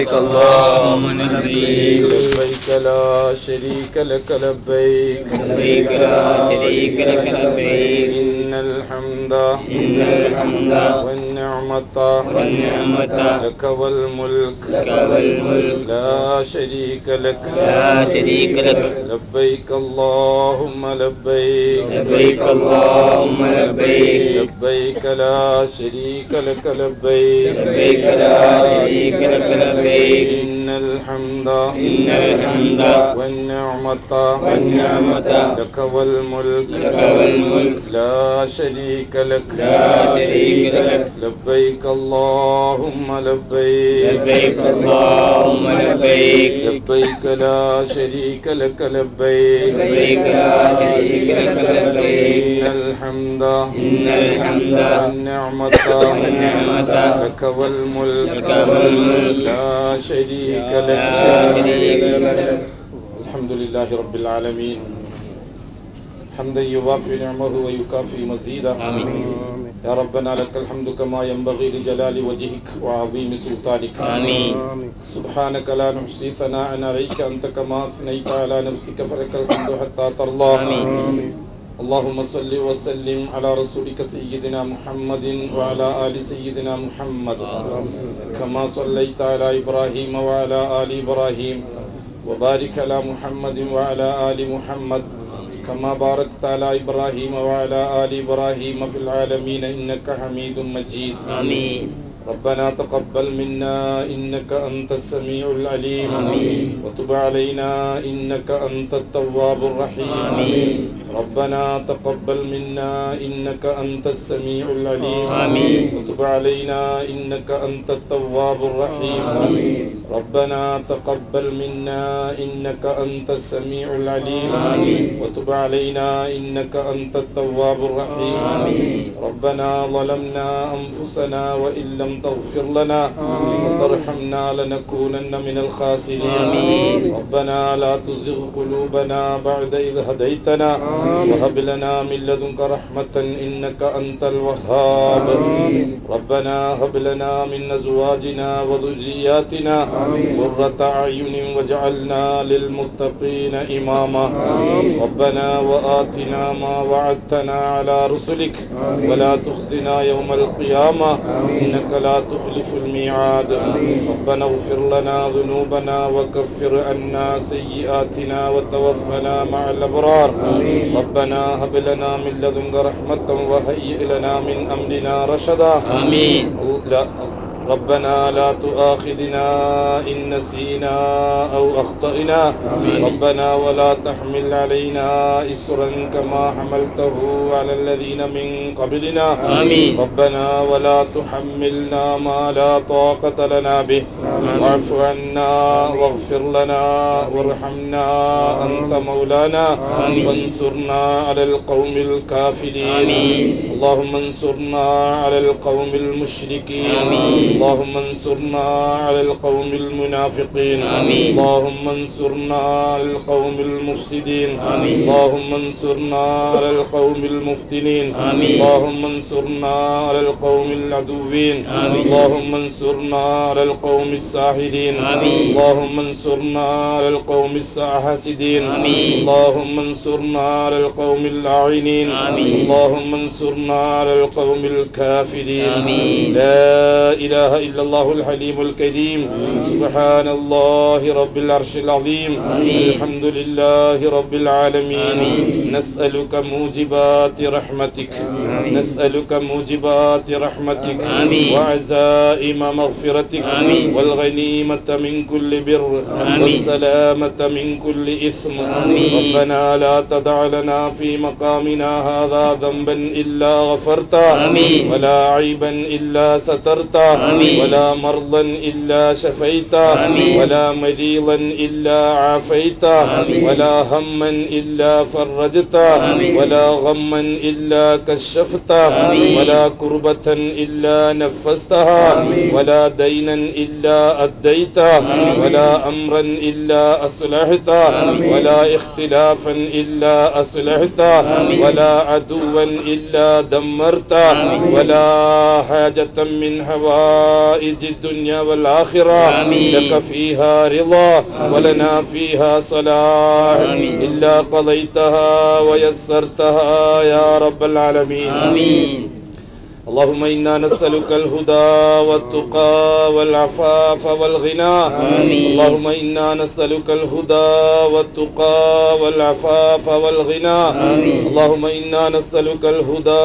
اللهم لبيك لبيك لا شريك لك لبيك لبيك لا شريك لك لبيك إن الحمد إن الحمد والنعمة والنعمة لك والملك لك والملك لا شريك لك لا شريك لك لبيك اللهم لبيك لبيك اللهم لبيك لبيك لا شريك لك لبيك لبيك لا شريك لك لبيك إن الحمد إن الحمد والنعمة والنعمة لك والملك لك والملك لا شريك لك لا شريك لك لبيك اللهم لبيك لبيك اللهم لبيك لبيك لا شريك لك لبيك لبيك لا شريك لك لبيك إن الحمد إن الحمد والنعمة والنعمة لك والملك لك والملك لا شريك لك لا شريك لك الحمد لله رب العالمين حمدا يوافي نعمه ويكافي مزيدا آمين يا ربنا لك الحمد كما ينبغي لجلال وجهك وعظيم سلطانك آمين سبحانك لا نحصي ثناء عليك أنت كما أثنيت على نفسك فلك الحمد حتى ترضى آمين. اللهم صل وسلم على رسولك سيدنا محمد وعلى آل سيدنا محمد كما صليت على إبراهيم وعلى آل إبراهيم وبارك على محمد وعلى آل محمد كما باركت على إبراهيم وعلى آل إبراهيم في العالمين إنك حميد مجيد آمين ربنا تقبل منا إنك أنت السميع العليم آمين. وتب علينا إنك أنت التواب الرحيم آمين. ربنا تقبل منا إنك أنت السميع العليم آمين. وتب علينا إنك أنت التواب الرحيم آمين. ربنا تقبل منا إنك أنت السميع العليم آمين. وتب علينا إنك أنت التواب الرحيم آمين. ربنا ظلمنا أنفسنا وإن لم تغفر لنا وترحمنا لنكونن من الخاسرين آمين. ربنا لا تزغ قلوبنا بعد إذ هديتنا وهب لنا من لدنك رحمة إنك أنت الوهاب ربنا هب لنا من أزواجنا وذرياتنا قرة أعين واجعلنا للمتقين إماما ربنا وآتنا ما وعدتنا على رسلك ولا تخزنا يوم القيامة إنك لا تخلف الميعاد ربنا اغفر لنا ذنوبنا وكفر عنا سيئاتنا وتوفنا مع الأبرار ربنا هب لنا من لدنك رحمة وهيئ لنا من أمرنا رشدا آمين لا ربنا لا تؤاخذنا إن نسينا أو أخطأنا ربنا ولا تحمل علينا إسرا كما حملته على الذين من قبلنا آمين. ربنا ولا تحملنا ما لا طاقة لنا به واعف عنا واغفر لنا وارحمنا أنت مولانا آمين. وانصرنا على القوم الكافرين آمين. اللهم انصرنا على القوم المشركين آمين. اللهم انصرنا على القوم المنافقين آمين. اللهم انصرنا على القوم المفسدين آمين. اللهم انصرنا على القوم المفتنين آمين. اللهم انصرنا على القوم العدوين آمين. اللهم انصرنا على القوم الساحرين آمين. اللهم انصرنا على القوم الحاسدين آمين. اللهم انصرنا على القوم اللاعنين آمين. اللهم انصرنا على القوم الكافرين آمين. لا إله إلا الله الحليم الكريم سبحان الله رب العرش العظيم آمين. الحمد لله رب العالمين آمين. نسألك موجبات رحمتك نسألك موجبات رحمتك آمين. وعزائم مغفرتك آمين. والغنيمة من كل بر آمين. والسلامة من كل إثم آمين. ربنا لا تدع لنا في مقامنا هذا ذنبا إلا غفرته آمين. ولا عيبا إلا سترته آمين. ولا مرضا إلا شفيته آمين. ولا مريضا إلا عافيته آمين. ولا هما إلا فرجته آمين. ولا غما إلا كشفته آمين. ولا كربة إلا نفستها آمين. ولا دينا إلا إلا أديته ولا أمرا إلا أصلحته ولا اختلافا إلا أصلحته ولا عدوا إلا دمرته ولا حاجة من حوائج الدنيا والآخرة لك فيها رضا ولنا فيها صلاح إلا قضيتها ويسرتها يا رب العالمين آمين اللهم إنا نسألك الهدى والتقى والعفاف والغنى آمين. اللهم إنا نسألك الهدى والتقى والعفاف والغنى آمين. اللهم إنا نسألك الهدى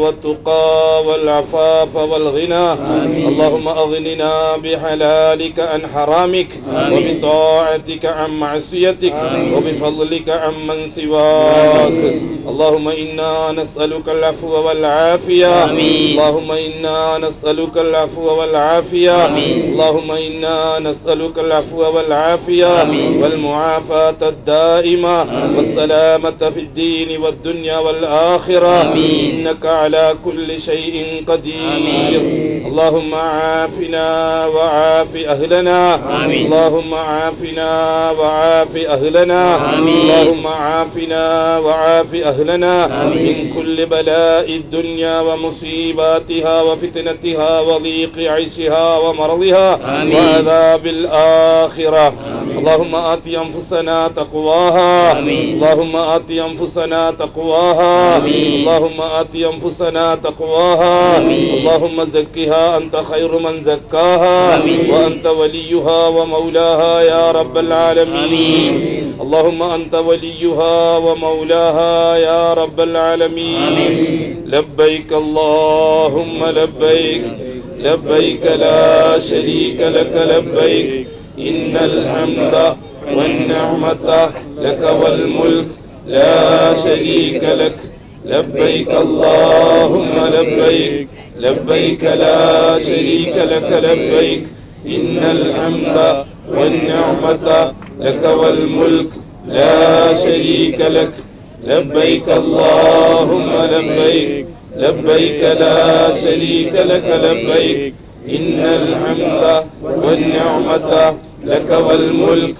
والتقى والعفاف والغنى آمين. اللهم أغننا بحلالك عن حرامك آمين. وبطاعتك عن معصيتك آمين. وبفضلك عمن سواك اللهم إنا نسألك العفو والعافية آمين. اللهم إنا نسألك العفو والعافية آمين. اللهم إنا نسألك العفو والعافية آمين. والمعافاة الدائمة آمين. والسلامة في الدين والدنيا والآخرة آمين. إنك على كل شيء قدير آمين. اللهم عافنا وعاف أهلنا آمين. اللهم عافنا وعاف أهلنا آمين. اللهم عافنا وعاف أهلنا آمين. من كل بلاء الدنيا ومصيباتها وفتنتها وضيق عيشها ومرضها آمين. وعذاب الآخرة اللهم آت أنفسنا تقواها آمين. اللهم آت أنفسنا تقواها آمين. اللهم آت أنفسنا تقواها آمين. اللهم زكها أنت خير من زكاها آمين. وأنت وليها ومولاها يا رب العالمين آمين. اللهم أنت وليها ومولاها يا رب العالمين آمين. لبيك اللهم لبيك لبيك لا شريك لك لبيك إن الحمد والنعمة لك والملك لا شريك لك لبيك اللهم لبيك لبيك لا شريك لك لبيك إن الحمد والنعمة لك والملك لا شريك لك لبيك اللهم لبيك لبيك لا شريك لك لبيك إن الحمد والنعمة لك والملك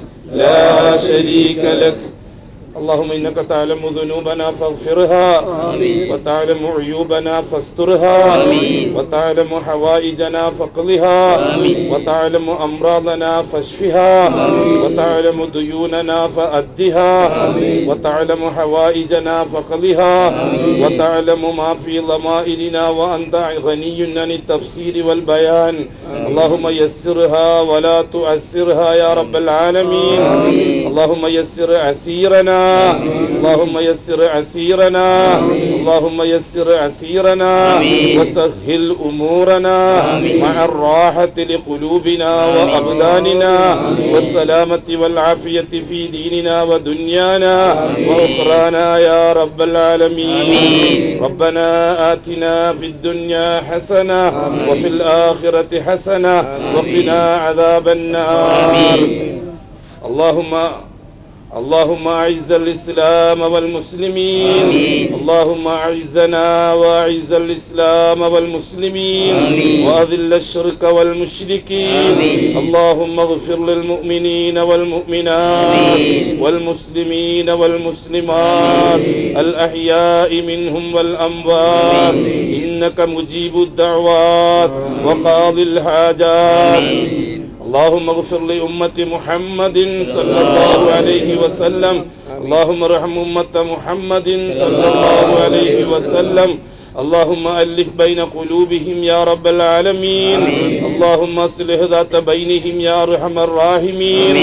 لا شريك لك اللهم إنك تعلم ذنوبنا فاغفرها آمين. وتعلم عيوبنا فاسترها آمين. وتعلم حوائجنا فاقضها آمين. وتعلم أمراضنا فاشفها آمين. وتعلم ديوننا فأدها آمين. وتعلم حوائجنا فاقضها آمين. وتعلم ما في ضمائرنا وأنت غني عن التفسير والبيان اللهم يسرها ولا تؤسرها يا رب العالمين آمين. اللهم يسر عسيرنا اللهم يسر عسيرنا اللهم يسر عسيرنا آمين. وسهل أمورنا آمين. مع الراحة لقلوبنا آمين. وأبداننا آمين. والسلامة والعافية في ديننا ودنيانا آمين. وأخرانا يا رب العالمين آمين. ربنا آتنا في الدنيا حسنة وفي الآخرة حسنة وقنا عذاب النار آمين. اللهم اللهم أعز الإسلام والمسلمين آمين. اللهم أعزنا وأعز الإسلام والمسلمين آمين. وأذل الشرك والمشركين آمين. اللهم اغفر للمؤمنين والمؤمنات آمين. والمسلمين والمسلمات الأحياء منهم والأموات آمين. إنك مجيب الدعوات وقاضي الحاجات اللهم اغفر لأمة محمد صلى الله عليه وسلم اللهم ارحم أمة محمد صلى الله عليه وسلم اللهم ألف بين قلوبهم يا رب العالمين اللهم اصلح ذات بينهم يا أرحم الراحمين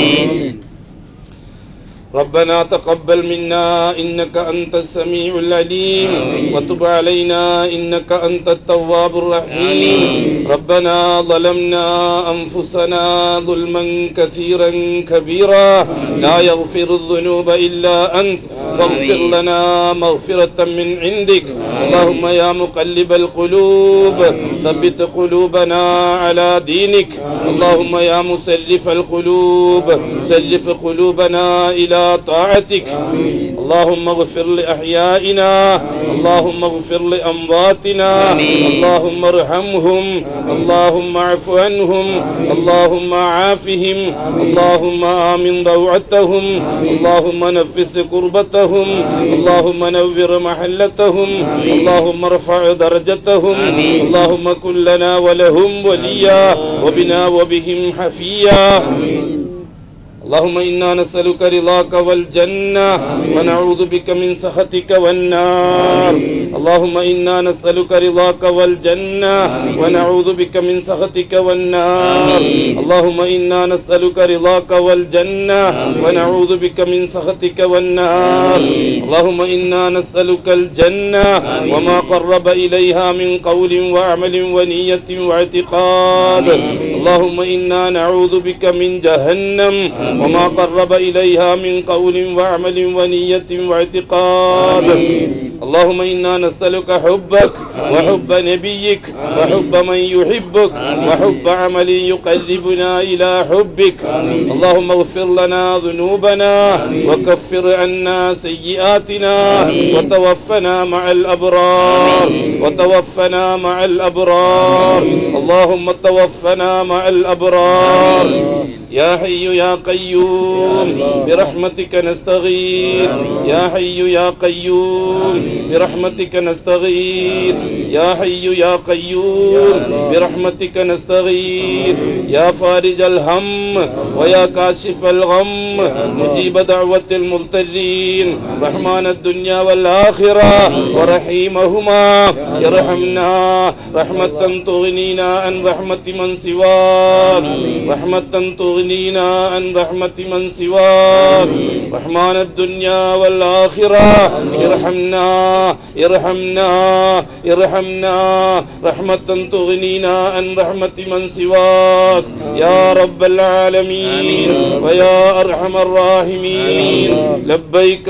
ربنا تقبل منا إنك أنت السميع العليم وتب علينا إنك أنت التواب الرحيم ربنا ظلمنا أنفسنا ظلما كثيرا كبيرا لا يغفر الذنوب إلا أنت فاغفر لنا مغفرة من عندك اللهم يا مقلب القلوب ثبت قلوبنا على دينك اللهم يا مسلف القلوب سلف قلوبنا إلى طاعتك اللهم اغفر لأحيائنا اللهم اغفر لأمواتنا اللهم ارحمهم اللهم اعف عنهم اللهم عافهم اللهم آمن روعتهم اللهم نفس كربتهم اللهم نور محلتهم اللهم ارفع درجتهم اللهم كن لنا ولهم وليا وبنا وبهم حفيا اللهم إنا نسألك رضاك والجنة ونعوذ بك من سخطك والنار اللهم إنا نسألك رضاك والجنة ونعوذ بك من سخطك والنار اللهم إنا نسألك رضاك والجنة ونعوذ بك من سخطك والنار اللهم إنا نسألك الجنة وما قرب إليها من قول وعمل ونية واعتقاد اللهم إنا نعوذ بك من جهنم وما قرب إليها من قول وعمل ونية واعتقاد اللهم إنا نسألك حبك وحب نبيك وحب من يحبك وحب عمل يقربنا إلى حبك اللهم اغفر لنا ذنوبنا وكفر عنا سيئاتنا وتوفنا مع الأبرار وتوفنا مع الأبرار اللهم توفنا مع الأبرار يا حي يا قيوم برحمتك نستغيث يا حي يا قيوم برحمتك نستغيث يا حي يا قيوم برحمتك نستغيث يا فارج الهم ويا كاشف الغم مجيب دعوة المضطرين رحمن الدنيا والآخرة ورحيمهما ارحمنا رحمة تغنينا عن رحمة من سواك رحمة تغنينا عن رحمة من سواك رحمن الدنيا والآخرة ارحمنا ارحمنا ارحمنا رحمة تغنينا عن رحمة من سواك يا رب العالمين ويا أرحم الراحمين لبيك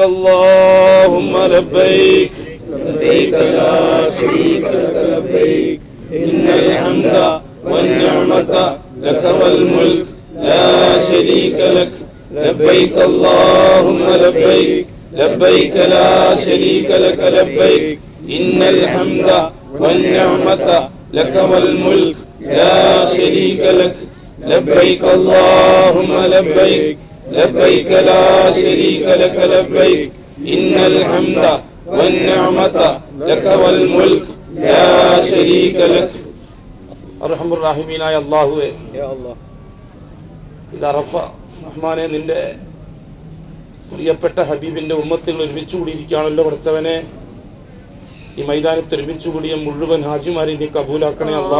اللهم لبيك لبيك لا شريك لك لبيك إن الحمد والنعمة لك والملك لا شريك لك لبيك اللهم لبيك لبيك لا شريك لك لبيك إن الحمد والنعمة لك والملك لا شريك لك لبيك اللهم لبيك لبيك لا شريك لك لبيك إن الحمد والنعمة لك والملك لا شريك لك أرحم الراحمين يا الله ഇത് അറഫ റഹ്മാനെ നിന്റെ പ്രിയപ്പെട്ട ഹബീബിന്റെ ഉമ്മത്തിൽ ഒരുമിച്ച് കൂടിയിരിക്കുകയാണല്ലോ പഠിച്ചവനെ ഈ മൈതാനത്ത് ഒരുമിച്ച് കൂടിയ മുഴുവൻ ഹാജിമാരെ നീ കബൂലാക്കണേ അള്ളാ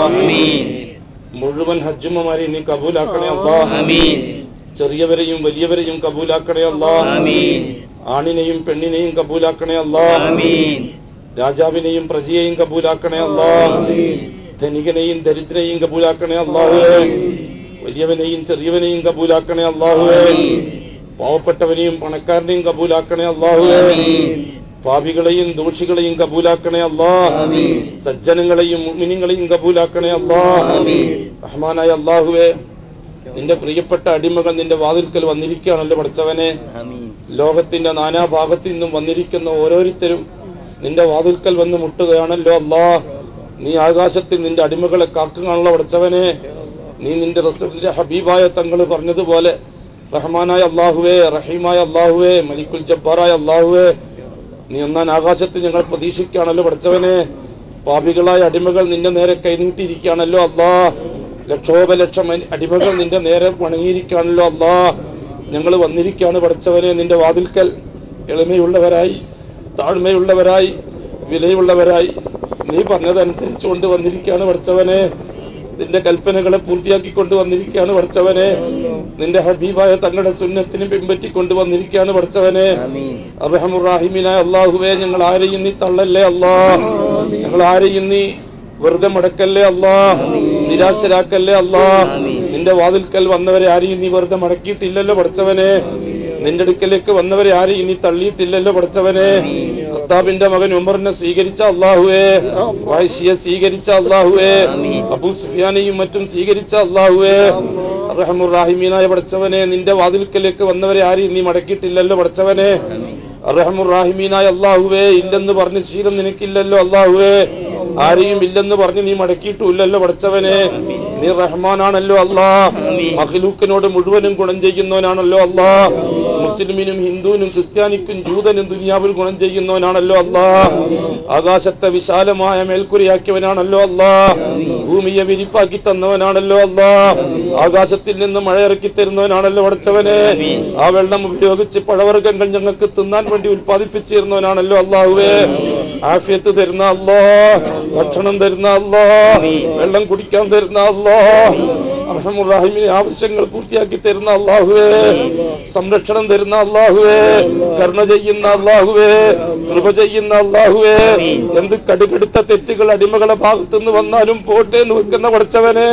മുഴുവൻ ഹജ്ജുമ്മമാരെ നീ കബൂലാക്കണേ അള്ളാ ചെറിയവരെയും വലിയവരെയും കബൂലാക്കണേ അള്ളാ ആണിനെയും പെണ്ണിനെയും കബൂലാക്കണേ അള്ളാ രാജാവിനെയും പ്രജയെയും കബൂലാക്കണേ അള്ളാ ധനികനെയും ദരിദ്രനെയും കബൂലാക്കണേ അള്ളാഹുവേ വലിയവനെയും ചെറിയവനെയും കബൂലാക്കണേ അള്ളാഹുവേ പാവപ്പെട്ടവനെയും പണക്കാരനെയും കബൂലാക്കണേ അള്ളാഹുവേ പാപികളെയും ദോഷികളെയും കബൂലാക്കണേ അല്ലാ സജ്ജനങ്ങളെയും മുഅ്മിനീങ്ങളെയും കബൂലാക്കണേ അല്ലാ റഹ്മാനായ അള്ളാഹുവേ നിന്റെ പ്രിയപ്പെട്ട അടിമകൾ നിന്റെ വാതിൽക്കൽ വന്നിരിക്കുകയാണല്ലോ പഠിച്ചവനെ ലോകത്തിന്റെ നാനാഭാഗത്തു നിന്നും വന്നിരിക്കുന്ന ഓരോരുത്തരും നിന്റെ വാതിൽക്കൽ വന്ന് മുട്ടുകയാണല്ലോ അല്ലാ നീ ആകാശത്തിൽ നിന്റെ അടിമകളെ കാക്കുകയാണല്ലോ പഠിച്ചവനെ നീ നിന്റെ റസൂലിന്റെ ഹബീബായ തങ്ങൾ പറഞ്ഞതുപോലെ റഹ്മാനായ അള്ളാഹുവേ റഹീമായ അള്ളാഹുവേ മലിക്കുൽ ജബ്ബാറായ അള്ളാഹുവേ നീ ഒന്നാൻ ആകാശത്ത് ഞങ്ങൾ പ്രതീക്ഷിക്കുകയാണല്ലോ പഠിച്ചവനെ പാപികളായ അടിമകൾ നിന്റെ നേരെ കൈനീട്ടിയിരിക്കുകയാണല്ലോ അല്ലാ ലക്ഷോപലക്ഷം അനി- അടിമകൾ നിന്റെ നേരെ വണങ്ങിയിരിക്കുകയാണല്ലോ അല്ലാ ഞങ്ങൾ വന്നിരിക്കുകയാണ് പഠിച്ചവനെ നിന്റെ വാതിൽക്കൽ എളിമയുള്ളവരായി താഴ്മയുള്ളവരായി വിലയുള്ളവരായി നീ പറഞ്ഞതനുസരിച്ചുകൊണ്ട് വന്നിരിക്കുകയാണ് പഠിച്ചവനെ നിന്റെ കൽപ്പനകളെ പൂർത്തിയാക്കിക്കൊണ്ട് വന്നിരിക്കുകയാണ് പഠിച്ചവനെ നിന്റെ ഹബീബായ തങ്ങളുടെ സുന്നത്തിനും പിൻപറ്റിക്കൊണ്ട് വന്നിരിക്കുകയാണ് പഠിച്ചവനെ അബ്രഹമുറാഹിമിനായ അള്ളാഹുവേ ഞങ്ങൾ ആരെയും നീ തള്ളല്ലേ അല്ലാ ഞങ്ങൾ ആരെയും നീ വെറുതെ മടക്കല്ലേ അല്ലാ നിരാശരാക്കല്ലേ അല്ലാ നിന്റെ വാതിൽക്കൽ വന്നവരെ ആരെയും നീ വെറുതെ മടക്കിയിട്ടില്ലല്ലോ പഠിച്ചവനെ നിന്റെ അടുക്കലേക്ക് വന്നവരെ ആരെയും നീ തള്ളിയിട്ടില്ലല്ലോ പഠിച്ചവനെ ഖത്താബിന്റെ മകൻ ഉമറിനെ സ്വീകരിച്ച അള്ളാഹുവേ വായിഷിയെ സ്വീകരിച്ച അള്ളാഹുവേ അബൂ സുഫിയാനെയും മറ്റും സ്വീകരിച്ച അള്ളാഹുവേ റഹമുറാഹിമീനായ പഠിച്ചവനെ നിന്റെ വാതിൽക്കലേക്ക് വന്നവരെ ആരെയും നീ മടക്കിയിട്ടില്ലല്ലോ പഠിച്ചവനെ അറഹമുറാഹിമീനായ അള്ളാഹുവേ ഇല്ലെന്ന് പറഞ്ഞ് ശീലം നിനക്കില്ലല്ലോ അള്ളാഹുവേ ആരെയും ഇല്ലെന്ന് പറഞ്ഞ് നീ മടക്കിയിട്ടുമില്ലല്ലോ പഠിച്ചവനെ നീ റഹ്മാനാണല്ലോ അല്ലാ മഹ്ലൂക്കിനോട് മുഴുവനും ഗുണം ചെയ്യുന്നവനാണല്ലോ അല്ലാ മുസ്ലിമിനും ഹിന്ദുവിനും ക്രിസ്ത്യാനിക്കും ജൂതനും ദുനിയാവിൽ ഗുണം ചെയ്യുന്നവനാണല്ലോ അല്ലാ ആകാശത്തെ വിശാലമായ മേൽക്കുരിയാക്കിയവനാണല്ലോ അല്ലാ ഭൂമിയെ വിരിപ്പാക്കി തന്നവനാണല്ലോ അല്ലാ ആകാശത്തിൽ നിന്ന് മഴ ഇറക്കി തരുന്നവനാണല്ലോ പഠിച്ചവനെ ആ വെള്ളം ഉപയോഗിച്ച് പഴവർഗ്ഗങ്ങൾ ഞങ്ങൾക്ക് തിന്നാൻ വേണ്ടി ഉൽപ്പാദിപ്പിച്ചിരുന്നവനാണല്ലോ അള്ളാഹുവേ ആഫിയത്ത് തരുന്ന അല്ലോ ഭക്ഷണം തരുന്ന അല്ലോ വെള്ളം കുടിക്കാൻ തരുന്ന അല്ലോ അർഹമുറാഹിമിന് ആവശ്യങ്ങൾ പൂർത്തിയാക്കി തരുന്ന അള്ളാഹുവേ സംരക്ഷണം തരുന്ന അള്ളാഹുവേ കരുണ ചെയ്യുന്ന അള്ളാഹുവേ കൃപ ചെയ്യുന്ന അള്ളാഹുവേ എന്ത് കടുകടുത്ത തെറ്റുകൾ അടിമകളെ ഭാഗത്തു നിന്ന് വന്നാലും പോട്ടെ എന്ന് വെക്കുന്ന പഠിച്ചവനെ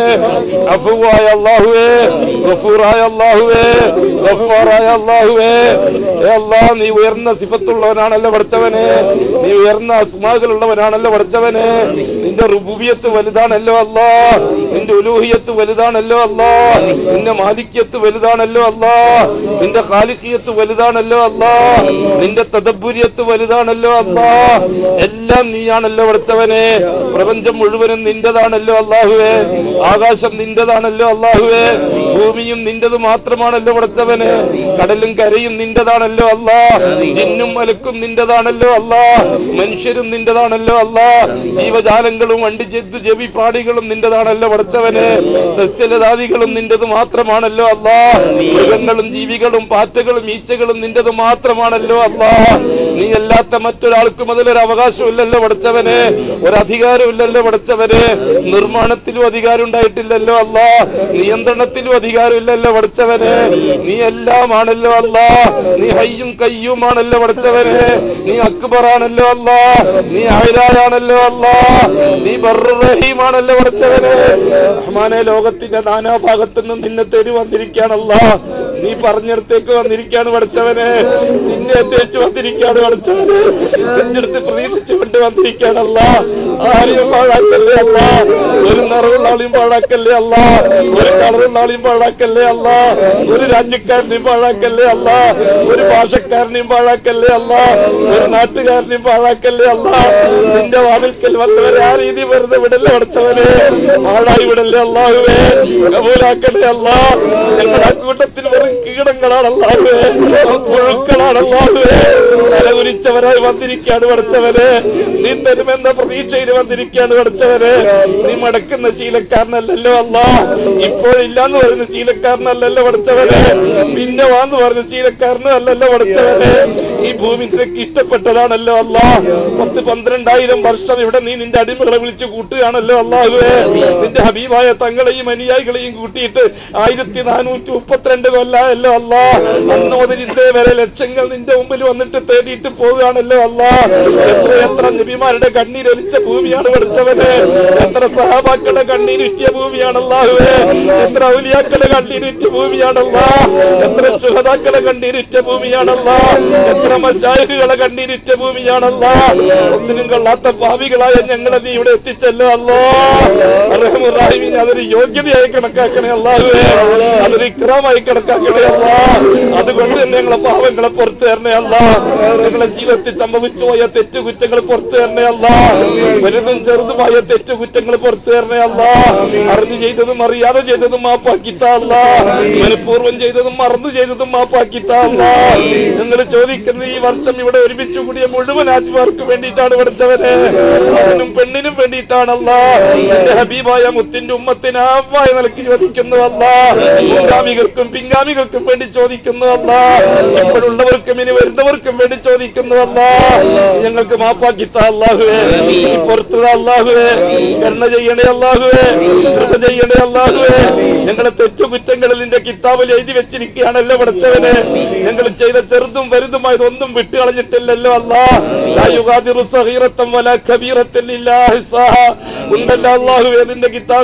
അഫുവായ അള്ളാഹുവേ ഗഫൂറായ അള്ളാഹുവേ ഗഫാറായ അള്ളാഹുവേ ഏ അല്ലാ നീ ഉയർന്ന സിഫത്തുള്ളവനാണല്ലോ പഠിച്ചവനെ നീ ഉയർന്ന അസ്മാകളുള്ളവനാണല്ലോ പഠിച്ചവനെ നിന്റെ റുബൂബിയത്ത് വലുതാണല്ലോ അല്ലാ നിന്റെ ഉലൂഹിയത്ത് വലുതാണല്ലോ അല്ലാ നിന്റെ മാലിക്യത്ത് വലുതാണല്ലോ അല്ലാ നിന്റെ ഖാലിഖിയത്ത് വലുതാണല്ലോ അല്ലാ നിന്റെ തദബുരിയത്ത് വലുതാണല്ലോ അല്ലാ എല്ലാം നീയാണല്ലോ പഠിച്ചവനെ പ്രപഞ്ചം മുഴുവനും നിന്റേതാണല്ലോ അള്ളാഹുവേ ആകാശം നിന്റേതാണല്ലോ അള്ളാഹുവേ ഭൂമിയും നിന്റേത് മാത്രമാണല്ലോ പഠിച്ചവനെ കടലും കരയും നിന്റേതാണല്ലോ അല്ലാ ജിന്നും മലക്കും നിന്റേതാണല്ലോ അല്ലാ മനുഷ്യരും നിന്റേതാണല്ലോ അല്ലാ ജീവജാലങ്ങളും വണ്ടി ജന്തു ജവി പ്രാണികളും നിന്റേതാണല്ലോ പഠിച്ചവനെ സസ്യലതാദികളും നിന്റേത് മാത്രമാണല്ലോ അല്ലാ മൃഗങ്ങളും ജീവികളും പാറ്റകളും ഈച്ചകളും നിന്റേത് മാത്രമാണല്ലോ അല്ലാ നീ അല്ലാത്ത മറ്റൊരാൾക്കും അതിലൊരു അവകാശമില്ലല്ലോ പഠിച്ചവനെ ഒരധികാരമില്ലല്ലോ പഠിച്ചവനെ നിർമ്മാണത്തിലും അധികാരം ഉണ്ടായിട്ടില്ലല്ലോ അല്ലാ നിയന്ത്രണത്തിലും അധികാരമില്ലല്ലോ പഠിച്ചവനെ നീ എല്ലാമാണല്ലോ അല്ലാ നീ ഹയ്യും കയ്യുമാണല്ലോ പഠിച്ചവനെ നീ അക്ബറാണല്ലോ അല്ലാ നീ ആയിരായാണല്ലോ അല്ലാ നീ ബർറഹീമാണല്ലോ പഠിച്ചവനെ റഹ്മാനെ ലോകത്തിന്റെ നാനാഭാഗത്തു നിന്നും നിന്നെ തേടി വന്നിരിക്കുകയാണല്ല നീ പറഞ്ഞിടത്തേക്ക് വന്നിരിക്കുകയാണ് പഠിച്ചവനെ നിന്നെ തേച്ച് വന്നിരിക്കുകയാണ് പഠിച്ചവനെ നിന്റെ അടുത്ത് പ്രതീക്ഷിച്ചുകൊണ്ട് വന്നിരിക്കുകയാണല്ല ആരെയും പാഴാക്കല്ലേ അല്ല ഒരു നിറവുള്ള ആളെയും പാഴാക്കല്ലേ അല്ല ഒരു കളറുള്ള ആളെയും പാഴാക്കല്ലേ അല്ല ഒരു രാജ്യക്കാരനെയും പാഴാക്കല്ലേ അല്ല ഒരു ഭാഷക്കാരനെയും പാഴാക്കല്ലേ അല്ല ഒരു നാട്ടുകാരനെയും പാഴാക്കല്ലേ അല്ല നിന്റെ വാതിൽക്കൽ വന്നവരെ ആ രീതി വെറുതെ വിടല്ലേ പഠിച്ചവനെ പാഴായി വിടല്ലേ അല്ലാഹുവേ കബൂലാക്കണേ അല്ല ഞങ്ങളുടെ കൂട്ടത്തിൽ വെറും കീടങ്ങളാണ് അല്ലാഹുവേ പുഴുക്കളാണ് അല്ലാഹുവേ തലകുരിച്ചവരായി വന്നിരിക്കുകയാണ് പഠിച്ചവനെ നീ തരുമെന്ന പ്രതീക്ഷയിൽ വന്നിരിക്കുകയാണ് പഠിച്ചവനെ നീ മടക്കുന്ന ശീലക്കാരനല്ലല്ലോ അല്ല ഇപ്പോഴില്ലാന്ന് പറയുന്ന ശീലക്കാരനല്ലല്ലോ പഠിച്ചവനെ പിന്നെ വാന്ന് പറഞ്ഞ ശീലക്കാരനും അല്ലല്ലോ പഠിച്ചവനെ ഈ ഭൂമി നിനക്ക് ഇഷ്ടപ്പെട്ടതാണല്ലോ അല്ല പത്ത് പന്ത്രണ്ടായിരം വർഷം ഇവിടെ നീ നിന്റെ അടിമകളെ വിളിച്ചു കൂട്ടുകയാണല്ലോ അള്ളാഹുവേ നിന്റെ ഹബീബായ തങ്ങളെയും അനുയായികളെയും കൂട്ടിയിട്ട് ആയിരത്തി നാനൂറ്റി മുപ്പത്തിരണ്ട് കൊല്ലമല്ലോ അല്ല അന്ന് മുതൽ ഇന്നേ വരെ ലക്ഷങ്ങൾ നിന്റെ മുമ്പിൽ വന്നിട്ട് തേടിയിട്ട് പോവുകയാണല്ലോ അല്ല എത്ര എത്ര നബിമാരുടെ കണ്ണീരൊലിച്ച ഭൂമിയാണ് പഠിച്ചവന് എത്ര സഹാബാക്കളുടെ കണ്ണീരുറ്റിയ ഭൂമിയാണ് അല്ലാഹുവേ എത്ര ഔലിയാക്കളുടെ കണ്ണീരുറ്റിയ ഭൂമിയാണല്ല എത്ര സുഹതാക്കളെ കണ്ണീരുറ്റ ഭൂമിയാണല്ല എത്ര മശായകുകളെ കണ്ണീരുറ്റ ഭൂമിയാണല്ല ഒന്നിനും കൊള്ളാത്ത പാവികളായ ഞങ്ങളെ നീ ഇവിടെ എത്തിച്ചല്ലോ അല്ലോ അർഹമുറാഹിമീൻ അതൊരു യോഗ്യതയായി കണക്കാക്കണേ അല്ലാഹുവേ അതൊരു ഇക്രാമായി കണക്കാക്കണേ അല്ല അതുകൊണ്ട് തന്നെ ഞങ്ങളെ പാവങ്ങളെ പുറത്തു തരണേ അല്ല ഞങ്ങളെ ജീവിതത്തിൽ സംഭവിച്ചു പോയ തെറ്റുകുറ്റങ്ങൾ പുറത്തു തരണേ അല്ല വലുതും ചെറുതുമായ തെറ്റുകുറ്റങ്ങൾ പുറത്തു തരണേ അല്ല അറിഞ്ഞു ചെയ്തതും അറിയാതെ ചെയ്തതും മാപ്പാക്കിത്ത അല്ല മനഃപൂർവ്വം ചെയ്തതും മറന്നു ചെയ്തതും മാപ്പാക്കിത്ത അല്ല ഞങ്ങൾ ചോദിക്കുന്ന ഈ വർഷം ഇവിടെ ഒരുമിച്ച് കൂടിയ മുഴുവൻ ആജ്മാർക്ക് വേണ്ടിയിട്ടാണ് പഠിച്ചവന് അവനും പെണ്ണിനും വേണ്ടിയിട്ടാണല്ല എന്റെ ഹബീബായ മുത്തിന്റെ ഉമ്മത്തിന് ആവായ നിലയ്ക്ക് ചോദിക്കുന്നു അല്ല മുൻഗാമികൾക്കും പിൻഗാമികൾക്കും വേണ്ടി ചോദിക്കുന്നു അല്ല ഇപ്പോഴുള്ളവർക്കും ഇനി വരുന്നവർക്കും വേണ്ടി ചോദിക്കുന്നു അല്ല ഞങ്ങൾക്ക് മാപ്പാക്കിത്ത അല്ലാഹുവേ നീ പുറത്തുള്ള അല്ലാഹുവേ കരുണ ചെയ്യണേ അല്ലാഹുവേ കൃപ ചെയ്യണേ അല്ലാഹുവേ ഞങ്ങളെ തെറ്റുകുറ്റങ്ങളിൽ നിന്റെ കിതാബിൽ എഴുതി വെച്ചിരിക്കുകയാണല്ലോ പഠിച്ചവനെ ഞങ്ങൾ ചെയ്ത ചെറുതും വലുതുമായത് ഒന്നും വിട്ടുകളഞ്ഞിട്ടില്ലല്ലോ അല്ലാ ലാ യുഗാദിറു സഗീറത്തൻ വലാ കബീറത്തൻ ഇല്ലാ ഹിസ്സാഹ. ഉണ്ടല്ലോ അല്ലാഹുവേ നിന്റെ കിതാബിൽ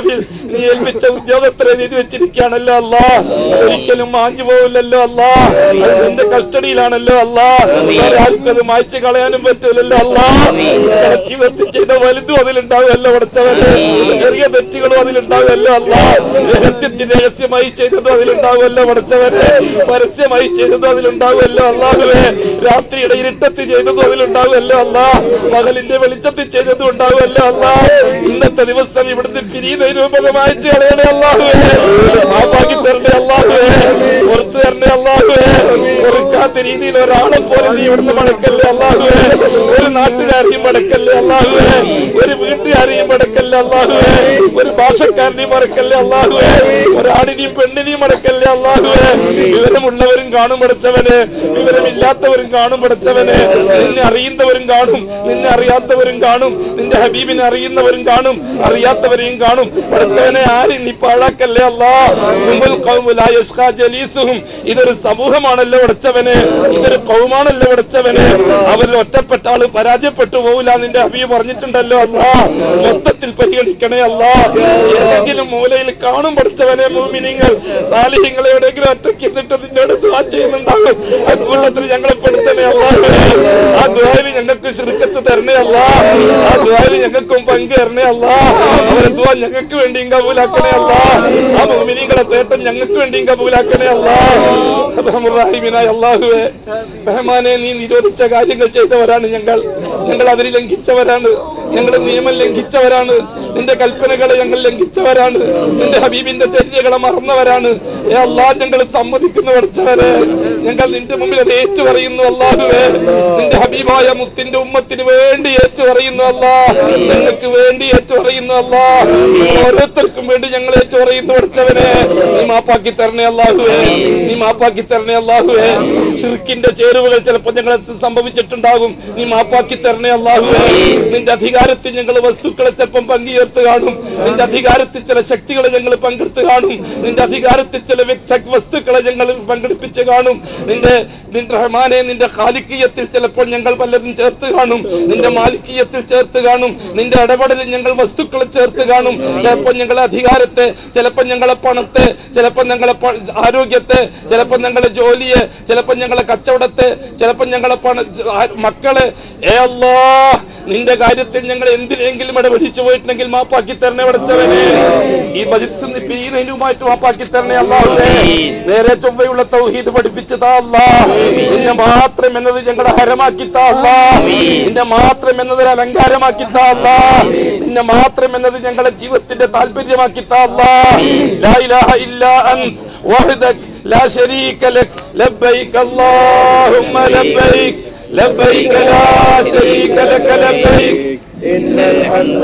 നീ ഏൽപ്പിച്ച ഉദ്യോഗസ്ഥരെ നീതി വെച്ചിരിക്കുകയാണല്ലോ അല്ല ഒരിക്കലും മാഞ്ഞു പോവില്ലല്ലോ അല്ല അത് നിന്റെ കസ്റ്റഡിയിലാണല്ലോ അല്ല വേറെ ആർക്കും അത് മായ്ച്ചു കളയാനും പറ്റൂലല്ലോ അല്ല നിങ്ങളുടെ ജീവിതത്തിൽ ചെയ്ത വലുതും അതിലുണ്ടാവുമല്ലോ ഉടച്ചവര് ചെറിയ തെറ്റുകളും അതിലുണ്ടാവുമല്ലോ അല്ല രഹസ്യത്തിൽ രഹസ്യമായി ചെയ്തതും അതിലുണ്ടാവുമല്ലോ ഉടച്ചവര് പരസ്യമായി ചെയ്തതും അതിലുണ്ടാവുമല്ലോ അല്ലാഹുവേ രാത്രിയുടെ ഇരുട്ടത്ത് ചെയ്തതും അതിലുണ്ടാവുമല്ലോ അല്ല പകലിന്റെ വെളിച്ചത്തിൽ ചെയ്തതും ഉണ്ടാവുമല്ലോ അല്ല ഇന്നത്തെ ദിവസം ഇവിടുന്ന് പിരിയുന്ന രൂപകമായി കളയണേ അല്ലാഹുവേ മാപ്പാക്കി തരണേ അല്ലാഹുവേ പുറത്തു തരണേ അല്ലാഹുവേ പൊറുക്കാത്ത രീതിയിൽ ഒരാളെ പോലെ നീ ഇവിടുന്ന് മടക്കല്ലേ അല്ലാഹുവേ ഒരു നാട്ടുകാരെയും മടക്കല്ലേ അല്ലാഹുവേ ഒരു വീട്ടുകാരെയും മടക്കല്ലേ അല്ലാഹുവേ ഒരു ഭാഷക്കാരനെയും മടക്കല്ലേ അല്ലാഹുവേ ഒരാണിനെയും പെണ്ണിനെയും മടക്കല്ലേ അല്ലാഹുവേ വിവരമുള്ളവരും കാണും പഠിച്ചവന് വിവരമില്ലാത്തവരും കാണും പഠിച്ചവന് നിന്നെ അറിയുന്നവരും കാണും നിന്നെ അറിയാത്തവരും കാണും നിന്റെ ഹബീബിനെ അറിയുന്നവരും കാണും അറിയാത്തവരെയും കാണും പഠിച്ചവനെ ആരും നീ പാഴാക്കല്ലേ അല്ലാ മുമ്പൽ ഖൗമു ലാ യസ്ഖാ ജലീസുഹും ഇതൊരു സമൂഹമാണല്ലോ പഠിച്ചവന് ഇതൊരു കൗമാണല്ലോ പഠിച്ചവന് അവരിൽ ഒറ്റപ്പെട്ട ആള് പരാജയപ്പെട്ടു പോകില്ല നിന്റെ ഹബീബ് പറഞ്ഞിട്ടുണ്ടല്ലോ അല്ലാ മൊത്തത്തിൽ പരിഗണിക്കണേ അല്ലാ ഏതെങ്കിലും മൂലയിൽ കാണും പഠിച്ചവനെ മൂമിനിങ്ങൾ സാലിഹ്യങ്ങളെ എവിടെയെങ്കിലും ഒറ്റയ്ക്ക് എന്നിട്ട് നിന്നോട് ദുആ ചെയ്യുന്നുണ്ടാകും അതുകൊള്ളത്തിൽ ഞങ്ങളെ പെടുത്തണേ അല്ലാഹുവേ ആ ദുആയിൽ ഞങ്ങൾക്ക് ശുരുക്കത്ത് തരണേ അല്ലാ ആ ദുആയിൽ ഞങ്ങൾക്കും പങ്ക് തരണേ അല്ലാ അവരെ ദുആ ഞങ്ങൾക്ക് വേണ്ടിയും കബൂലാക്കണേ അല്ലാ ആ മുഅ്മിനീങ്ങളെ തേട്ടം ഞങ്ങൾക്ക് വേണ്ടിയും കബൂലാക്കണേ അല്ലാ റഹ്മുറാഹിമിനായ അല്ലാഹുവേ റഹ്മാനെ നീ നിരോധിച്ച കാര്യങ്ങൾ ചെയ്തവരാണ് ഞങ്ങൾ ഞങ്ങൾ അതിൽ ലംഘിച്ചവരാണ് ഞങ്ങൾ നിയമം ലംഘിച്ചവരാണ് നിന്റെ കൽപ്പനകളെ ഞങ്ങൾ ലംഘിച്ചവരാണ് നിന്റെ ഹബീബിന്റെ ചര്യകളെ മറന്നവരാണ് ഏ അല്ലാ ഞങ്ങൾ സമ്മതിക്കുന്നു പഠിച്ചവരെ ഞങ്ങൾ നിന്റെ മുമ്പിൽ അത് ഏറ്റു പറയുന്നു അല്ലാഹുവേ നിന്റെ ഹബീബായ മുത്തിന്റെ ഉമ്മത്തിന് വേണ്ടി ഏറ്റു പറയുന്നു അല്ലാ ഞങ്ങൾക്ക് വേണ്ടി ഏറ്റു പറയുന്നു അല്ലാ ഞങ്ങൾ ഓരോരുത്തർക്കും വേണ്ടി ഞങ്ങൾ ഏറ്റു പറയുന്നു പഠിച്ചവനെ നീ മാപ്പാക്കി തരണേ അല്ലാഹുവേ നീ മാപ്പാക്കി തരണേ അല്ലാഹുവേ ഷിർക്കിന്റെ ചേരുവകൾ ചിലപ്പോൾ ഞങ്ങളെ സംഭവിച്ചിട്ടുണ്ടാകും നീ മാപ്പാക്കി തരണേ അല്ലാഹുവേ നിന്റെ അധികാരത്തിൽ ഞങ്ങൾ വസ്തുക്കളെ ചിലപ്പം പങ്കുചേർത്ത് കാണും നിന്റെ അധികാരത്തിൽ ചില ശക്തികളെ ഞങ്ങൾ പങ്കെടുത്ത് കാണും നിന്റെ അധികാരത്തിൽ ചില വ്യക്തി വസ്തുക്കളെ ഞങ്ങൾ പങ്കെടുപ്പിച്ച് കാണും നിന്റെ നിന്റെ റഹ്മാനെ നിന്റെ ഖാലിക്കീയത്തിൽ ചിലപ്പോൾ ഞങ്ങൾ പലതും ചേർത്ത് കാണും നിന്റെ മാലിക്കീയത്തിൽ ചേർത്ത് കാണും നിന്റെ ഇടപെടലിൽ ഞങ്ങൾ വസ്തുക്കളെ ചേർത്ത് കാണും ചിലപ്പോൾ ഞങ്ങളെ അധികാരത്തെ ചിലപ്പോൾ ഞങ്ങളെ പണത്തെ ചിലപ്പോൾ ഞങ്ങളെ പ- ആരോഗ്യത്തെ ചിലപ്പോൾ ഞങ്ങളെ ജോലിയെ ചിലപ്പോൾ ഞങ്ങളെ കച്ചവടത്തെ ചിലപ്പോൾ ഞങ്ങളെ പണ ആ- മക്കളെ ഏ അല്ലാ നിന്റെ കാര്യത്തിൽ ഞങ്ങൾ എന്തിനെങ്കിലും ഇടപെടിച്ചു പോയിട്ടുണ്ടെങ്കിൽ മാപ്പാക്കി തരണേ പഠിച്ചവനെ ഈ ബജിത്സ് പിരിയുന്നതിനുമായിട്ട് മാപ്പാക്കി തരണേ അല്ലാഹുവേ നേരെ ചൊവ്വയുള്ള തൗഹീദ് പഠിപ്പിച്ചു താ അല്ലാ നിന്നെ മാത്രം എന്നത് ഞങ്ങളുടെ ഹരമാക്കി താ അല്ലാ നിന്നെ മാത്രം എന്നത് ഒരു അലങ്കാരമാക്കി താ അല്ലാ നിന്നെ മാത്രം എന്നത് ഞങ്ങളുടെ ജീവിതത്തിന്റെ താല്പര്യമാക്കി താ അല്ലാ ലാ ഇലാഹ ഇല്ലാ അൻത് വഹ്ദക് ലാ ശരീക ലക് ലബ്ബൈക അല്ലാഹുമ്മ ലബ്ബൈക لبيك لا شريك لك لبيك إن الحمد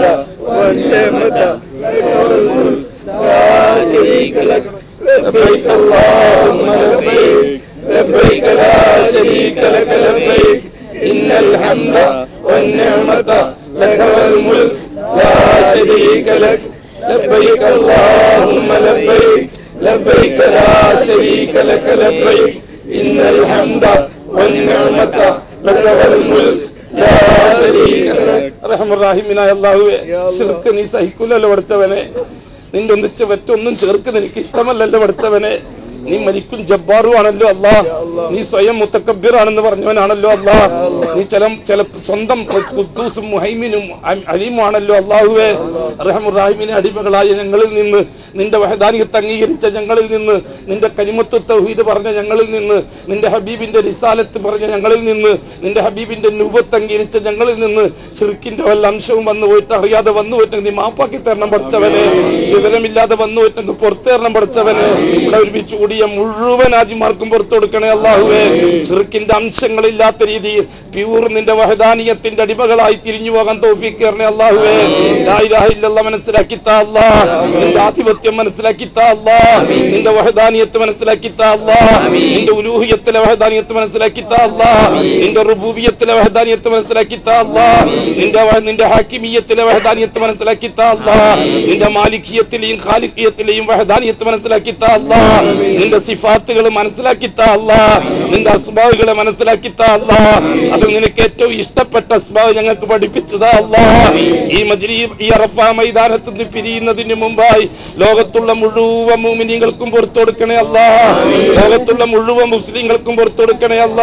والنعمة لك والملك لا شريك لك لبيك اللهم لبيك لبيك لا شريك لك لبيك إن الحمد والنعمة لك والملك لا شريك لك لبيك اللهم لبيك لبيك لا شريك لك لبيك إن الحمد والنعمة لك والملك لا شريك لك റഹ്മാൻ റഹീമിനായ അല്ലാഹുവേ ശിർക്ക് നീ സഹിക്കൂലല്ലോ പഠിച്ചവനെ നിന്റെ ഒന്നിച്ച് മറ്റൊന്നും ചേർക്കുന്ന എനിക്ക് ഇഷ്ടമല്ലല്ലോ പഠിച്ചവനെ നീ മലിക്കും ജബ്ബാറു ആണല്ലോ അല്ലാ നീ സ്വയം മുത്തക്കബിർ ആണെന്ന് പറഞ്ഞവനാണല്ലോ അല്ലാ നീ ചില ചില സ്വന്തം ഖുദ്ദൂസും മുഹൈമിനും അ- അലീമും ആണല്ലോ അള്ളാഹുവേ റഹമുറാഹിമിനെ അടിമകളായ ഞങ്ങളിൽ നിന്ന് നിന്റെ വഹദാനിയത്ത് അംഗീകരിച്ച ഞങ്ങളിൽ നിന്ന് നിന്റെ കലിമത്തു തൗഹീദ് പറഞ്ഞ ഞങ്ങളിൽ നിന്ന് നിന്റെ ഹബീബിന്റെ റിസാലത്ത് പറഞ്ഞ ഞങ്ങളിൽ നിന്ന് നിന്റെ ഹബീബിന്റെ നൂപത്ത് അംഗീകരിച്ച ഞങ്ങളിൽ നിന്ന് ഷിർക്കിന്റെ വല്ല അംശവും വന്നു പോയിട്ട് അറിയാതെ വന്നു പോയിട്ടെങ്കിൽ നീ മാപ്പാക്കി തരണം പഠിച്ചവനെ വിവരമില്ലാതെ വന്നു പോയിട്ടെങ്കിൽ പുറത്തു തരണം പഠിച്ചവനെ ഇവിടെ ഒരുമിച്ച് കൂടിയ മുഴുവൻ ആജിമാർക്കും പുറത്തു കൊടുക്കണേ അള്ളാഹുവേ ഷിർക്കിന്റെ അംശങ്ങളില്ലാത്ത രീതിയിൽ പ്യൂർ നിന്റെ വഹദാനിയത്തിന്റെ അടിമകളായി തിരിഞ്ഞു പോകാൻ തോഫിക്ക് തരണേ അള്ളാഹുവേ ലാ ഇലാഹ ഇല്ലല്ലാഹ് മനസ്സിലാക്കി താ അല്ലാ നിന്റെ ആധിപത്യം മനസ്സിലാക്കി താ അല്ലാ നിന്റെ വഹദാനിയത്ത് മനസ്സിലാക്കി താ അല്ലാ നിന്റെ ഉലൂഹിയത്തിലെ വഹദാനിയത്ത് മനസ്സിലാക്കി താ അല്ലാ നിന്റെ റുബൂബിയത്തിലെ വഹദാനിയത്ത് മനസ്സിലാക്കി താ അല്ലാ നിന്റെ വ- നിന്റെ ഹാക്കിമീയത്തിലെ വഹദാനിയത്ത് മനസ്സിലാക്കി താ അല്ലാ നിന്റെ മാലിക്കിയത്തിലെയും ഖാലിക്കിയത്തിലെയും വഹദാനിയത്ത് മനസ്സിലാക്കി താ അല്ലാ നിന്റെ സിഫാത്തുകൾ മനസ്സിലാക്കിത്താ അല്ല നിന്റെ അസ്ബാവുകളെ മനസ്സിലാക്കിത്താ അല്ല അത് നിനക്ക് ഏറ്റവും ഇഷ്ടപ്പെട്ട അസ്ബാവ് ഞങ്ങൾക്ക് പഠിപ്പിച്ചതാ അല്ല ഈ മജ്രി ഈ അറഫ മൈതാനത്ത് നിന്ന് പിരിയുന്നതിന് മുമ്പായി ലോകത്തുള്ള മുഴുവൻ മൂമിനികൾക്കും പുറത്തു കൊടുക്കണേ അല്ല ലോകത്തുള്ള മുഴുവൻ മുസ്ലിങ്ങൾക്കും പുറത്തു കൊടുക്കണേ അല്ല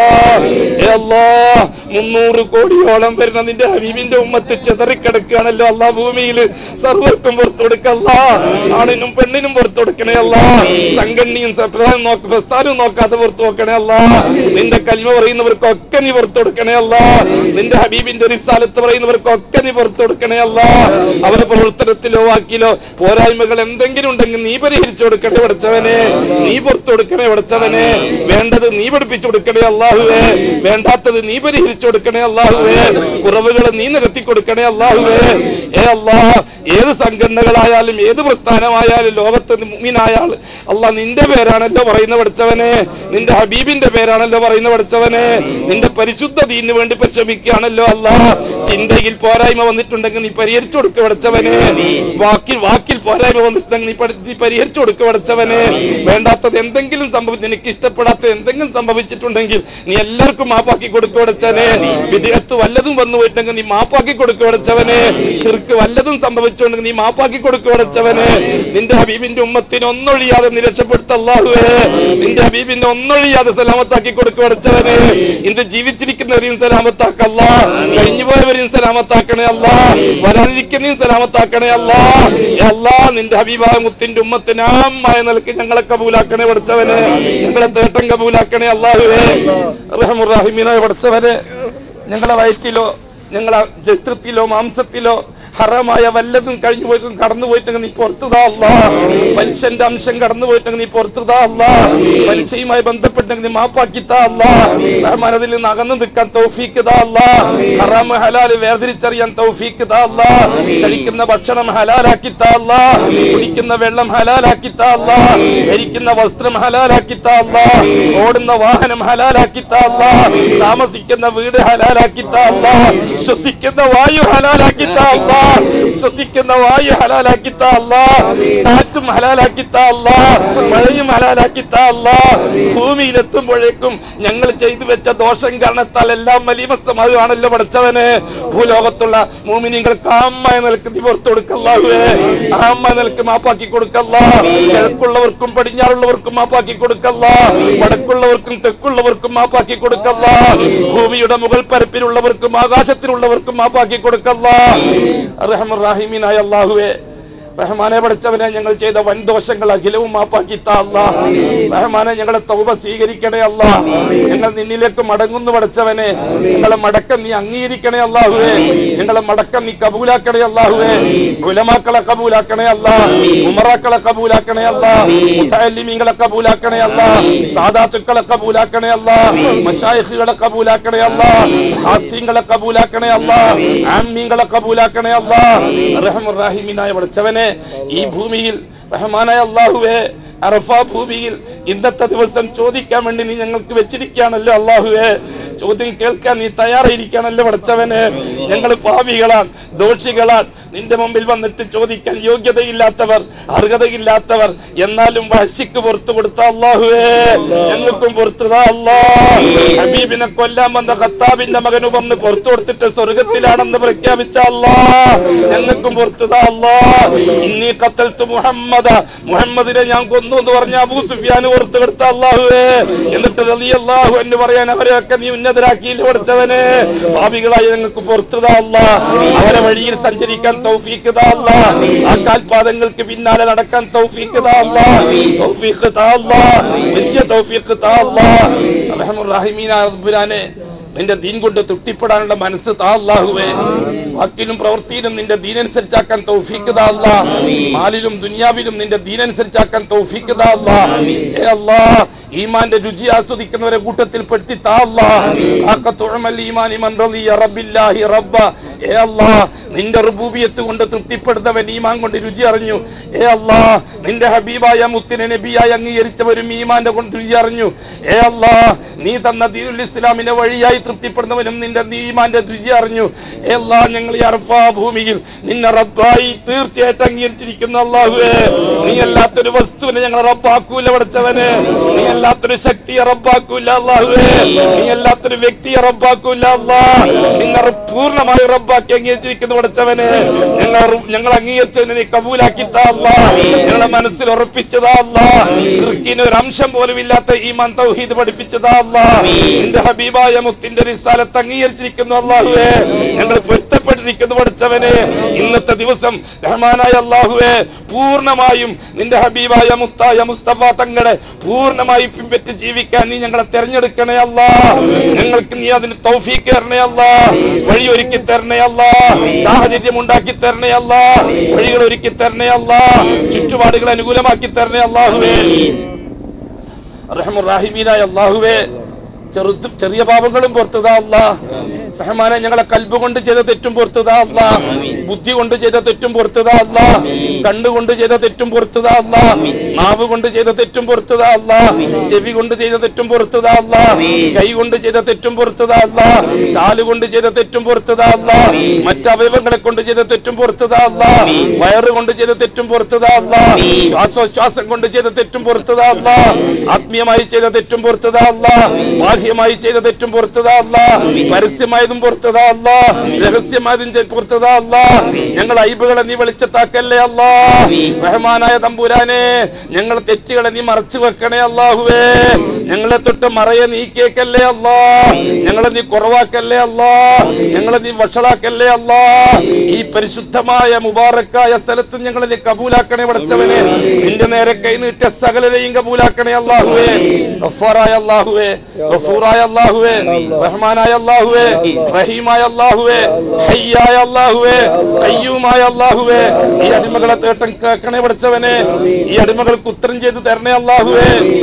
ഏ അല്ലാ മുന്നൂറ് കോടിയോളം വരുന്ന നിന്റെ ഹബീബിന്റെ ഉമ്മത്ത് ചെതറിക്കിടക്കുകയാണല്ലോ അല്ലാ ഭൂമിയിൽ സർവർക്കും പുറത്തു കൊടുക്കല്ല ആണിനും പെണ്ണിനും പുറത്തു കൊടുക്കണേ അല്ല സംഘടനയും പ്രധാനം നോക്ക പ്രസ്ഥാനവും നോക്കാതെ പുറത്തു നോക്കണേ അല്ല നിന്റെ കൽമ പറയുന്നവർക്കൊക്കെ നീ പുറത്തു കൊടുക്കണേ അല്ല നിന്റെ ഹബീബിന്റെ റിസാലത്ത് പറയുന്നവർക്കൊക്കെ നീ പുറത്തു കൊടുക്കണേ അല്ല അവരുടെ പ്രവർത്തനത്തിലോ വാക്കിലോ പോരായ്മകൾ എന്തെങ്കിലും ഉണ്ടെങ്കിൽ നീ പരിഹരിച്ചു കൊടുക്കണേ പഠിച്ചവനെ നീ പുറത്തു കൊടുക്കണേ പഠിച്ചവനെ വേണ്ടത് നീ പഠിപ്പിച്ചു കൊടുക്കണേ അള്ളാഹുവേ വേണ്ടാത്തത് നീ പരിഹരിച്ചു കൊടുക്കണേ അള്ളാഹുവേ കുറവുകൾ നീ നിരത്തി കൊടുക്കണേ അള്ളാഹുവേ ഏ അല്ലാ ഏത് സംഘടനകളായാലും ഏത് പ്രസ്ഥാനമായാലും ലോകത്ത് മുമ്മിനായാൽ അല്ല നിന്റെ പേരാണല്ലോ പറയുന്ന പഠിച്ചവനെ നിന്റെ ഹബീബിന്റെ പേരാണല്ലോ പറയുന്ന പഠിച്ചവനെ നിന്റെ പരിശുദ്ധ ദീനിന് വേണ്ടി പരിശ്രമിക്കുകയാണല്ലോ അല്ല ചിന്തയിൽ പോരായ്മ വന്നിട്ടുണ്ടെങ്കിൽ നീ പരിഹരിച്ചു കൊടുക്കുക പഠിച്ചവനെ വാക്കിൽ വാക്കിൽ പോരായ്മ വന്നിട്ടുണ്ടെങ്കിൽ നീ പരി- നീ പരിഹരിച്ചു കൊടുക്കുക പഠിച്ചവനെ വേണ്ടാത്തത് എന്തെങ്കിലും സംഭവിച്ചു നിനക്ക് ഇഷ്ടപ്പെടാത്ത എന്തെങ്കിലും സംഭവിച്ചിട്ടുണ്ടെങ്കിൽ നീ എല്ലാവർക്കും മാപ്പാക്കി കൊടുക്കുക പഠിച്ചവനെ വിദേഹത്ത് വല്ലതും വന്നു പോയിട്ടുണ്ടെങ്കിൽ നീ മാപ്പാക്കി കൊടുക്കുക പഠിച്ചവനെ ഷിർക്ക് വല്ലതും സംഭവിച്ചുണ്ടെങ്കിൽ നീ മാപ്പാക്കി കൊടുക്കുക പഠിച്ചവനെ നിന്റെ ഹബീബിന്റെ ഉമ്മത്തിന് ഒന്നൊഴിയാതെ നീ രക്ഷപ്പെടുത്ത അല്ലാഹുവേ നിന്റെ ഹബീബിന്റെ ഒന്നൊഴിയാതെ സലാമത്താക്കി കൊടുക്കുക പഠിച്ചവനെ ഇന്ന് ജീവിച്ചിരിക്കുന്നവരെയും സലാമത്താക്കല്ല കഴിഞ്ഞു പോയവരെയും സലാമത്താക്കണേ അല്ല വരാനിരിക്കുന്നതും സലാമത്താക്കണേ അല്ല അല്ലാ നിന്റെ ഹബീബായ മുത്തിന്റെ ഉമ്മത്തിന് ആമായ നിലക്ക് ഞങ്ങളെ കബൂലാക്കണേ പഠിച്ചവനെ ഞങ്ങളെ തേട്ടം കബൂലാക്കണേ അല്ലാഹുവേ റഹമുറാഹിമീനായ പഠിച്ചവനെ ഞങ്ങളെ വയറ്റിലോ ഞങ്ങളെ ചിത്രത്തിലോ മാംസത്തിലോ ഹറമായ വല്ലതും കഴിഞ്ഞു പോയിട്ടും കടന്നു പോയിട്ടുണ്ടെങ്കിൽ നീ പുറത്തുതാ അല്ല പലിശന്റെ അംശം കടന്നു പോയിട്ടുണ്ടെങ്കിൽ നീ പുറത്തുതാ അല്ല പലിശയുമായി ബന്ധപ്പെട്ടെങ്കിൽ നീ മാപ്പാക്കിത്താ അല്ല റഹ്മാൻ അതിൽ നിന്ന് അകന്നു നിൽക്കാൻ തൗഫീക്ക് താ അല്ല ഹറാമ് ഹലാല് വേർതിരിച്ചറിയാൻ തൗഫീക്ക് താ അല്ല കഴിക്കുന്ന ഭക്ഷണം ഹലാലാക്കിത്താ അല്ല കുടിക്കുന്ന വെള്ളം ഹലാലാക്കിത്താ അല്ല ധരിക്കുന്ന വസ്ത്രം ഹലാലാക്കിത്താ അല്ല ഓടുന്ന വാഹനം ഹലാലാക്കിത്താ അല്ല താമസിക്കുന്ന വീട് ഹലാലാക്കിത്താ അല്ല ശ്വസിക്കുന്ന വായു ഹലാലാക്കിത്താ അല്ല ശ്വസിക്കുന്ന വായു ഹലാലാക്കിത്താ അല്ല കാറ്റും ഹലാലാക്കിത്താ അല്ല മഴയും ഹലാലാക്കിത്താ അല്ല ഭൂമിയിലെത്തുമ്പോഴേക്കും ഞങ്ങൾ ചെയ്തു വെച്ച ദോഷം കാരണത്താൽ എല്ലാം മലീമസമാകുകയാണല്ലോ പഠിച്ചവന് ഭൂലോകത്തുള്ള മൂമിനിങ്ങൾക്ക് ആമായ നിലക്ക് നീ പുറത്തു കൊടുക്കല്ലാഹുവേ ആമായ നിലക്ക് മാപ്പാക്കി കൊടുക്കല്ല കിഴക്കുള്ളവർക്കും പടിഞ്ഞാറുള്ളവർക്കും മാപ്പാക്കി കൊടുക്കല്ല വടക്കുള്ളവർക്കും തെക്കുള്ളവർക്കും മാപ്പാക്കി കൊടുക്കല്ല ഭൂമിയുടെ മുകൾ പരപ്പിലുള്ളവർക്കും ആകാശത്തിലുള്ളവർക്കും മാപ്പാക്കി കൊടുക്കല്ല റഹമുറാഹിമീനായ അള്ളാഹുവേ റഹ്മാനെ പഠിച്ചവനെ ഞങ്ങൾ ചെയ്ത വൻ ദോഷങ്ങൾ അഖിലവും മാപ്പാക്കി താ അല്ലാ റഹ്മാനെ ഞങ്ങളെ തൗബ സ്വീകരിക്കണേ അല്ല ഞങ്ങൾ നിന്നിലേക്ക് മടങ്ങുന്നു പഠിച്ചവനെ ഞങ്ങളെ മടക്കം നീ അംഗീകരിക്കണേ അല്ലാഹുവേ ഞങ്ങളെ മടക്കം നീ കബൂലാക്കണേ അല്ലാഹുവേ ഉലമാക്കളെ കബൂലാക്കണേ അല്ല ഉമറാക്കളെ കബൂലാക്കണേ അല്ല മുത്തല്ലിമീങ്ങളെ കബൂലാക്കണേ അല്ല സാദാത്തുക്കളെ കബൂലാക്കണേ അല്ല മഷായിഖുകളെ കബൂലാക്കണേ അല്ല ഹാസ്യങ്ങളെ കബൂലാക്കണേ അല്ല ആമീങ്ങളെ കബൂലാക്കണേ അല്ല റഹമുറാഹിമീനായ പഠിച്ചവനെ ഈ ഭൂമിയിൽ റഹ്മാനായ അള്ളാഹുവേ അറഫ ഭൂമിയിൽ ഇന്നത്തെ ദിവസം ചോദിക്കാൻ വേണ്ടി നീ ഞങ്ങൾക്ക് വെച്ചിരിക്കുകയാണല്ലോ അള്ളാഹുവേ ചോദ്യം കേൾക്കാൻ നീ തയ്യാറായിരിക്കാണല്ലോ പഠിച്ചവന് ഞങ്ങൾ പാപികളാണ് ദോഷികളാണ് നിന്റെ മുമ്പിൽ വന്നിട്ട് ചോദിക്കാൻ യോഗ്യതയില്ലാത്തവർ അർഹതയില്ലാത്തവർ എന്നാലും വശിക്ക് പുറത്തു കൊടുത്ത അള്ളാഹുവേ ഞങ്ങൾക്കും പുറത്തുതാ അല്ലാ ഹബീബിനെ കൊല്ലാൻ വന്ന ഖത്താബിന്റെ മകന് വന്ന് പുറത്തു കൊടുത്തിട്ട് സ്വർഗത്തിലാണെന്ന് പ്രഖ്യാപിച്ച അല്ലാ ഞങ്ങൾക്കും പുറത്തുതാ അല്ലാ ഇന്നീ കത്തൽത്ത് മുഹമ്മദ മുഹമ്മദിനെ ഞാൻ കൊന്നു എന്ന് പറഞ്ഞ അബൂ സുഫിയാന് പുറത്തു കൊടുത്ത അള്ളാഹുവേ എന്നിട്ട് റലി അള്ളാഹു എന്ന് പറയാൻ അവരെയൊക്കെ നീ ഉന്നതരാക്കിയില്ല പഠിച്ചവനെ പാപികളായി ഞങ്ങൾക്ക് പുറത്തുതാ അല്ലാ അവരെ വഴിയിൽ സഞ്ചരിക്കാൻ തൗഫീക്ക് താ അല്ലാ ആ കാൽപാദങ്ങൾക്ക് പിന്നാലെ നടക്കാൻ തൗഫീക്ക് താ അല്ലാ തൗഫീക്ക് താ അല്ലാ വലിയ തൗഫീക്ക് താ അല്ലാ റഹ്മുറഹിമീന റബ്ബുരാനെ നിന്റെ ദീൻ കൊണ്ട് തൃപ്തിപ്പെടാനുള്ള മനസ്സ് താ അല്ലാഹുവേ വാക്കിലും പ്രവൃത്തിയിലും നിന്റെ ദീനനുസരിച്ചാക്കാൻ തൗഫീക്ക് താ അല്ലാ മാലിലും ദുനിയാവിലും നിന്റെ ദീനനുസരിച്ചാക്കാൻ തൗഫീക്ക് താ അല്ലാ ഏ അല്ലാ ഈമാന്റെ രുചി ആസ്വദിക്കുന്നവരെ കൂട്ടത്തിൽ പെടുത്തി താ അല്ലാ ആഖത്തുഉമൽ ഈമാനി മൻ റളിയ റബ്ബില്ലാഹി റബ്ബ ഏ അല്ലാ നിന്റെ റുബൂബിയത്ത് കൊണ്ട് തൃപ്തിപ്പെടുന്നവൻ ഈമാൻ കൊണ്ട് രുചി അറിഞ്ഞു ഏ അല്ലാ നിന്റെ ഹബീബായ മുത്തിനെ നബിയായി അംഗീകരിച്ചവരും ഈമാന്റെ കൊണ്ട് രുചി അറിഞ്ഞു ഏ അല്ലാ നീ തന്ന ദീനുൽ ഇസ്ലാമിനെ വഴിയായി തൃപ്തിപ്പെടുന്നവനും നിന്റെ ഈമാന്റെ രുചി അറിഞ്ഞു ഏ അല്ലാ ഞങ്ങൾ ഈ അറഫാ ഭൂമിയിൽ നിന്നെ റബ്ബായി തീർച്ചയായിട്ടും അംഗീകരിച്ചിരിക്കുന്ന അല്ലാഹുവേ നീ അല്ലാത്തൊരു വസ്തുവിനെ ഞങ്ങൾ റബ്ബാക്കൂല പഠിച്ചവന് നീ അല്ലാത്തൊരു ശക്തിയെ റബ്ബാക്കൂല അല്ലാഹുവേ നീ അല്ലാത്തൊരു വ്യക്തിയെ റബ്ബാക്കൂല അല്ലാ നിങ്ങൾ പൂർണ്ണമായി റബ്ബാക്കി അംഗീകരിച്ചിരിക്കുന്ന പഠിച്ചവന് ഞങ്ങൾ ഞങ്ങൾ അംഗീകരിച്ചതിനെ നീ കബൂലാക്കി താ അല്ലാ ഞങ്ങളെ മനസ്സിൽ ഉറപ്പിച്ചതാ അല്ലാ ഷിർക്കിന് ഒരു അംശം പോലും ഇല്ലാത്ത ഈമാൻ തൗഹീദ് പഠിപ്പിച്ചതാ അല്ലാ നിന്റെ ഹബീബായ മുത്തിന്റെ റിസാലത്ത് അംഗീകരിച്ചിരിക്കുന്നു അല്ലാഹുവേ ഞങ്ങൾ പൊരുത്തപ്പെട്ടിരിക്കുന്നു പഠിച്ചവന് ഇന്നത്തെ ദിവസം റഹ്മാനായ അല്ലാഹുവേ പൂർണ്ണമായും നിന്റെ ഹബീബായ മുത്തായ മുസ്തഫ തങ്ങളെ പൂർണ്ണമായി പിൻപറ്റി ജീവിക്കാൻ നീ ഞങ്ങളെ തെരഞ്ഞെടുക്കണേ അല്ലാ ഞങ്ങൾക്ക് നീ അതിന് തൗഫീക്ക് തരണേ അല്ലാ വഴി ഒരുക്കി തരണേ അല്ലാ സാഹചര്യം ഉണ്ടാക്കി തരണേ അല്ലാ വഴികൾ ഒരുക്കി തരണേ അല്ലാ ചുറ്റുപാടുകൾ അനുകൂലമാക്കി തരണേ അല്ലാഹുവേ റഹമുറാഹിമീനായ അള്ളാഹുവേ ചെറുത് ചെറിയ പാപങ്ങളും പുറത്തുതാ അല്ലാ റഹ്മാനെ ഞങ്ങളെ കൽബ് കൊണ്ട് ചെയ്ത തെറ്റും പുറത്തുതാ അല്ലാ ബുദ്ധി കൊണ്ട് ചെയ്ത തെറ്റും പുറത്തുതാ അല്ലാ കണ്ണുകൊണ്ട് ചെയ്ത തെറ്റും പുറത്തുതാ അല്ലാ നാവ് കൊണ്ട് ചെയ്ത തെറ്റും പുറത്തുതാ അല്ലാ ചെവി കൊണ്ട് ചെയ്ത തെറ്റും പുറത്തുതാ അല്ലാ കൈ കൊണ്ട് ചെയ്ത തെറ്റും പുറത്തുതാ അല്ലാ കാല് കൊണ്ട് ചെയ്ത തെറ്റും പുറത്തുതാ അല്ലാ മറ്റവയവങ്ങളെ കൊണ്ട് ചെയ്ത തെറ്റും പുറത്തുതാ അല്ലാ വയറ് കൊണ്ട് ചെയ്ത തെറ്റും പുറത്തുതാ അല്ലാ ശ്വാസോച്ഛ്വാസം കൊണ്ട് ചെയ്ത തെറ്റും പുറത്തുതാ അല്ലാ ആത്മീയമായി ചെയ്ത തെറ്റും പുറത്തുതാ അല്ലാ ബാഹ്യമായി ചെയ്ത തെറ്റും പുറത്തുതാ അല്ലാ പരസ്യമായതും പുറത്തുതാ അല്ലാ രഹസ്യമായതും ചെ- പുറത്തുതാ അല്ലാ ഞങ്ങൾ ഐബുകളെ നീ വെളിച്ചത്താക്കല്ലേ അല്ലാ റഹ്മാനായ തമ്പുരാനെ ഞങ്ങൾ തെറ്റുകളെ നീ മറച്ചു വെക്കണേ അല്ലാഹുവേ ഞങ്ങളെ തൊട്ട് മറയെ നീക്കിയേക്കല്ലേ അല്ലാ ഞങ്ങളെ നീ കുറവാക്കല്ലേ അല്ലാ ഞങ്ങളെ നീ വഷളാക്കല്ലേ അല്ലാ ഈ പരിശുദ്ധമായ മുബാറക്കായ സ്ഥലത്ത് ഞങ്ങളെ നീ കബൂലാക്കണേ പടച്ചവനെ നിന്റെ നേരെ കൈനീട്ടിയ സകലരെയും കബൂലാക്കണേ അല്ലാഹുവേ ഗഫാറായ അല്ലാഹുവേ ഗഫൂറായ അല്ലാഹുവേ റഹ്മാനായ അല്ലാഹുവേ റഹീമായ അല്ലാഹുവേ ഹയ്യായ അല്ലാഹുവേ കയ്യൂമായ അല്ലാഹുവേ ഈ അടിമകളെ തേട്ടം കേൾക്കണേ പഠിച്ചവനെ ഈ അടിമകൾക്ക് ഉത്തരം ചെയ്ത് തരണേ അല്ലാഹുവേ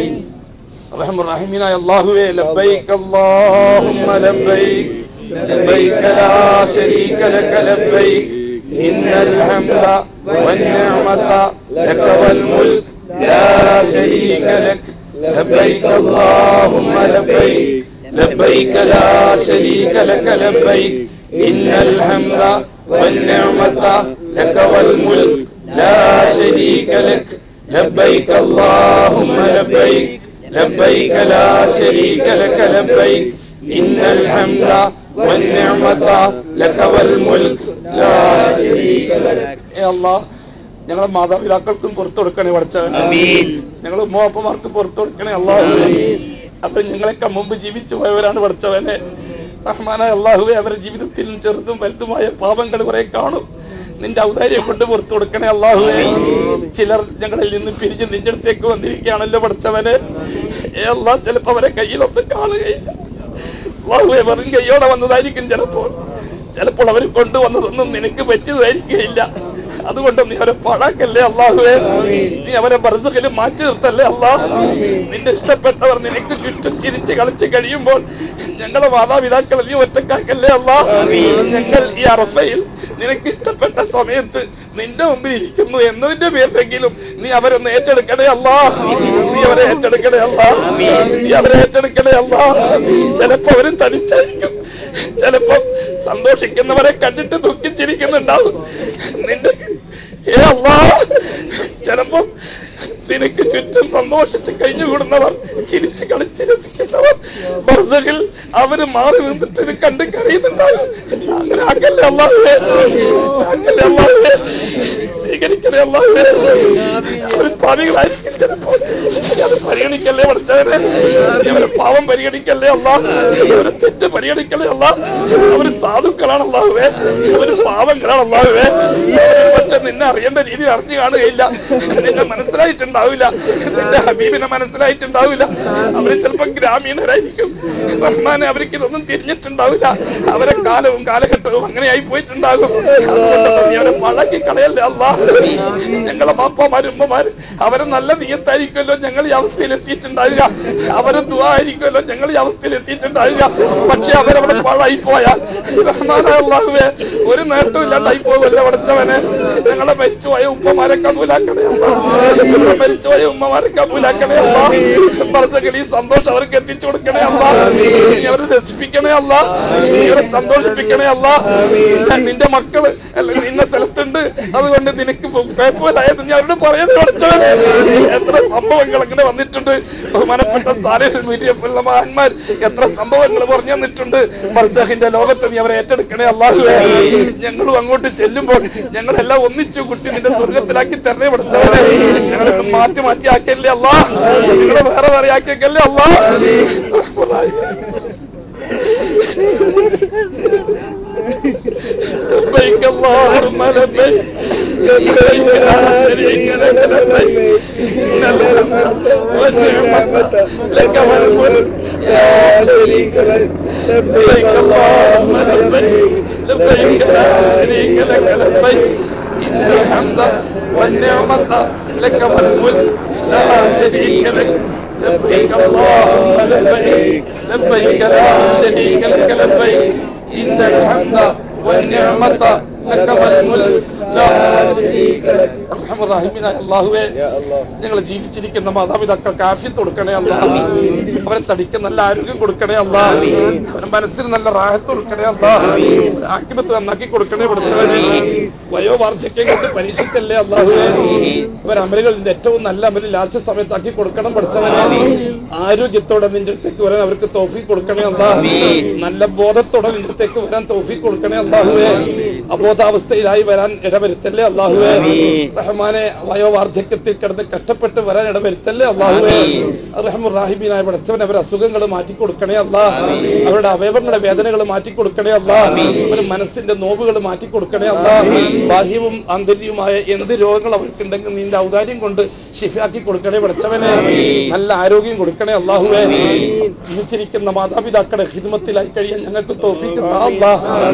റഹ്മ റഹീമിനായ അല്ലാഹുവേ ലബ്ബൈക അല്ലാഹുമ്മ ലബ്ബൈക ലബ്ബൈക ലാ ശരീക ലക ലബ്ബൈക ഇന്നൽ ഹംദ വന്നിഅമത ലക വൽ മുൽക്ക് ലാ ശരീക ലക ലബ്ബൈക അല്ലാഹുമ്മ ലബ്ബൈക ലബ്ബൈക ലാ ശരീക ലക ലബ്ബൈക ഇന്നൽ ഹംദ വന്നിഅമത ലക വൽ മുൽക്ക് ലാ ശരീക ലക ലബ്ബൈക അല്ലാഹുമ്മ ലബ്ബൈക لبيك لا شريك لك لبيك إن الحمد والنعمة لك والملك لا شريك لك يا الله ഞങ്ങളെ മാതാപിതാക്കൾക്കും പുറത്തു കൊടുക്കണേ പഠിച്ചവൻ ഞങ്ങൾ ഉമ്മപ്പമാർക്കും പുറത്തു കൊടുക്കണേ അള്ളാഹുവേ അവർ ഞങ്ങളെയൊക്കെ മുമ്പ് ജീവിച്ചു പോയവരാണ് പഠിച്ചവനെ റഹ്മാനായ അള്ളാഹുവെ അവരുടെ ജീവിതത്തിൽ ചെറുതും വലുതുമായ പാപങ്ങൾ കുറെ കാണും നിന്റെ ഔദാര്യം കൊണ്ട് പുറത്തു കൊടുക്കണേ അള്ളാഹുവേ ചിലർ ഞങ്ങളിൽ നിന്ന് പിരിഞ്ഞ് നിന്റെ അടുത്തേക്ക് വന്നിരിക്കുകയാണല്ലോ പഠിച്ചവന് ഏ അല്ലാ ചിലപ്പോ അവരെ കയ്യിലൊന്നും കാണുകയില്ല അള്ളാഹുവെ വെറും കയ്യോടെ വന്നതായിരിക്കും ചിലപ്പോൾ ചിലപ്പോൾ അവർ കൊണ്ടുവന്നതൊന്നും നിനക്ക് പറ്റിയതായിരിക്കില്ല അതുകൊണ്ട് നീ അവരെ പാഴാക്കല്ലേ അള്ളാഹുവേ നീ അവരെ ബർസഖിൽ മാറ്റി നിർത്തല്ലേ അള്ളാഹ് നിന്റെ ഇഷ്ടപ്പെട്ടവർ നിനക്ക് ചുറ്റും ചിരിച്ച് കളിച്ച് കഴിയുമ്പോൾ ഞങ്ങളെ മാതാപിതാക്കളെ നീ ഒറ്റക്കാക്കല്ലേ അള്ളാഹ് ഞങ്ങൾ ഈ അറഫയിൽ നിനക്ക് ഇഷ്ടപ്പെട്ട സമയത്ത് നിന്റെ മുമ്പിൽ ഇരിക്കുന്നു എന്നതിന്റെ പേരിലെങ്കിലും നീ അവരൊന്ന് ഏറ്റെടുക്കണേ അല്ലാ നീ അവരെ ഏറ്റെടുക്കണേ അല്ലാ നീ അവരെ ഏറ്റെടുക്കണേ അല്ലാ ചിലപ്പോ അവരും തനിച്ചായിരിക്കും ചിലപ്പോ സന്തോഷിക്കുന്നവരെ കണ്ടിട്ട് ദുഃഖിച്ചിരിക്കുന്നുണ്ടാവും നിന്റെ ഏ അല്ലാ ചിലപ്പോ നിനക്ക് ചുറ്റും സന്തോഷിച്ച് കഴിഞ്ഞുകൂടുന്നവർ ചിരിച്ച് കളിച്ച് രസിക്കുന്നവർ ബർസഖിൽ അവര് മാറി നിന്നിട്ട് ഇത് കണ്ട് കരയുന്നുണ്ടാകും അങ്ങനെ ആക്കല്ലേ അള്ളാഹുവേ ആക്കല്ലേ അള്ളാഹുവേ സ്വീകരിക്കണേ അള്ളാഹുവേ അവർ പാവികളായിരിക്കും ചിലപ്പോൾ നീ അത് പരിഗണിക്കല്ലേ പഠിച്ചവരെ നീ അവരെ പാവം പരിഗണിക്കല്ലേ അല്ലാ അവരെ തെറ്റ് പരിഗണിക്കല്ലേ അല്ലാ അവര് സാധുക്കളാണ് അള്ളാഹുവേ അവര് പാവങ്ങളാണ് അള്ളാഹുവേ അവര് പക്ഷെ നിന്നെ അറിയേണ്ട രീതി അറിഞ്ഞു കാണുകയില്ല നിന്നെ മനസ്സിലായിട്ടുണ്ടാവില്ല നിന്റെ ഹബീബിനെ മനസ്സിലായിട്ടുണ്ടാവില്ല അവര് ചിലപ്പോ ഗ്രാമീണരായിരിക്കും റഹ്മാനെ അവർക്ക് ഇതൊന്നും തിരിഞ്ഞിട്ടുണ്ടാവില്ല അവരെ കാലവും കാലഘട്ടവും അങ്ങനെയായി പോയിട്ടുണ്ടാകും അതുകൊണ്ട് നീ അവരെ പഴക്കി കളയല്ലേ അല്ലാ ഞങ്ങളെ ബാപ്പമാരും ഉമ്മമാരും അവരെ നല്ല നീയത്തായിരിക്കുമല്ലോ ഞങ്ങൾ ഈ അവസ്ഥ അവസ്ഥയിൽ എത്തിയിട്ടുണ്ടാകുക അവരെ ദുആയിരിക്കുമല്ലോ ഞങ്ങൾ ഈ അവസ്ഥയിൽ എത്തിയിട്ടുണ്ടാകുക പക്ഷെ അവരവിടെ പാഴായി പോയാൽ റഹ്മാനായ അല്ലാഹുവേ ഒരു നേട്ടവും ഇല്ലാണ്ടായി പോകുമല്ലോ പഠിച്ചവനെ ഞങ്ങളെ മരിച്ചുപോയ ഉമ്മമാരെ കബൂലാക്കണേ അല്ലാ. ഞങ്ങളെ മരിച്ചുപോയ ഉമ്മമാരെ കബൂലാക്കണേ അല്ല ഈ സന്തോഷം അവർക്ക് എത്തിച്ചു കൊടുക്കണേ അല്ല നീ അവരെ രസിപ്പിക്കണേ അല്ല നീ അവരെ സന്തോഷിപ്പിക്കണേ അല്ല നിന്റെ മക്കള് അല്ല നിന്ന സ്ഥലത്തുണ്ട് അതുകൊണ്ട് നിനക്ക് കുഴപ്പമില്ലായത് നീ അവരോട് പറയുന്നത് പഠിച്ചവനെ എത്ര സംഭവങ്ങൾ അങ്ങനെ വന്നിട്ടുണ്ട് ബഹുമാനപ്പെട്ട സാലിഹിൽ മീഡിയപ്പുള്ള മഹാന്മാർ എത്ര സംഭവങ്ങൾ പറഞ്ഞു തന്നിട്ടുണ്ട് ബർസഹിന്റെ ലോകത്ത് നീ അവരെ ഏറ്റെടുക്കണേ അല്ലാഹുവേ ഞങ്ങളും അങ്ങോട്ട് ചെല്ലുമ്പോൾ ഞങ്ങളെല്ലാം ഒന്നിച്ചു കുട്ടി നിന്റെ സ്വർഗത്തിലാക്കി തരണേ പഠിച്ചവനെ ഞങ്ങളൊന്ന് മാറ്റി മാറ്റി ആക്കിയല്ലേ അല്ലാ നിങ്ങളെ വേറെ വേറെ ആക്കിയേക്കല്ലേ അല്ലാ لبيك اللهم لبيك لبيك لا شريك لك لبيك إن الحمد والنعمة لك والملك لا شريك لك لبيك اللهم لبيك لبيك لا شريك لك لبيك إن الحمد والنعمة لك والملك لا شريك لك لبيك اللهم لبيك لبيك لا شريك لك لبيك إن الحمد والنعمة لك والملك لا شريك لك أرحم الراحمين يا الله ഞങ്ങൾ ജീവിച്ചിരിക്കുന്ന മാതാപിതാക്കൾക്ക് ആഫ്യത്ത് കൊടുക്കണേ അല്ല അവരെ തടിക്ക് നല്ല ആരോഗ്യം കൊടുക്കണേ അല്ല അവരുടെ മനസ്സിന് നല്ല റാഹത്ത് കൊടുക്കണേ അല്ല ആക്കിമത്ത് നന്നാക്കി കൊടുക്കണേ പഠിച്ചവനെ വയോവാർദ്ധക്യം കൊണ്ട് പരീക്ഷിക്കല്ലേ അല്ലാഹുവേ അവർ അമലുകൾ നിന്റെ ഏറ്റവും നല്ല അമല് ലാസ്റ്റ് സമയത്താക്കി കൊടുക്കണം പഠിച്ചവനെ ആരോഗ്യത്തോടെ നിന്റെ അടുത്തേക്ക് വരാൻ അവർക്ക് തോഫി കൊടുക്കണേ അല്ല നല്ല ബോധത്തോടെ നിന്റെ അടുത്തേക്ക് വരാൻ തോഫി കൊടുക്കണേ അല്ലാഹുവേ അബോധാവസ്ഥയിലായി വരാൻ ഇടവരുത്തല്ലേ അല്ലാഹുവേ റഹ്മാനെ വയോവാർദ്ധക്യത്തിൽ കിടന്ന് കഷ്ടപ്പെട്ട് വരാൻ ഇടവരുത്തല്ലേ അല്ലാഹുവേ റഹ്മുറാഹിബീനായ പഠിച്ചവൻ അവരുടെ അസുഖങ്ങൾ മാറ്റി കൊടുക്കണേ അല്ല അവരുടെ അവയവങ്ങളുടെ വേദനകൾ മാറ്റി കൊടുക്കണേ അല്ല അവരുടെ മനസ്സിന്റെ നോവുകൾ മാറ്റി കൊടുക്കണേ അല്ല ബാഹ്യവും ആന്തരികവുമായ എന്ത് രോഗങ്ങൾ അവർക്കുണ്ടെങ്കിൽ നിന്റെ ഔദാര്യം കൊണ്ട് ഷിഫാക്കി കൊടുക്കണേ പഠിച്ചവനെ നല്ല ആരോഗ്യം കൊടുക്കണേ അള്ളാഹുവേ ജീവിച്ചിരിക്കുന്ന മാതാപിതാക്കളുടെ ഹിദ്മത്തിലായി കഴിയാൻ ഞങ്ങൾക്ക് തോഫിക്ക് താ അല്ലാ.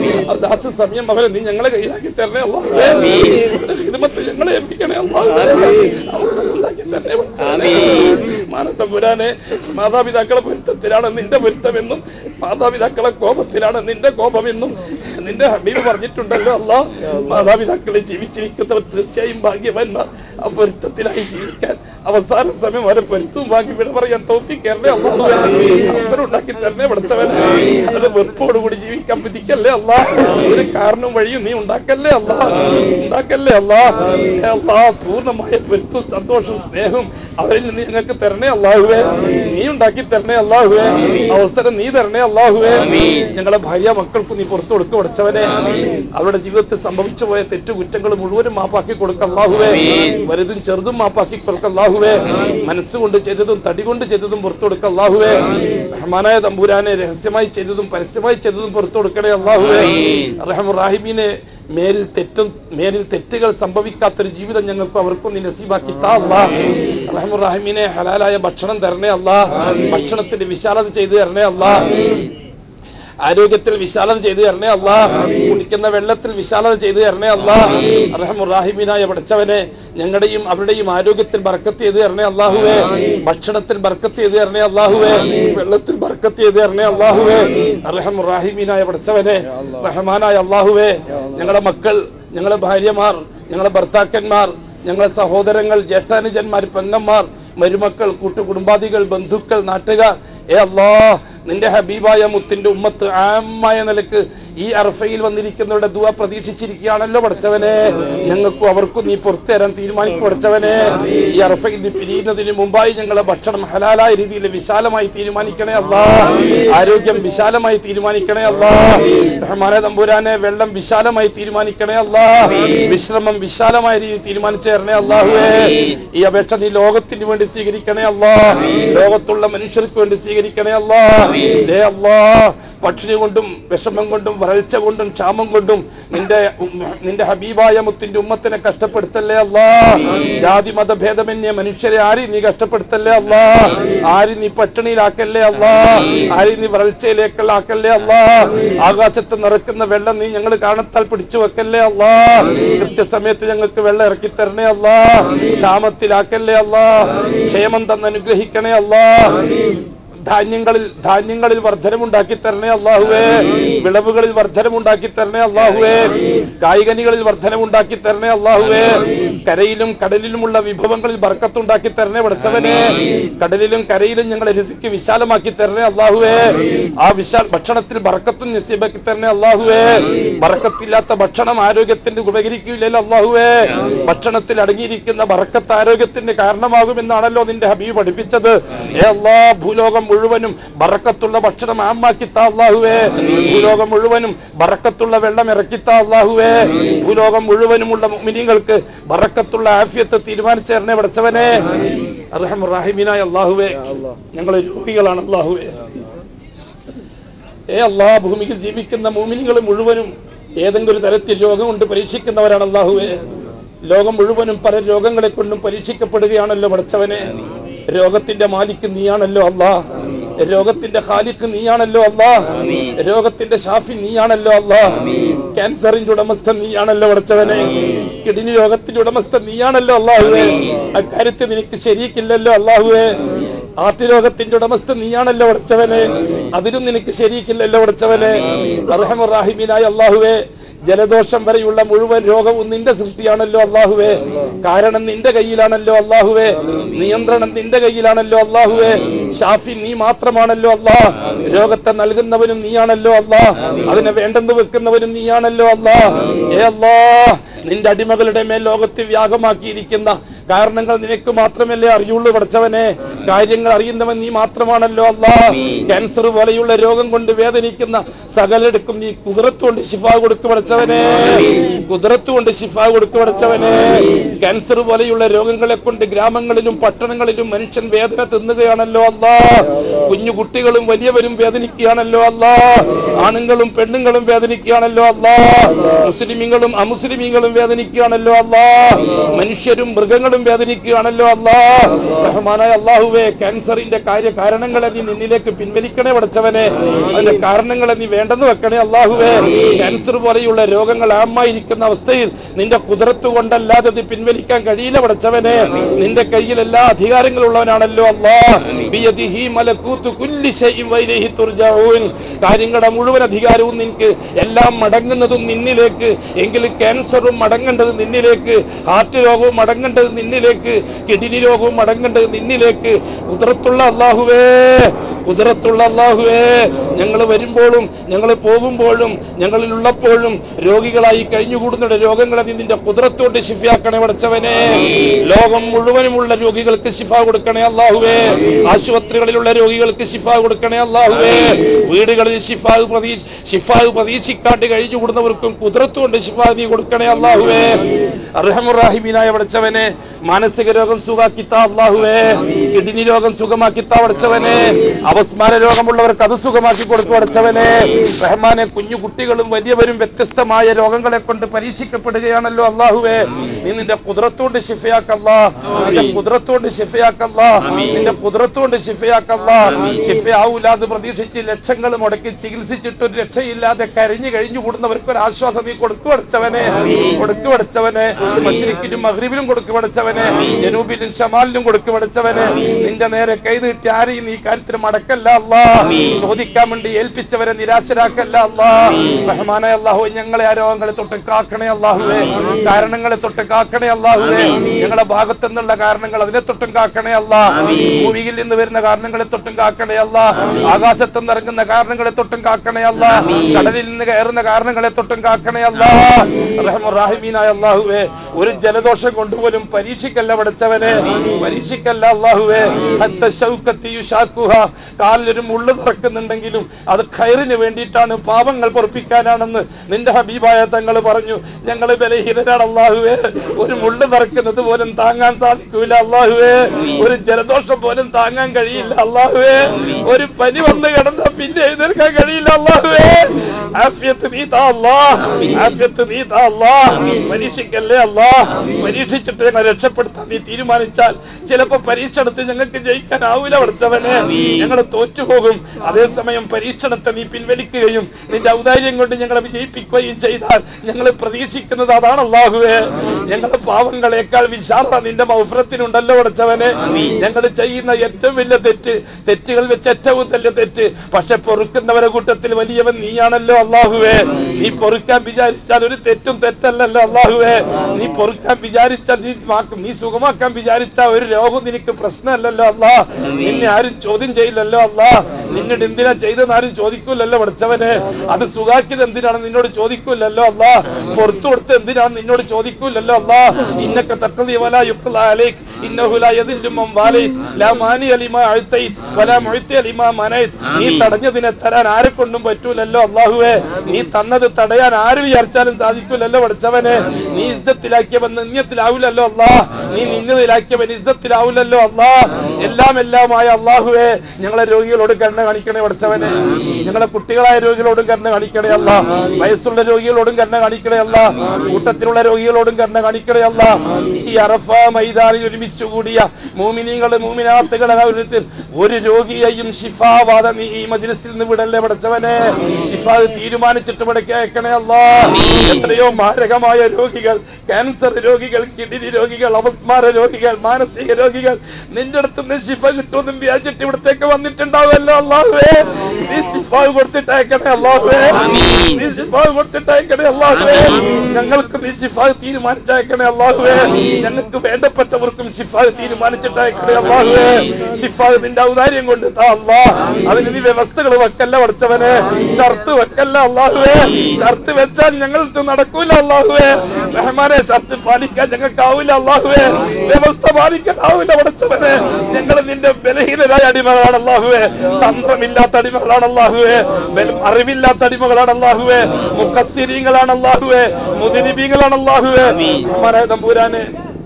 ദാസ സമയം അവരെ നീ ഞങ്ങളെ കയ്യിലാക്കി തരണേ അള്ളാഹുവേ ഹിദ്മത്ത് ഞങ്ങളെ ഏൽപ്പിക്കണേ അള്ളാഹുവേ അവസരം ഉണ്ടാക്കി തരണേ പഠിച്ചവനെ. മാനത്തമ്പുരാനെ മാതാപിതാക്കളെ പൊരുത്തത്തിലാണ് നിന്റെ പൊരുത്തമെന്നും മാതാപിതാക്കളെ കോപത്തിലാണ് നിന്റെ കോപമെന്നും നിന്റെ ഹബീബ് പറഞ്ഞിട്ടുണ്ടല്ലോ അല്ല മാതാപിതാക്കളെ ജീവിച്ചിരിക്കുന്നവർ തീർച്ചയായും ഭാഗ്യവാന്മാർ ആ പൊരുത്തത്തിലായി ജീവിക്കാൻ അവസാന സമയം വരെ പൊരുത്തവും ഭാഗ്യം വിട പറയാൻ തോപ്പിക്കല്ലേ അള്ളാഹുവേ അവസരം ഉണ്ടാക്കി തരണേ പഠിച്ചവനെ അത് വെറുപ്പോടുകൂടി ജീവിക്കാൻ വിധിക്കല്ലേ അല്ല ഒരു കാരണവും വഴിയും നീ ഉണ്ടാക്കല്ലേ അല്ല ഉണ്ടാക്കല്ലേ അല്ല അല്ലാ പൂർണ്ണമായ പൊരുത്തവും സന്തോഷവും സ്നേഹവും അവരിൽ നിന്ന് ഞങ്ങൾക്ക് തരണേ അള്ളാഹുവേ നീ ഉണ്ടാക്കി തരണേ അള്ളാഹുവേ അവസരം നീ തരണേ അള്ളാഹുവേ ഞങ്ങളെ ഭാര്യ മക്കൾക്ക് നീ പുറത്തു കൊടുക്കുക പഠിച്ചവനെ അവരുടെ ജീവിതത്തിൽ സംഭവിച്ചു പോയ തെറ്റുകുറ്റങ്ങൾ മുഴുവനും മാപ്പാക്കി കൊടുക്ക അള്ളാഹുവേ വലുതും ചെറുതും മാപ്പാക്കി കൊടുക്ക അള്ളാഹുവേ മനസ്സുകൊണ്ട് ചെയ്തതും തടി കൊണ്ട് ചെയ്തതും പുറത്തു കൊടുക്ക അള്ളാഹുവേ റഹ്മാനായ തമ്പുരാനെ രഹസ്യമായി ചെയ്തതും പരസ്യമായി ചെയ്തതും പുറത്തു കൊടുക്കണേ അള്ളാഹുവേ റഹമുറാഹിമീനെ മേലിൽ തെറ്റും മേലിൽ തെറ്റുകൾ സംഭവിക്കാത്തൊരു ജീവിതം ഞങ്ങൾക്ക് അവർക്കും നീ നസീബാക്കി താ അല്ലാ റഹമുറാഹിമീനെ ഹലാലായ ഭക്ഷണം തരണേ അല്ലാ ഭക്ഷണത്തിന്റെ വിശാലത ചെയ്തു തരണേ അല്ലാ ആരോഗ്യത്തിൽ വിശാലത ചെയ്തു തരണേ അല്ലാ കുടിക്കുന്ന വെള്ളത്തിൽ വിശാലത ചെയ്തു തരണേ അല്ലാ റഹമുറാഹിമീനായ പഠിച്ചവനെ ഞങ്ങളുടെയും അവരുടെയും ആരോഗ്യത്തിൽ ബർക്കത്ത് ചെയ്തു തരണേ അള്ളാഹുവേ ഭക്ഷണത്തിൽ ബർക്കത്ത് ചെയ്തു തരണേ അള്ളാഹുവേ വെള്ളത്തിൽ ബർക്കത്ത് ചെയ്തു തരണേ അള്ളാഹുവേ റഹമുറാഹിമീനായ പഠിച്ചവനെ റഹ്മാനായ അള്ളാഹുവേ ഞങ്ങളുടെ മക്കൾ ഞങ്ങളുടെ ഭാര്യമാർ ഞങ്ങളുടെ ഭർത്താക്കന്മാർ ഞങ്ങളുടെ സഹോദരങ്ങൾ ജേഷ്ഠാനുജന്മാർ പെങ്ങന്മാർ മരുമക്കൾ കൂട്ടുകുടുംബാദികൾ ബന്ധുക്കൾ നാട്ടുകാർ ഏ അല്ലാ നിന്റെ ഹബീബായ മുത്തിന്റെ ഉമ്മത്ത് ആമായ നിലക്ക് ഈ അർഫയിൽ വന്നിരിക്കുന്നവരുടെ ദുവ പ്രതീക്ഷിച്ചിരിക്കുകയാണല്ലോ പഠിച്ചവനെ ഞങ്ങൾക്കും അവർക്കും നീ പുറത്തു തരാൻ തീരുമാനിക്കും പഠിച്ചവനെ ഈ അർഫയിൽ നീ പിരിയുന്നതിന് മുമ്പായി ഞങ്ങളെ ഭക്ഷണം ഹലാലായ രീതിയിൽ വിശാലമായി തീരുമാനിക്കണേ അല്ലാ ആരോഗ്യം വിശാലമായി തീരുമാനിക്കണേ അല്ലാ റഹ്മാനെ തമ്പുരാനെ വെള്ളം വിശാലമായി തീരുമാനിക്കണേ അല്ലാ വിശ്രമം വിശാലമായ രീതിയിൽ തീരുമാനിച്ചു തരണേ അല്ലാഹുവേ ഈ അപേക്ഷ നീ ലോകത്തിന് വേണ്ടി സ്വീകരിക്കണേ അല്ലാ ലോകത്തുള്ള മനുഷ്യർക്ക് വേണ്ടി സ്വീകരിക്കണേ അല്ലാ ദേ അല്ലാ പട്ടിണി കൊണ്ടും വിഷമം കൊണ്ടും വരൾച്ച കൊണ്ടും ക്ഷാമം കൊണ്ടും നിന്റെ ഉം- നിന്റെ ഹബീബായ മുത്തിന്റെ ഉമ്മത്തിനെ കഷ്ടപ്പെടുത്തല്ലേ അല്ലാ ജാതി മതഭേദമന്യേ മനുഷ്യരെ ആരെയും നീ കഷ്ടപ്പെടുത്തല്ലേ അല്ലാ ആരും നീ പട്ടിണിയിലാക്കല്ലേ അല്ലാ ആരെയും നീ വരൾച്ചയിലേക്കുള്ളാക്കല്ലേ അല്ലാ ആകാശത്ത് നിറക്കുന്ന വെള്ളം നീ ഞങ്ങൾ കാണത്താൽ പിടിച്ചു വെക്കല്ലേ അല്ലാ കൃത്യസമയത്ത് ഞങ്ങൾക്ക് വെള്ളം ഇറക്കി തരണേ അല്ലാ ക്ഷാമത്തിലാക്കല്ലേ അല്ലാ ക്ഷേമം തന്ന് അനുഗ്രഹിക്കണേ അല്ലാ ധാന്യങ്ങളിൽ ധാന്യങ്ങളിൽ വർധനമുണ്ടാക്കി തരണേ അള്ളാഹുവേ വിളവുകളിൽ വർധനമുണ്ടാക്കി തരണേ അള്ളാഹുവേ കായികനികളിൽ വർധനമുണ്ടാക്കി തരണേ അള്ളാഹുവേ കരയിലും കടലിലുമുള്ള വിഭവങ്ങളിൽ ബർക്കത്തുണ്ടാക്കി തരണേ പഠിച്ചവനെ കടലിലും കരയിലും ഞങ്ങളെ രസിക്ക് വിശാലമാക്കി തരണേ അള്ളാഹുവേ ആ വിശാൽ ഭക്ഷണത്തിൽ ബർക്കത്തും നസീബാക്കി തരണേ അള്ളാഹുവേ ബർക്കത്തില്ലാത്ത ഭക്ഷണം ആരോഗ്യത്തിന് ഉപകരിക്കില്ലല്ലോ അള്ളാഹുവേ ഭക്ഷണത്തിൽ അടങ്ങിയിരിക്കുന്ന ബർക്കത്ത് ആരോഗ്യത്തിന് കാരണമാകുമെന്നാണല്ലോ നിന്റെ ഹബീബ് പഠിപ്പിച്ചത് ഏ അല്ലാ ഭൂലോകം മുഴുവനും ബറക്കത്തുള്ള ഭക്ഷണം ആമാക്കിത്താ അള്ളാഹുവേ ഭൂലോകം മുഴുവനും ബറക്കത്തുള്ള വെള്ളം ഇറക്കിത്താ അള്ളാഹുവേ ഭൂലോകം മുഴുവനുമുള്ള മുഅ്മിനീങ്ങൾക്ക് ബറക്കത്തുള്ള ആഫിയത്ത് തീരുമാനിച്ചു തരണേ പഠിച്ചവനെ അർഹമുറാഹിമീനായ അള്ളാഹുവേ ഞങ്ങൾ രോഗികളാണ് അള്ളാഹുവേ ഏ അള്ളാ ഭൂമിയിൽ ജീവിക്കുന്ന മൂമിനികൾ മുഴുവനും ഏതെങ്കിലും ഒരു തരത്തിൽ രോഗം കൊണ്ട് പരീക്ഷിക്കുന്നവരാണ് അള്ളാഹുവേ ലോകം മുഴുവനും പല രോഗങ്ങളെ കൊണ്ടും പരീക്ഷിക്കപ്പെടുകയാണല്ലോ പഠിച്ചവനെ രോഗത്തിന്റെ മാലിക്ക് നീയാണല്ലോ അല്ലാ രോഗത്തിന്റെ ഖാലിക്ക് നീയാണല്ലോ അല്ലാ രോഗത്തിന്റെ ഷാഫി നീയാണല്ലോ അല്ലാ ക്യാൻസറിന്റെ ഉടമസ്ഥൻ നീയാണല്ലോ പഠിച്ചവനെ കിഡ്നി രോഗത്തിന്റെ ഉടമസ്ഥൻ നീയാണല്ലോ അള്ളാഹുവേ അക്കാര്യത്തിൽ നിനക്ക് ശരിക്കില്ലല്ലോ അള്ളാഹുവേ ആർട്ട് രോഗത്തിന്റെ ഉടമസ്ഥ നീയാണല്ലോ ഉടച്ചവനെ അതിനും നിനക്ക് ശരിക്കില്ലല്ലോ ഉടച്ചവനെ അർഹമുറാഹിമീനായ അള്ളാഹുവേ ജലദോഷം വരെയുള്ള മുഴുവൻ രോഗവും നിന്റെ സൃഷ്ടിയാണല്ലോ അള്ളാഹുവേ കാരണം നിന്റെ കയ്യിലാണല്ലോ അള്ളാഹുവേ നിയന്ത്രണം നിന്റെ കയ്യിലാണല്ലോ അള്ളാഹുവേ ഷാഫി നീ മാത്രമാണല്ലോ അല്ലാ രോഗത്തെ നൽകുന്നവനും നീയാണല്ലോ അല്ലാ അതിനെ വേണ്ടെന്ന് വെക്കുന്നവനും നീയാണല്ലോ അല്ലാ ഏ അല്ലാ നിന്റെ അടിമകളുടെ മേൽ ലോകത്ത് വ്യാപമാക്കിയിരിക്കുന്ന കാരണങ്ങൾ നിനക്ക് മാത്രമല്ലേ അറിയുള്ളൂ പഠിച്ചവനെ കാര്യങ്ങൾ അറിയുന്നവൻ നീ മാത്രമാണല്ലോ അല്ലാ ക്യാൻസർ പോലെയുള്ള രോഗം കൊണ്ട് വേദനിക്കുന്ന സകലെടുക്കും നീ കുതിരത്ത് കൊണ്ട് ശിഫ കൊടുക്കു പഠിച്ചവനെ കുതിരത്ത് കൊണ്ട് ശിഫ കൊടുക്കു പഠിച്ചവനെ ക്യാൻസർ പോലെയുള്ള രോഗങ്ങളെ കൊണ്ട് ഗ്രാമങ്ങളിലും പട്ടണങ്ങളിലും മനുഷ്യൻ വേദന തിന്നുകയാണല്ലോ അല്ലാ കുഞ്ഞു കുട്ടികളും വലിയവരും വേദനിക്കുകയാണല്ലോ അല്ലാ ആണുങ്ങളും പെണ്ണുങ്ങളും വേദനിക്കുകയാണല്ലോ അല്ലാ മുസ്ലിമീങ്ങളും അമുസ്ലിമീങ്ങളും വേദനിക്കുകയാണല്ലോ അല്ലാ മനുഷ്യരും മൃഗങ്ങളും വേദനിക്കുകയാണല്ലോ അല്ലാ റഹ്മാനായ അള്ളാഹുവേ ക്യാൻസറിന്റെ കാര്യ കാരണങ്ങളെ നീ നിന്നിലേക്ക് പിൻവലിക്കണേ പഠിച്ചവനെ അതിന്റെ കാരണങ്ങളെ നീ വേണ്ടെന്ന് വെക്കണേ അള്ളാഹുവേ ക്യാൻസർ പോലെയുള്ള രോഗങ്ങൾ ആമായിരിക്കുന്ന അവസ്ഥയിൽ നിന്റെ കുതിരത്ത് കൊണ്ടല്ലാതെ ഇത് പിൻവലിക്കാൻ കഴിയില്ല പഠിച്ചവനെ നിന്റെ കയ്യിൽ എല്ലാ അധികാരങ്ങളും ഉള്ളവനാണല്ലോ അല്ലാ ബിയദിഹി മലകൂത്തു കുല്ലി ശൈഇൻ വഇലൈഹി തുർജഊൻ കാര്യങ്ങളുടെ മുഴുവൻ അധികാരവും നിനക്ക് എല്ലാം മടങ്ങുന്നതും നിന്നിലേക്ക് എങ്കിൽ ക്യാൻസറും മടങ്ങേണ്ടത് നിന്നിലേക്ക് ഹാർട്ട് രോഗവും മടങ്ങേണ്ടത് നിന്നിലേക്ക് കിഡ്നി രോഗവും മടങ്ങേണ്ടത് നിന്നിലേക്ക് കുതിരത്തുള്ള അള്ളാഹുവേ കുതിരത്തുള്ള അള്ളാഹുവേ ഞങ്ങൾ വരുമ്പോഴും ഞങ്ങൾ പോകുമ്പോഴും ഞങ്ങളിൽ ഉള്ളപ്പോഴും രോഗികളായി കഴിഞ്ഞുകൂടുന്ന രോഗങ്ങളെ നീ നിന്റെ കുതിരത്തോണ്ട് ശിഫിയാക്കണേ പഠിച്ചവനെ ലോകം മുഴുവനുമുള്ള രോഗികൾക്ക് ശിഫ കൊടുക്കണേ അള്ളാഹുവേ ആശുപത്രികളിലുള്ള രോഗികൾക്ക് ശിഫ കൊടുക്കണേ അള്ളാഹുവേ വീടുകളിൽ ശിഫാവ് പ്രതീ ശിഫാവ് പ്രതീക്ഷിക്കാണ്ട് കഴിഞ്ഞു കൂടുന്നവർക്കും കുതിരത്തുകൊണ്ട് ശിഫ നീ കൊടുക്കണേ അള്ളാഹുവേ അർഹമുറാഹിമീനായ പഠിച്ചവനെ മാനസിക രോഗം സുഖാക്കിത്ത അള്ളാഹുവേ കിഡ്നി രോഗം സുഖമാക്കിത്ത പഠിച്ചവനെ അവസ്മാര രോഗമുള്ളവർക്ക് അത് സുഖമാക്കി കൊടുത്തു പഠിച്ചവനെ റഹ്മാനെ കുഞ്ഞു കുട്ടികളും വലിയവരും വ്യത്യസ്തമായ രോഗങ്ങളെ കൊണ്ട് പരീക്ഷിക്കപ്പെടുകയാണല്ലോ അള്ളാഹുവേ നീ നിന്റെ കുതിരത്തോണ്ട് ശിഫയാക്കല്ലാ നിന്റെ കുതിരത്തോണ്ട് ശിഫയാക്കല്ലാ നിന്റെ കുതിരത്തോണ്ട് ശിഫയാക്കല്ലാ ശിഫയാവൂലാതെ പ്രതീക്ഷിച്ച് ലക്ഷങ്ങൾ മുടക്കി ചികിത്സിച്ചിട്ട് ഒരു രക്ഷയില്ലാതെ കരഞ്ഞു കഴിഞ്ഞു കൂടുന്നവർക്ക് ഒരു ആശ്വാസം നീ കൊടുത്തു പഠിച്ചവനെ കൊടുത്തു പഠിച്ചവനെ മശ്രിക്കിലും മഹ്രിബിലും കൊടുത്തു പഠിച്ചവനെ ജനൂബിലും ഷമാലിലും കൊടുത്തു പഠിച്ചവനെ നിന്റെ നേരെ കൈ നീട്ടി ആരെയും നീ കാര്യത്തിൽ മടക്കല്ല അല്ലാ ചോദിക്കാൻ വേണ്ടി ഏൽപ്പിച്ചവരെ നിരാശരാക്കല്ല അല്ലാ റഹ്മാനായ അല്ലാഹു ഞങ്ങളെ ആ രോഗങ്ങളെ തൊട്ട് കാക്കണേ അല്ലാഹുവേ കാരണങ്ങളെ തൊട്ട് കാക്കണേ അല്ലാഹുവേ ഞങ്ങളുടെ ഭാഗത്തു നിന്നുള്ള കാരണങ്ങൾ അതിനെ തൊട്ടും കാക്കണേ അല്ലാ ഭൂമിയിൽ നിന്ന് വരുന്ന കാരണങ്ങളെ തൊട്ടും കാക്കണേ അല്ലാ ആകാശത്തു നിന്ന് ഇറങ്ങുന്ന കാരണങ്ങളെ തൊട്ടും കാക്കണേ അല്ലാ കടലിൽ നിന്ന് കയറുന്ന കാരണങ്ങളെ തൊട്ടും കാക്കണേ അല്ലാ റഹ്മുറാഹിമീനായ അല്ലാഹുവേ ഒരു ജലദോഷം കൊണ്ടുപോലും പരീക്ഷിക്കല്ല പഠിച്ചവനെ പരീക്ഷിക്കല്ല അല്ലാഹുവേ ഹത്ത ശൗക്കത്തി യുശാക്കുഹ കാലിലൊരു മുള്ളു തുറക്കുന്നുണ്ടെങ്കിലും ചെയ്താലും അത് ഖൈറിന് വേണ്ടിയിട്ടാണ് പാപങ്ങൾ പൊറപ്പിക്കാനാണെന്ന് നിന്റെ ഹബീബായ തങ്ങൾ പറഞ്ഞു ഞങ്ങൾ ബലഹീനരാണ് അള്ളാഹുവേ ഒരു മുള്ളു നിറക്കുന്നത് പോലും താങ്ങാൻ സാധിക്കൂല അള്ളാഹുവേ ഒരു ജലദോഷം പോലും താങ്ങാൻ കഴിയില്ല അള്ളാഹുവേ ഒരു പനി വന്ന് കിടന്ന പിന്നെ എഴുന്നേൽക്കാൻ കഴിയില്ല അള്ളാഹുവേ ആഫിയത്ത് നീ താ അല്ലാ ആഫിയത്ത് നീ താ അല്ലാ പരീക്ഷിക്കല്ലേ അല്ലാ പരീക്ഷിച്ചിട്ട് ഞങ്ങൾ രക്ഷപ്പെടുത്താൻ നീ തീരുമാനിച്ചാൽ ചിലപ്പോ പരീക്ഷണത്തിൽ ഞങ്ങൾക്ക് ജയിക്കാനാവൂല പഠിച്ചവനെ ഞങ്ങൾ തോറ്റുപോകും അതേസമയം പരീക്ഷണത്തെ നീ പിൻവലിക്കുകയും നിന്റെ ഔദാര്യം കൊണ്ട് ഞങ്ങളെ വിജയിപ്പിക്കുകയും ചെയ്താൽ ഞങ്ങൾ പ്രതീക്ഷിക്കുന്നത് അതാണ് അള്ളാഹുവേ ഞങ്ങളുടെ പാവങ്ങളെക്കാൾ വിശാല നിന്റെ മൗഫ്രത്തിനുണ്ടല്ലോ പഠിച്ചവനെ ഞങ്ങൾ ചെയ്യുന്ന ഏറ്റവും വലിയ തെറ്റ് തെറ്റുകൾ വെച്ച് ഏറ്റവും വലിയ തെറ്റ് പക്ഷെ പൊറുക്കുന്നവരെ കൂട്ടത്തിൽ വലിയവൻ നീയാണല്ലോ അള്ളാഹുവേ നീ പൊറുക്കാൻ വിചാരിച്ചാൽ ഒരു തെറ്റും തെറ്റല്ലല്ലോ അള്ളാഹുവേ നീ പൊറുക്കാൻ വിചാരിച്ചാൽ നീ മാക്കും നീ സുഖമാക്കാൻ വിചാരിച്ച ഒരു രോഗം നിനക്ക് പ്രശ്നമല്ലല്ലോ അല്ലാ നിന്നെ ആരും ചോദ്യം ചെയ്യില്ലല്ലോ അല്ലാ നിന്നോട് എന്തിനാ ചെയ്തെന്ന് ആരും ചോദിക്കൂലല്ലോ പഠിച്ചവനെ അത് സുഖാക്കിയത് എന്തിനാണ് നിന്നോട് ചോദിക്കൂലല്ലോ അല്ലാ പുറത്തു കൊടുത്ത് എന്തിനാണ് നിന്നോട് ചോദിക്കൂലല്ലോ അല്ലാ ഇന്നൊക്കെ തക്കതി വല യുക്ല അലൈക് ഇന്നഹു ലാ യദില്ലു മൻ വാലൈത് ലാ മാനി ലിമാ അഴ്തൈത് വലാ മുഅ്തി ലിമാ മനൈത് നീ തടഞ്ഞതിനെ തരാൻ ആരെ കൊണ്ടും പറ്റൂലല്ലോ അല്ലാഹുവേ നീ തന്നത് തടയാൻ ആര് വിചാരിച്ചാലും സാധിക്കൂലല്ലോ പഠിച്ചവനെ നീ ഇജ്ജത്തിലാക്കിയവൻ നിന്യത്തിലാവൂലല്ലോ അല്ലാ നീ നിന്നതിലാക്കിയവൻ ഇജ്ജത്തിലാവൂലല്ലോ അല്ലാ എല്ലാം എല്ലാമായ അള്ളാഹുവേ ഞങ്ങളെ രോഗികളോട് കരുണ കാണിക്കണേ പഠിച്ചവനെ ഞങ്ങളെ കുട്ടികളായ രോഗികളോടും കരുണ കാണിക്കണേ അല്ല വയസ്സുള്ള രോഗികളോടും കരുണ കാണിക്കണേ അല്ല കൂട്ടത്തിലുള്ള രോഗികളോടും കരുണ കാണിക്കണേ അല്ല ഈ അറഫ മൈതാനിൽ ഒരുമിച്ച് കൂടിയ മൂമിനികള് മൂമിനാത്തുകളെ ഒരു രോഗിയെയും ഷിഫാവാദ നീ ഈ മജ്ലിസിൽ നിന്ന് വിടല്ലേ പഠിച്ചവനെ ഷിഫാ തീരുമാനിച്ചിട്ട് ഇവിടെ കേൾക്കണേ അല്ല എത്രയോ മാരകമായ രോഗികൾ ക്യാൻസർ രോഗികൾ കിഡ്നി രോഗികൾ അപസ്മാര രോഗികൾ മാനസിക രോഗികൾ നിന്റെ അടുത്ത് നിന്ന് ശിഫ കിട്ടുമെന്നും വിചാരിച്ചിട്ട് ഇവിടത്തേക്ക് വന്നിട്ടുണ്ടാവല്ലോ അള്ളാഹുവേ നീ ശിഫ കൊടുത്തിട്ടയക്കണേ അള്ളാഹുവേ നീ ശിഫ കൊടുത്തിട്ടയക്കണേ അള്ളാഹുവേ ഞങ്ങൾക്ക് നീ ശിഫ തീരുമാനിച്ചയക്കണേ അള്ളാഹുവേ ഞങ്ങൾക്ക് വേണ്ടപ്പെട്ടവർക്കും ശിഫ തീരുമാനിച്ചിട്ടയക്കണേ അള്ളാഹുവേ ശിഫ നിന്റെ ഔദാര്യം കൊണ്ട് താ അല്ലാ അതിന് നീ വ്യവസ്ഥകൾ വെക്കല്ല പഠിച്ചവനെ ഷർത്ത് വെക്കല്ല അള്ളാഹുവേ ഷർത്ത് വെച്ചാൽ ഞങ്ങൾക്ക് നടക്കൂല അള്ളാഹുവേ റഹ്മാനെ ഷർത്ത് പാലിക്കാൻ ഞങ്ങൾക്കാവൂല അള്ളാഹുവേ വ്യവസ്ഥ പാലിക്കാനാവൂല പഠിച്ചവനെ ഞങ്ങൾ നിന്റെ ബലഹീനരായ അടിമകളാണ് അള്ളാഹുവേ തന്ത്രമില്ലാത്ത അടിമകളാണ് അള്ളാഹുവേ ബല- അറിവില്ലാത്ത അടിമകളാണ് അള്ളാഹുവേ മുഖസ്ഥിരീങ്ങളാണ് അള്ളാഹുവേ മുതിരിബീങ്ങളാണ് അള്ളാഹുവേ റഹ്മാനായ തമ്പൂരാനെ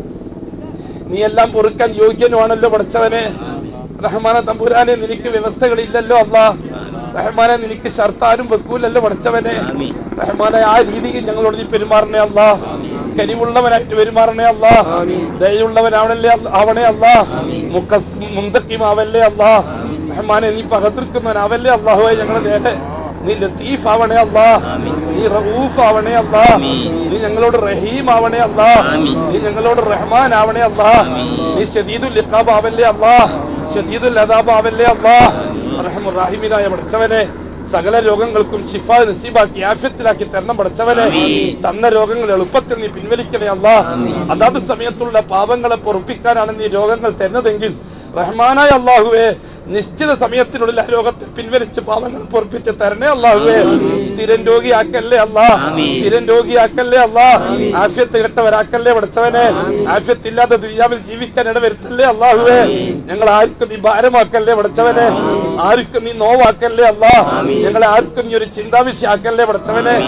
നീ എല്ലാം പൊറുക്കാൻ യോഗ്യനുമാണല്ലോ പഠിച്ചവനെ റഹ്മാന തമ്പുരാനെ നിനക്ക് വ്യവസ്ഥകളില്ലല്ലോ അല്ലാ റഹ്മാനെ നിനക്ക് ഷർത്താരും വെക്കൂലല്ലോ പഠിച്ചവനെ റഹ്മാനെ ആ രീതിയിൽ ഞങ്ങളോട് നീ പെരുമാറണേ അല്ലാ കനിവുള്ളവനായിട്ട് പെരുമാറണേ അല്ലാ ദയുള്ളവനാവണല്ലേ അല്ല- ആവണേ അല്ലാ മുഖസ് മുന്തക്കിമാവല്ലേ അല്ലാ റഹ്മാനെ നീ പകർത്തിരിക്കുന്നവനാവല്ലേ അള്ളാഹുവെ ഞങ്ങളെ നേരെ നീ ലത്തീഫ് ആവണേ അല്ലാ നീ റഊഫ് ആവണേ അല്ലാ നീ ഞങ്ങളോട് റഹീം ആവണേ അല്ലാ നീ ഞങ്ങളോട് റഹ്മാൻ ആവണേ അല്ലാ നീ ഷദീദുൽ ഇഖാബ് ആവല്ലേ അല്ലാ ഷദീദുൽ അദാബ് ആവല്ലേ അല്ലാ റഹ്മുറാഹിമിനായ പഠിച്ചവനെ സകല രോഗങ്ങൾക്കും ശിഫ നസീബാക്കി ആഫ്യത്തിലാക്കി തരണം പഠിച്ചവനെ തന്ന രോഗങ്ങൾ എളുപ്പത്തിൽ നീ പിൻവലിക്കണേ അല്ലാ അതാത് സമയത്തുള്ള പാപങ്ങളെ പൊറുപ്പിക്കാനാണ് നീ രോഗങ്ങൾ തരുന്നതെങ്കിൽ റഹ്മാനായ അള്ളാഹുവേ നിശ്ചിത സമയത്തിനുള്ളിൽ ആ രോഗത്തെ പിൻവലിച്ച് പാവങ്ങൾ പൊറപ്പിച്ച് തരണേ അള്ളാഹുവേ സ്ഥിരം രോഗിയാക്കല്ലേ അല്ലാ സ്ഥിരം രോഗിയാക്കല്ലേ അല്ലാ ആഫ്യത്ത് കെട്ടവരാക്കല്ലേ പഠിച്ചവനെ ആഫ്യത്ത് ഇല്ലാതെ ദുര്യാവിൽ ജീവിക്കാൻ ഇടവരുത്തല്ലേ അള്ളാഹുവേ ഞങ്ങൾ ആർക്കും നീ ഭാരമാക്കല്ലേ പഠിച്ചവനെ ആർക്കും നീ നോവാക്കല്ലേ അല്ലാ ഞങ്ങളെ ആർക്കും നീ ഒരു ചിന്താവിഷയാക്കല്ലേ പഠിച്ചവനെ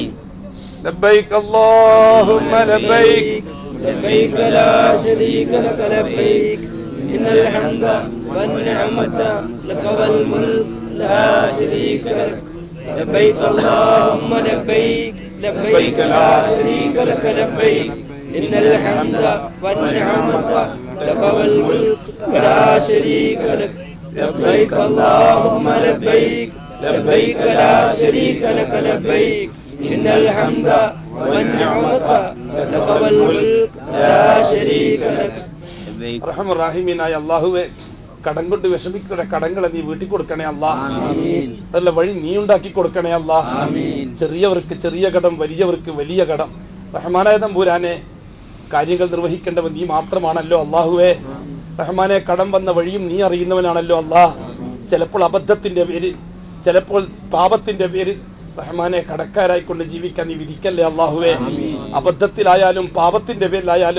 لبيك اللهم لبيك لبيك لا شريك لك لبيك إن الحمد والنعمة لك والملك لا شريك لك لبيك اللهم لبيك لبيك لا شريك لك لبيك إن الحمد والنعمة لك والملك لا شريك لك لبيك اللهم لبيك لبيك لا شريك لك لبيك إن الحمد والنعمة لك والملك لا شريك لك റഹമുറാഹിമീനായ അള്ളാഹുവെ കടം കൊണ്ട് വിഷമിക്കുന്ന കടങ്ങളെ നീ വീട്ടിൽ കൊടുക്കണേ അല്ലാ അതല്ല വഴി നീ ഉണ്ടാക്കി കൊടുക്കണേ അല്ലാ ചെറിയവർക്ക് ചെറിയ കടം വലിയവർക്ക് വലിയ കടം റഹ്മാനായ തമ്പൂരാനെ കാര്യങ്ങൾ നിർവഹിക്കേണ്ടവൻ നീ മാത്രമാണല്ലോ അള്ളാഹുവേ റഹ്മാനെ കടം വന്ന വഴിയും നീ അറിയുന്നവനാണല്ലോ അല്ലാ ചിലപ്പോൾ അബദ്ധത്തിന്റെ പേര് ചിലപ്പോൾ പാപത്തിന്റെ പേര് റഹ്മാനെ കടക്കാരായി കൊണ്ട് ജീവിക്കാൻ നീ വിധിക്കല്ലേ അള്ളാഹുവേ അബദ്ധത്തിലായാലും പാപത്തിന്റെ പേരിലായാലും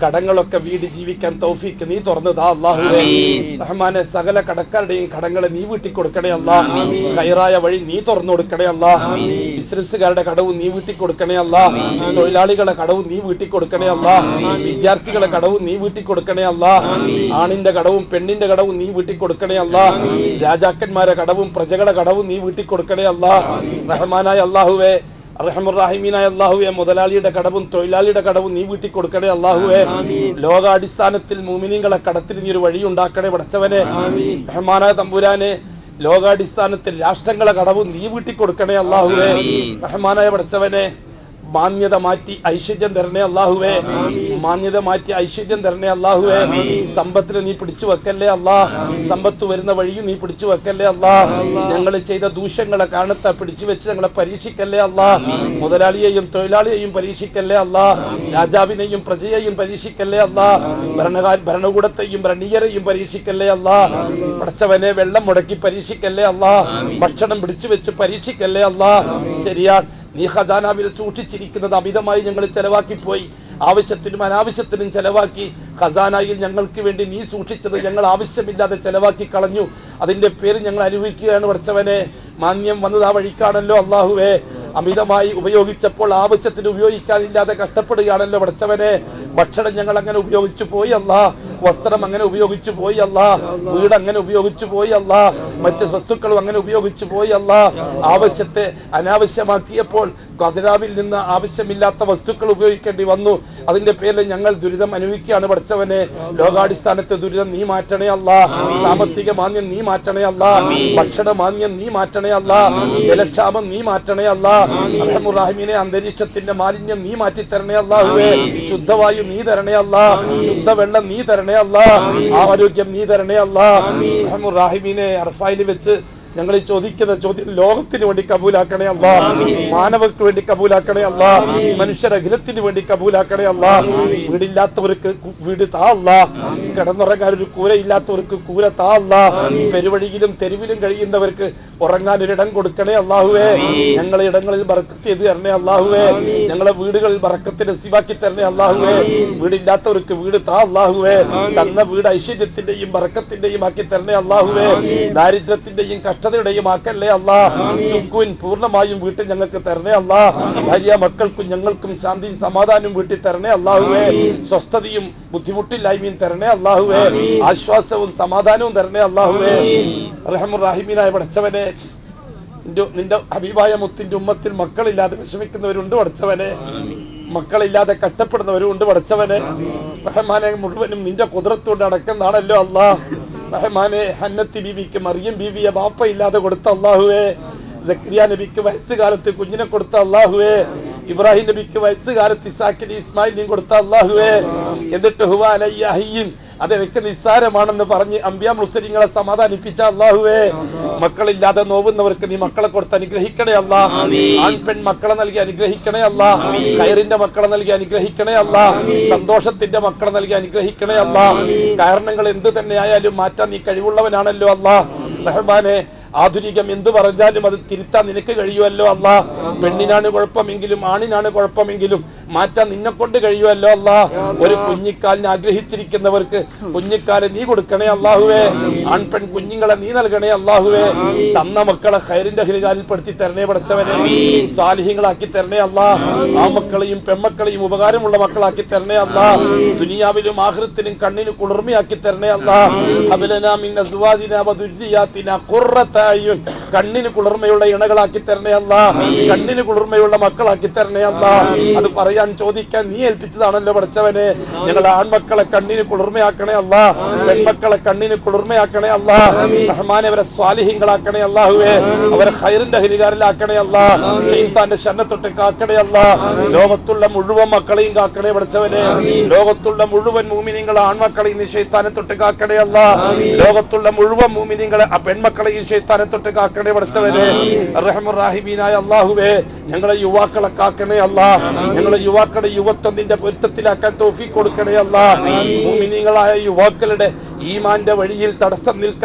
കടങ്ങളൊക്കെ വീട് ജീവിക്കാൻ തൗഫീക്ക് നീ തുറന്നു താ അള്ളാഹുവേ റഹ്മാനെ സകല കടക്കാരുടെയും കടങ്ങളെ നീ വീട്ടിൽ കൊടുക്കണേ അല്ലാ കയറായ വഴി നീ തുറന്നു കൊടുക്കണേ അല്ലാ ബിസിനസ്സുകാരുടെ കടവും നീ വീട്ടിൽ കൊടുക്കണേ അല്ലാ തൊഴിലാളികളെ കടവും നീ വീട്ടിൽ കൊടുക്കണേ അല്ലാ വിദ്യാർത്ഥികളെ കടവും നീ വീട്ടിൽ കൊടുക്കണേ അല്ലാ ആണിന്റെ കടവും പെണ്ണിന്റെ കടവും നീ വീട്ടിൽ കൊടുക്കണേ അല്ലാ രാജാക്കന്മാരെ കടവും പ്രജകളുടെ കടവും നീ വീട്ടിൽ കൊടുക്കണേ അല്ലാ റഹ്മാനായ അള്ളാഹുവേ റഹമുറാഹിമീനായ അള്ളാഹുവെ മുതലാളിയുടെ കടവും തൊഴിലാളിയുടെ കടവും നീ വീട്ടിൽ കൊടുക്കണേ അള്ളാഹുവെ ലോകാടിസ്ഥാനത്തിൽ മൂമിനിങ്ങളെ കടത്തിന് നീ ഒരു വഴി ഉണ്ടാക്കണേ പടച്ചവനെ റഹ്മാനായ തമ്പുരാനെ ലോകാടിസ്ഥാനത്തിൽ രാഷ്ട്രങ്ങളെ കടവും നീ വീട്ടിൽ കൊടുക്കണേ അള്ളാഹുവെ റഹ്മാനായ പടച്ചവനെ മാന്യത മാറ്റി ഐശ്വര്യം തരണേ അള്ളാഹുവേ മാന്യത മാറ്റി ഐശ്വര്യം തരണേ അള്ളാഹുവേ സമ്പത്തിന് നീ പിടിച്ചു വെക്കല്ലേ അല്ലാ സമ്പത്ത് വരുന്ന വഴിയും നീ പിടിച്ചു വെക്കല്ലേ അല്ലാ ഞങ്ങൾ ചെയ്ത ദൂഷ്യങ്ങളെ കാരണത്തെ പിടിച്ചു വെച്ച് ഞങ്ങളെ പരീക്ഷിക്കല്ലേ അല്ലാ മുതലാളിയെയും തൊഴിലാളിയെയും പരീക്ഷിക്കല്ലേ അല്ലാ രാജാവിനെയും പ്രജയെയും പരീക്ഷിക്കല്ലേ അല്ലാ ഭരണകാ ഭരണകൂടത്തെയും ഭരണീയരെയും പരീക്ഷിക്കല്ലേ അല്ലാ പടച്ചവനെ വെള്ളം മുടക്കി പരീക്ഷിക്കല്ലേ അല്ലാ ഭക്ഷണം പിടിച്ചു വെച്ച് പരീക്ഷിക്കല്ലേ അല്ലാ ശരിയാ നീ ഖജാനാവിൽ സൂക്ഷിച്ചിരിക്കുന്നത് അമിതമായി ഞങ്ങൾ ചെലവാക്കി പോയി ആവശ്യത്തിനും അനാവശ്യത്തിനും ചെലവാക്കി ഖസാനായിൽ ഞങ്ങൾക്ക് വേണ്ടി നീ സൂക്ഷിച്ചത് ഞങ്ങൾ ആവശ്യമില്ലാതെ ചെലവാക്കി കളഞ്ഞു അതിന്റെ പേര് ഞങ്ങൾ അനുഭവിക്കുകയാണ് പഠിച്ചവനെ മാന്യം വന്നത് ആ വഴിക്കാണല്ലോ അള്ളാഹുവേ അമിതമായി ഉപയോഗിച്ചപ്പോൾ ആവശ്യത്തിന് ഉപയോഗിക്കാനില്ലാതെ കഷ്ടപ്പെടുകയാണല്ലോ പഠിച്ചവനെ ഭക്ഷണം ഞങ്ങൾ അങ്ങനെ ഉപയോഗിച്ചു പോയി അല്ല വസ്ത്രം അങ്ങനെ ഉപയോഗിച്ചു പോയി അല്ല വീട് അങ്ങനെ ഉപയോഗിച്ചു പോയി അല്ല മറ്റ് വസ്തുക്കളും അങ്ങനെ ഉപയോഗിച്ചു പോയി അല്ല ആവശ്യത്തെ അനാവശ്യമാക്കിയപ്പോൾ ഖദരാവിൽ നിന്ന് ആവശ്യമില്ലാത്ത വസ്തുക്കൾ ഉപയോഗിക്കേണ്ടി വന്നു അതിന്റെ പേരിൽ ഞങ്ങൾ ദുരിതം അനുഭവിക്കുകയാണ് പഠിച്ചവനെ ലോകാടിസ്ഥാനത്തെ ദുരിതം നീ മാറ്റണേ അല്ല സാമ്പത്തിക മാന്യം നീ മാറ്റണേ അല്ല ഭക്ഷണ മാന്യം നീ മാറ്റണേ അല്ല ജലക്ഷാമം നീ മാറ്റണേ അല്ല റഹമുറാഹിമിനെ അന്തരീക്ഷത്തിന്റെ മാലിന്യം നീ മാറ്റി തരണേ അല്ലാഹുവേ ശുദ്ധവായു നീ തരണേ അല്ല ശുദ്ധവെള്ളം നീ തരണേ അല്ല ആരോഗ്യം നീ തരണേ അല്ല റഹമുറാഹിമിനെ അർഫായിൽ വെച്ച് ഞങ്ങൾ ഈ ചോദിക്കുന്ന ചോദ്യം ലോകത്തിന് വേണ്ടി കബൂലാക്കണേ അല്ല മാനവർക്ക് വേണ്ടി കബൂലാക്കണേ അല്ല മനുഷ്യരഖിലത്തിന് വേണ്ടി കബൂലാക്കണേ അല്ല വീടില്ലാത്തവർക്ക് കു- വീട് താ അല്ല കിടന്നുറങ്ങാൻ ഒരു കൂര ഇല്ലാത്തവർക്ക് കൂര താ അല്ല പെരുവഴിയിലും തെരുവിലും കഴിയുന്നവർക്ക് ഉറങ്ങാൻ ഒരിടം കൊടുക്കണേ അള്ളാഹുവേ ഞങ്ങളെ ഇടങ്ങളിൽ ബറക്കത്ത് ചെയ്ത് തരണേ അള്ളാഹുവേ ഞങ്ങളെ വീടുകളിൽ ബറക്കത്ത് നസീബാക്കി തരണേ അള്ളാഹുവേ വീടില്ലാത്തവർക്ക് വീട് താ അള്ളാഹുവേ തന്ന വീട് ഐശ്വര്യത്തിന്റെയും ബറക്കത്തിന്റെയും ആക്കി തരണേ അള്ളാഹുവേ ദാരിദ്ര്യത്തിന്റെയും കഷ്ടതയുടെയും ആക്കല്ലേ അല്ലാ സുക്കുൻ പൂർണ്ണമായും വീട്ടിൽ ഞങ്ങൾക്ക് തരണേ അല്ലാ ഭാര്യ മക്കൾക്കും ഞങ്ങൾക്കും ശാന്തിയും സമാധാനവും വീട്ടിൽ തരണേ അള്ളാഹുവേ സ്വസ്ഥതയും ബുദ്ധിമുട്ടില്ലായ്മയും തരണേ അള്ളാഹുവേ ആശ്വാസവും സമാധാനവും തരണേ അള്ളാഹുവേ റഹമുറാഹിമീനായ പഠിച്ചവനെ നിന്റെ നിന്റെ ഹബീബായ മുത്തിന്റെ ഉമ്മത്തിൽ മക്കളില്ലാതെ വിഷമിക്കുന്നവരുണ്ട് പഠിച്ചവനെ മക്കളില്ലാതെ കഷ്ടപ്പെടുന്നവരുണ്ട് പഠിച്ചവനെ റഹ്മാനെ മുഴുവനും നിന്റെ കുതിരത്തോണ്ട് അടക്കുന്നതാണല്ലോ അല്ലാ റഹ്മാനെ ഹന്നത്തി ബീവിക്ക് മറിയം ബീവിയെ ബാപ്പ ഇല്ലാതെ കൊടുത്ത അള്ളാഹുവേ സക്രിയ നബിക്ക് വയസ്സുകാലത്ത് കുഞ്ഞിനെ കൊടുത്ത അള്ളാഹുവേ ഇബ്രാഹിം നബിക്ക് വയസ്സുകാലത്ത് ഇസാക്കിന് ഇസ്മായിലിനെയും കൊടുത്ത അള്ളാഹുവേ എന്നിട്ട് ഹുവ അലയ്യ ഹയ്യിൻ അത് എനിക്ക് നിസ്സാരമാണെന്ന് പറഞ്ഞ് അമ്പിയ മുസ്ലിങ്ങളെ സമാധാനിപ്പിച്ച അള്ളാഹുവേ മക്കളില്ലാതെ നോവുന്നവർക്ക് നീ മക്കളെ കൊടുത്ത് അനുഗ്രഹിക്കണേ അല്ല ആൺ പെൺ മക്കളെ നൽകി അനുഗ്രഹിക്കണേ അല്ല കയറിന്റെ മക്കളെ നൽകി അനുഗ്രഹിക്കണേ അല്ല സന്തോഷത്തിന്റെ മക്കളെ നൽകി അനുഗ്രഹിക്കണേ അല്ല കാരണങ്ങൾ എന്ത് തന്നെയായാലും മാറ്റാൻ നീ കഴിവുള്ളവനാണല്ലോ അല്ല റഹ്മാനെ ആധുനികം എന്തു പറഞ്ഞാലും അത് തിരുത്താൻ നിനക്ക് കഴിയുമല്ലോ അല്ല പെണ്ണിനാണ് കുഴപ്പമെങ്കിലും ആണിനാണ് കുഴപ്പമെങ്കിലും മാറ്റാൻ നിന്നെ കൊണ്ട് കഴിയുമല്ലോ അല്ല ഒരു കുഞ്ഞിക്കാലിനെ ആഗ്രഹിച്ചിരിക്കുന്നവർക്ക് കുഞ്ഞിക്കാലെ നീ കൊടുക്കണേ അള്ളാഹുവേ ആൺപെൺ കുഞ്ഞുങ്ങളെ നീ നൽകണേ അള്ളാഹുവേ തന്ന മക്കളെ ഹൈറിന്റെ ഹിരികാലിൽ പെടുത്തി തരണേ പടച്ചവനെ സാലിഹ്യങ്ങളാക്കി തരണേ അല്ലാ ആ മക്കളെയും പെമ്മക്കളെയും ഉപകാരമുള്ള മക്കളാക്കി തരണേ അല്ലാ ദുനിയാവിലും ആഹൃത്തിനും കണ്ണിന് കുളിർമയാക്കി തരണേ അല്ലാ ഹബലനാ മിൻ അസ്വാജിനാ വദുര്രിയാത്തിനാ ഖുർറത അയ്യുൻ കണ്ണിന് കുളിർമയുള്ള ഇണകളാക്കി തരണേ അല്ലാ കണ്ണിന് കുളിർമയുള്ള മക്കളാക്കി തരണേ അല്ലാ അത് പറയാൻ ചോദിക്കാൻ നീ ഏൽപ്പിച്ചതാണല്ലോ പഠിച്ചവനെ ഞങ്ങളുടെ ആൺമക്കളെ കണ്ണിന് കുളിർമയാക്കണേ അല്ലാ പെൺമക്കളെ കണ്ണിന് കുളിർമയാക്കണേ അല്ലാ റഹ്മാനെ അവരെ സ്വാലിഹ്യങ്ങളാക്കണേ അല്ലാഹുവേ അവരെ ഹൈറിന്റെ ഹരികാരിലാക്കണേ അല്ലാ ഷെയ്ത്താന്റെ ശരണത്തൊട്ട് കാക്കണേ അല്ലാ ലോകത്തുള്ള മുഴുവൻ മക്കളെയും കാക്കണേ പഠിച്ചവനെ ലോകത്തുള്ള മുഴുവൻ മൂമിനിങ്ങളെ ആൺമക്കളെയും നീ ഷെയ്ത്താനെ തൊട്ട് കാക്കണേ അല്ലാ ലോകത്തുള്ള മുഴുവൻ മൂമിനിങ്ങളെ ആ പെൺമക്കളെയും ഷെയ്ത്താനെ തൊട്ട് കാക്കണേ പഠിച്ചവനെ റഹ്മുറാഹിമീനായ അള്ളാഹുവേ ഞങ്ങളെ യുവാക്കളെ കാക്കണേ അല്ലാ ഞങ്ങളെ യുവാക്കളുടെ യുവത്വം നിന്റെ പൊരുത്തത്തിലാക്കാൻ തോഫി കൊടുക്കണേ അല്ലാ മൂമിനിങ്ങളായ യുവാക്കളുടെ ഈമാന്റെ വഴിയിൽ തടസ്സം നിൽക്കാൻ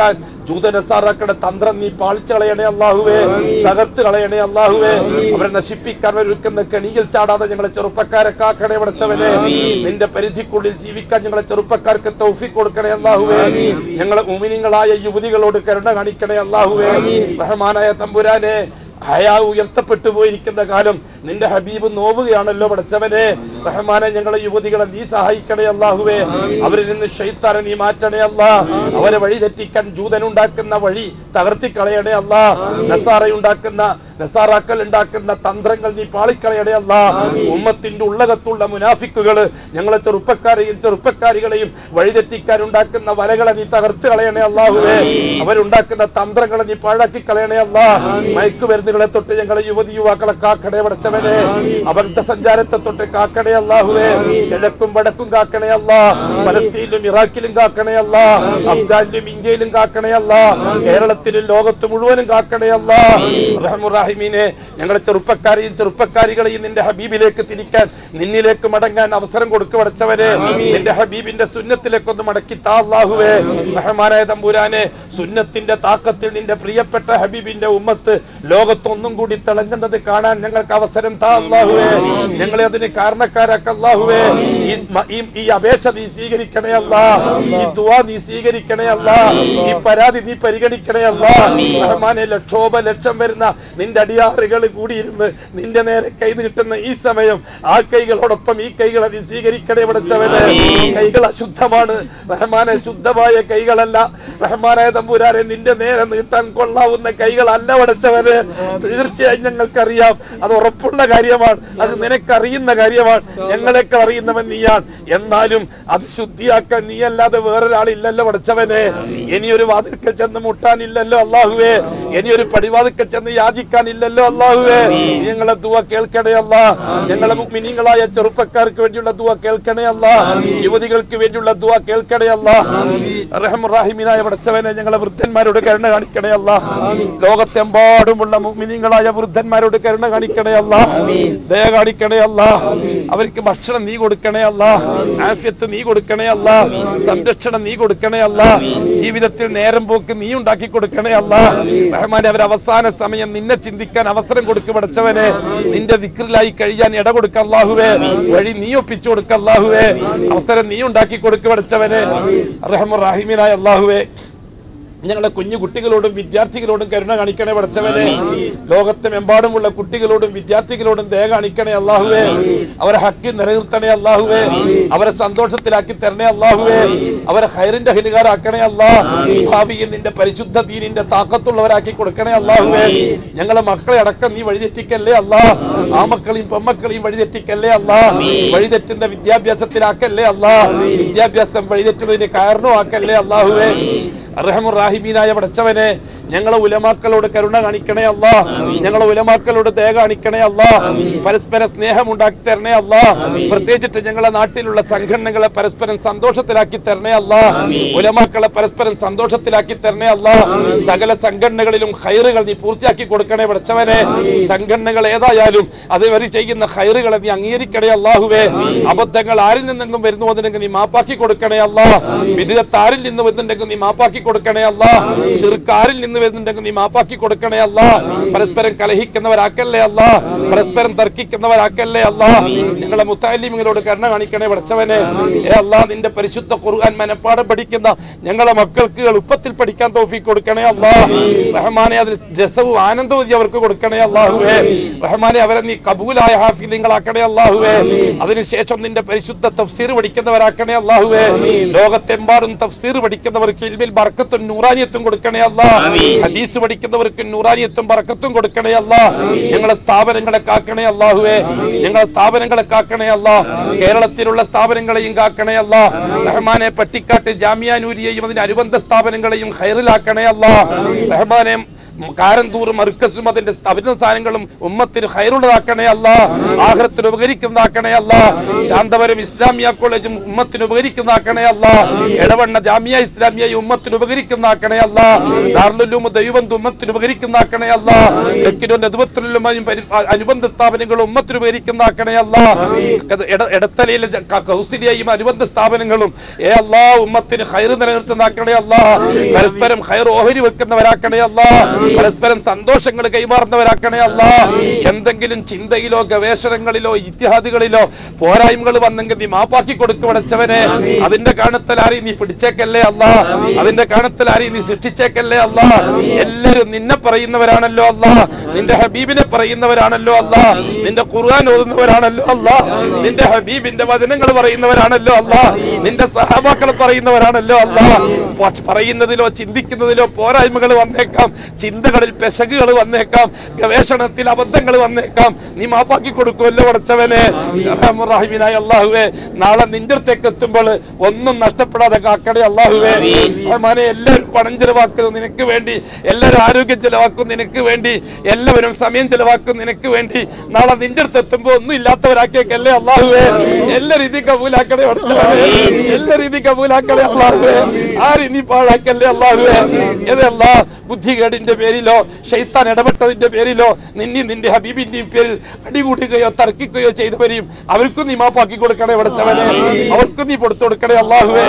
ജൂതനസാറാക്കളുടെ തന്ത്രം നീ പാളിച്ചു കളയണേ അള്ളാഹുവേ തകർത്ത് കളയണേ അള്ളാഹുവേ അവരെ നശിപ്പിക്കാൻ ഒരുക്കുന്ന കെണിയിൽ ചാടാതെ ഞങ്ങളെ ചെറുപ്പക്കാരെ കാക്കണേ പടച്ചവനെ നിന്റെ പരിധിക്കുള്ളിൽ ജീവിക്കാൻ ഞങ്ങളെ ചെറുപ്പക്കാർക്ക് തൗഫീഖ് കൊടുക്കണേ അള്ളാഹുവേ ഞങ്ങളെ ഉമിനിങ്ങളായ യുവതികളോട് കരുണ കാണിക്കണേ അള്ളാഹുവേ റഹ്മാനായ തമ്പുരാനെ ഹയാ ഉയർത്തപ്പെട്ടു പോയിരിക്കുന്ന കാലം നിന്റെ ഹബീബ് നോവുകയാണല്ലോ പടച്ചവനെ റഹ്മാനെ ഞങ്ങളെ യുവതികളെ നീ സഹായിക്കണേ അല്ലാഹുവേ അവരിൽ നിന്ന് ഷെയ്ത്താനെ നീ മാറ്റണേ അല്ലാ അവരെ വഴി തെറ്റിക്കാൻ ജൂതൻ ഉണ്ടാക്കുന്ന വഴി തകർത്തി കളയണേ അല്ലാ നസാറയുണ്ടാക്കുന്ന നസാറാക്കൽ ഉണ്ടാക്കുന്ന തന്ത്രങ്ങൾ നീ പാളിക്കളയണേ അല്ലാ ഉമ്മത്തിന്റെ ഉള്ളകത്തുള്ള മുനാഫിക്കുകള് ഞങ്ങളെ ചെറുപ്പക്കാരെയും ചെറുപ്പക്കാരികളെയും വഴിതെറ്റിക്കാൻ ഉണ്ടാക്കുന്ന വലകളെ നീ തകർത്ത് കളയണേ അല്ലാഹുവേ അവരുണ്ടാക്കുന്ന തന്ത്രങ്ങളെ നീ പാഴാക്കി കളയണേ അല്ലാ മയക്കുമരുന്നുകളെ തൊട്ട് ഞങ്ങളെ യുവതി യുവാക്കളെ കാക്കണേ പടച്ചവനെ അബദ്ധ സഞ്ചാരത്തെ തൊട്ട് കാക്കണേ അല്ലാഹുവേ കിഴക്കും വടക്കും കാക്കണേ അല്ലാ പലസ്തീനിലും ഇറാഖിലും കാക്കണേ അല്ലാ അഫ്ഗാനിലും ഇന്ത്യയിലും കാക്കണേ അല്ലാ കേരളത്തിലും ലോകത്ത് മുഴുവനും കാക്കണേ അല്ലാ റഹമുറാഹിമീനെ ഞങ്ങളെ ചെറുപ്പക്കാരെയും ചെറുപ്പക്കാരികളെയും നിന്റെ ഹബീബിലേക്ക് തിരിക്കാൻ നിന്നിലേക്ക് മടങ്ങാൻ അവസരം കൊടുക്കു പടച്ചവനെ നിന്റെ ഹബീബിന്റെ സുന്നത്തിലേക്ക് ഒന്ന് മടക്കി താ അല്ലാഹുവേ റഹ്മാനായ തമ്പുരാനെ സുന്നത്തിന്റെ താക്കത്തിൽ നിന്റെ പ്രിയപ്പെട്ട ഹബീബിന്റെ ഉമ്മത്ത് ലോകത്തൊന്നും കൂടി തിളങ്ങുന്നത് കാണാൻ ഞങ്ങൾക്ക് അവസരം താ അല്ലാഹുവേ ഞങ്ങളെ അതിന് കാരണക്കാരാക്ക അല്ലാഹുവേ ഈ മ- ഈ- ഈ അപേക്ഷ നീ സ്വീകരിക്കണേ അല്ലാ ഈ ദുആ നീ സ്വീകരിക്കണേ അല്ലാ ഈ പരാതി നീ പരിഗണിക്കണേ അല്ലാ റഹ്മാനെ ലക്ഷോപ ലക്ഷം വരുന്ന നിന്റെ അടിയാറുകൾ കൂടിയിരുന്ന് നിന്റെ നേരെ കൈ നീട്ടുന്ന ഈ സമയം ആ കൈകളോടൊപ്പം ഈ കൈകളെ നീ സ്വീകരിക്കണേ വിടച്ചവന് കൈകൾ അശുദ്ധമാണ് റഹ്മാനെ ശുദ്ധമായ കൈകളല്ല റഹ്മാനായ തമ്പുരാനെ നിന്റെ നേരെ നീട്ടാൻ കൊള്ളാവുന്ന കൈകളല്ല വിടച്ചവന് തീർച്ചയായും ഞങ്ങൾക്കറിയാം അത് ഉറപ്പുള്ള കാര്യമാണ് അത് നിനക്കറിയുന്ന കാര്യമാണ് ഞങ്ങളെയൊക്കെ അറിയുന്നവൻ നീയാണ് എന്നാലും അത് ശുദ്ധിയാക്കാൻ നീ അല്ലാതെ വേറൊരാളില്ലല്ലോ പഠിച്ചവനെ ഇനിയൊരു വാതിൽക്കൽ ചെന്ന് മുട്ടാനില്ലല്ലോ അള്ളാഹുവേ ഇനിയൊരു പടിവാതിൽക്കൽ ചെന്ന് യാചിക്കാനില്ലല്ലോ അള്ളാഹുവേ നീ ഞങ്ങളെ ദുവ കേൾക്കണേ അല്ല ഞങ്ങളെ മിനിങ്ങളായ ചെറുപ്പക്കാർക്ക് വേണ്ടിയുള്ള ദുവ കേൾക്കണേ അല്ല യുവതികൾക്ക് വേണ്ടിയുള്ള ദുവ കേൾക്കണേ അല്ല റഹമുറാഹിമിനായ പഠിച്ചവനെ ഞങ്ങളെ വൃദ്ധന്മാരോട് കരുണ കാണിക്കണേ അല്ല ലോകത്തെമ്പാടുമുള്ള മിനിങ്ങളായ വൃദ്ധന്മാരോട് കരുണ കാണിക്കണേ അല്ല ദയ കാണിക്കണേ അല്ല അവർക്ക് ഭക്ഷണം നീ കൊടുക്കണേ അല്ല ആഫ്യത്ത് നീ കൊടുക്കണേ അല്ല സംരക്ഷണം നീ കൊടുക്കണേ അല്ല ജീവിതത്തിൽ നേരം പോക്ക് നീ ഉണ്ടാക്കി കൊടുക്കണേ അല്ല റഹ്മാനെ അവർ അവസാന സമയം നിന്നെ ചിന്തിക്കാൻ അവസരം കൊടുക്ക് പഠിച്ചവനെ നിന്റെ വിക്രിലായി കഴിയാൻ ഇട കൊടുക്ക അല്ലാഹുവേ വഴി നീ ഒപ്പിച്ചു കൊടുക്ക അല്ലാഹുവേ അവസരം നീ ഉണ്ടാക്കി കൊടുക്ക് പഠിച്ചവനെ റഹമുറാഹിമിനായ അല്ലാഹുവേ ഞങ്ങളെ കുഞ്ഞു കുട്ടികളോടും വിദ്യാർത്ഥികളോടും കരുണ കാണിക്കണേ പഠിച്ചവനെ ലോകത്തെമ്പാടുമുള്ള കുട്ടികളോടും വിദ്യാർത്ഥികളോടും ദയ കാണിക്കണേ അള്ളാഹുവേ അവരെ ഹക്ക് നിലനിർത്തണേ അള്ളാഹുവേ അവരെ സന്തോഷത്തിലാക്കി തരണേ അള്ളാഹുവേ അവരെ ഹൈറിന്റെ ഹിനുകാരാക്കണേ അല്ലാ ഭാവിയിൽ നിന്റെ പരിശുദ്ധ ദീനിന്റെ താക്കത്തുള്ളവരാക്കി കൊടുക്കണേ അള്ളാഹുവേ ഞങ്ങളെ മക്കളെ അടക്കം നീ വഴിതെറ്റിക്കല്ലേ അല്ലാ ആ മക്കളെയും പെമ്മക്കളെയും വഴിതെറ്റിക്കല്ലേ അല്ലാ വഴിതെറ്റുന്ന വിദ്യാഭ്യാസത്തിലാക്കല്ലേ അല്ലാ വിദ്യാഭ്യാസം വഴിതെറ്റുന്നതിന് കാരണമാക്കല്ലേ അള്ളാഹുവേ അർഹമുറാഹിമീനായ പടച്ചവനെ ഞങ്ങളെ ഉലമാക്കളോട് കരുണ കാണിക്കണേ അല്ലാ ഞങ്ങളെ ഉലമാക്കളോട് ദയ കാണിക്കണേ അല്ലാ പരസ്പര സ്നേഹം ഉണ്ടാക്കി തരണേ അല്ലാ പ്രത്യേകിച്ചിട്ട് ഞങ്ങളെ നാട്ടിലുള്ള സംഘടനകളെ പരസ്പരം സന്തോഷത്തിലാക്കി തരണേ അല്ലാ ഉലമാക്കളെ പരസ്പരം സന്തോഷത്തിലാക്കി തരണേ അല്ലാ സകല സംഘടനകളിലും ഹൈറുകൾ നീ പൂർത്തിയാക്കി കൊടുക്കണേ പടച്ചവനെ സംഘടനകൾ ഏതായാലും അത് വരെ ചെയ്യുന്ന ഹൈറുകളെ നീ അംഗീകരിക്കണേ അല്ലാഹുവേ അബദ്ധങ്ങൾ ആരിൽ നിന്നെങ്കിലും വരുന്നു അതിനെങ്കിൽ നീ മാപ്പാക്കി കൊടുക്കണേ അല്ലാ വിധികത്ത് ആരിൽ നിന്ന് വരുന്നുണ്ടെങ്കിൽ നീ മാപ്പാക്കി കൊടുക്കണേ അല്ലാ ഷിർക്കാരിൽ നിന്ന് വരുന്നുണ്ടെങ്കിൽ നീ മാപ്പാക്കി കൊടുക്കണേ അല്ലാ പരസ്പരം കലഹിക്കുന്നവരാക്കല്ലേ അല്ലാ പരസ്പരം തർക്കിക്കുന്നവരാക്കല്ലേ അല്ലാ ഞങ്ങളെ മുത്താലിമികളോട് കരുണ കാണിക്കണേ പഠിച്ചവനെ ഏ അല്ലാ നിന്റെ പരിശുദ്ധ ഖുർആൻ മനപ്പാടം പഠിക്കുന്ന ഞങ്ങളെ മക്കൾക്ക് എളുപ്പത്തിൽ പഠിക്കാൻ തോഫി കൊടുക്കണേ അല്ലാ റഹ്മാനെ അതിൽ രസവും ആനന്ദവും നീ അവർക്ക് കൊടുക്കണേ അല്ലാഹുവേ റഹ്മാനെ അവരെ നീ കബൂലായ ഹാഫിലിങ്ങളാക്കണേ അല്ലാഹുവേ അതിനുശേഷം നിന്റെ പരിശുദ്ധ തഫ്സീർ പഠിക്കുന്നവരാക്കണേ അല്ലാഹുവേ ലോകത്തെമ്പാടും തഫ്സീർ പഠിക്കുന്നവർക്ക് ഇൽമിൽ ബർക്കത്തും നൂറാനിയത്തും കൊടുക്കണേ അല്ലാ ഹദീസ് പഠിക്കുന്നവർക്ക് നൂറാനിയത്തും ബർക്കത്തും കൊടുക്കണേ അല്ലാ ഞങ്ങളെ സ്ഥാപനങ്ങളെ കാക്കണേ അല്ലാഹുവേ ഞങ്ങളെ സ്ഥാപനങ്ങളെ കാക്കണേ അല്ലാ കേരളത്തിലുള്ള സ്ഥാപനങ്ങളെയും കാക്കണേ അല്ലാ റഹ്മാനെ പട്ടിക്കാട്ട് ജാമിയ നൂരിയെയും അതിന്റെ അനുബന്ധ സ്ഥാപനങ്ങളെയും ഹൈറിലാക്കണേ അല്ലാ റഹ്മാനെ കാരന്തൂർ മർക്കസും അതിന്റെ സ്ഥാപിത സ്ഥാനങ്ങളും ഉമ്മത്തിന് ഹൈറുള്ളതാക്കണേ അല്ല ആഹ്റത്തിന് ഉപകരിക്കുന്നതാക്കണേ അല്ല ശാന്തപരം ഇസ്ലാമിയ കോളേജും ഉമ്മത്തിന് ഉപകരിക്കുന്നതാക്കണേ അല്ല എടവണ്ണ ജാമിയ ഇസ്ലാമിയ ഉമ്മത്തിന് ഉപകരിക്കുന്നതാക്കണേ അല്ല ദാറുലും ദൈവം ഉമ്മത്തിന് ഉപകരിക്കുന്നതാക്കണേ അല്ല ലക്കിനും നെതുവത്തിലുമായും അനുബന്ധ സ്ഥാപനങ്ങളും ഉമ്മത്തിന് ഉപകരിക്കുന്നതാക്കണേ അല്ല എട- എടത്തലയിലെ ജ- ക- കൗസല്യയും അനുബന്ധ സ്ഥാപനങ്ങളും ഏ അല്ലാ ഉമ്മത്തിന് ഹൈർ നിലനിർത്തുന്നതാക്കണേ അല്ല പരസ്പരം ഹൈർ ഓഹരി വെക്കുന്നവരാക്കണേ അല്ല പരസ്പരം സന്തോഷങ്ങൾ കൈമാറുന്നവരാക്കണേ അല്ല എന്തെങ്കിലും ചിന്തയിലോ ഗവേഷണങ്ങളിലോ ഇത്യാദികളിലോ പോരായ്മകൾ വന്നെങ്കിൽ നീ മാപ്പാക്കി കൊടുക്കുവടച്ചവനെ അതിന്റെ കാണത്തലാരി നീ പിടിച്ചേക്കല്ലേ അല്ല അതിന്റെ കാണത്തലാരി നീ സൃഷ്ടിച്ചേക്കല്ലേ അല്ല എല്ലാരും നിന്നെ പറയുന്നവരാണല്ലോ അല്ല നിന്റെ ഹബീബിനെ പറയുന്നവരാണല്ലോ അല്ല നിന്റെ ഖുർആൻ ഓതുന്നവരാണല്ലോ അല്ല നിന്റെ ഹബീബിന്റെ വചനങ്ങൾ പറയുന്നവരാണല്ലോ അല്ല നിന്റെ സഹാബാക്കൾ പറയുന്നവരാണല്ലോ അല്ല പക്ഷെ പറയുന്നതിലോ ചിന്തിക്കുന്നതിലോ പോരായ്മകൾ വന്നേക്കാം ചിന്തകളിൽ പെശകുകൾ വന്നേക്കാം ഗവേഷണത്തിൽ അബദ്ധങ്ങൾ വന്നേക്കാം നീ മാപ്പാക്കി കൊടുക്കുമല്ലോ പടച്ചവനെ റഹീമിനായ അള്ളാഹുവേ നാളെ നിന്റെ അടുത്തേക്ക് എത്തുമ്പോൾ ഒന്നും നഷ്ടപ്പെടാതെ കാക്കണേ അള്ളാഹുവേ റഹ്മാനെ എല്ലാവരും പണം ചെലവാക്കുന്നു നിനക്ക് വേണ്ടി എല്ലാവരും ആരോഗ്യം ചെലവാക്കും നിനക്ക് വേണ്ടി എല്ലാവരും സമയം ചെലവാക്കും നിനക്ക് വേണ്ടി നാളെ നിന്റെ അടുത്ത് എത്തുമ്പോ ഒന്നും ഇല്ലാത്തവരാക്കിയേക്കല്ലേ അള്ളാഹുവേ എല്ലാ രീതി കബൂലാക്കണേ പടച്ചവനെ എല്ലാ രീതി കബൂലാക്കണേ അള്ളാഹുവേ ആരും നീ പാഴാക്കല്ലേ അള്ളാഹുവേ ഏതല്ല ബുദ്ധികേടിന്റെ പേരിലോ ഷെയ്ത്താൻ ഇടപെട്ടതിന്റെ പേരിലോ നിന്നി നിന്റെ ഹബീബിന്റെയും പേരിൽ അടികൂട്ടുകയോ തർക്കിക്കുകയോ ചെയ്തവരെയും അവർക്കും നീ മാപ്പാക്കി കൊടുക്കണേ പടച്ചവനെ അവർക്കും നീ കൊടുത്തു കൊടുക്കണേ അള്ളാഹുവേ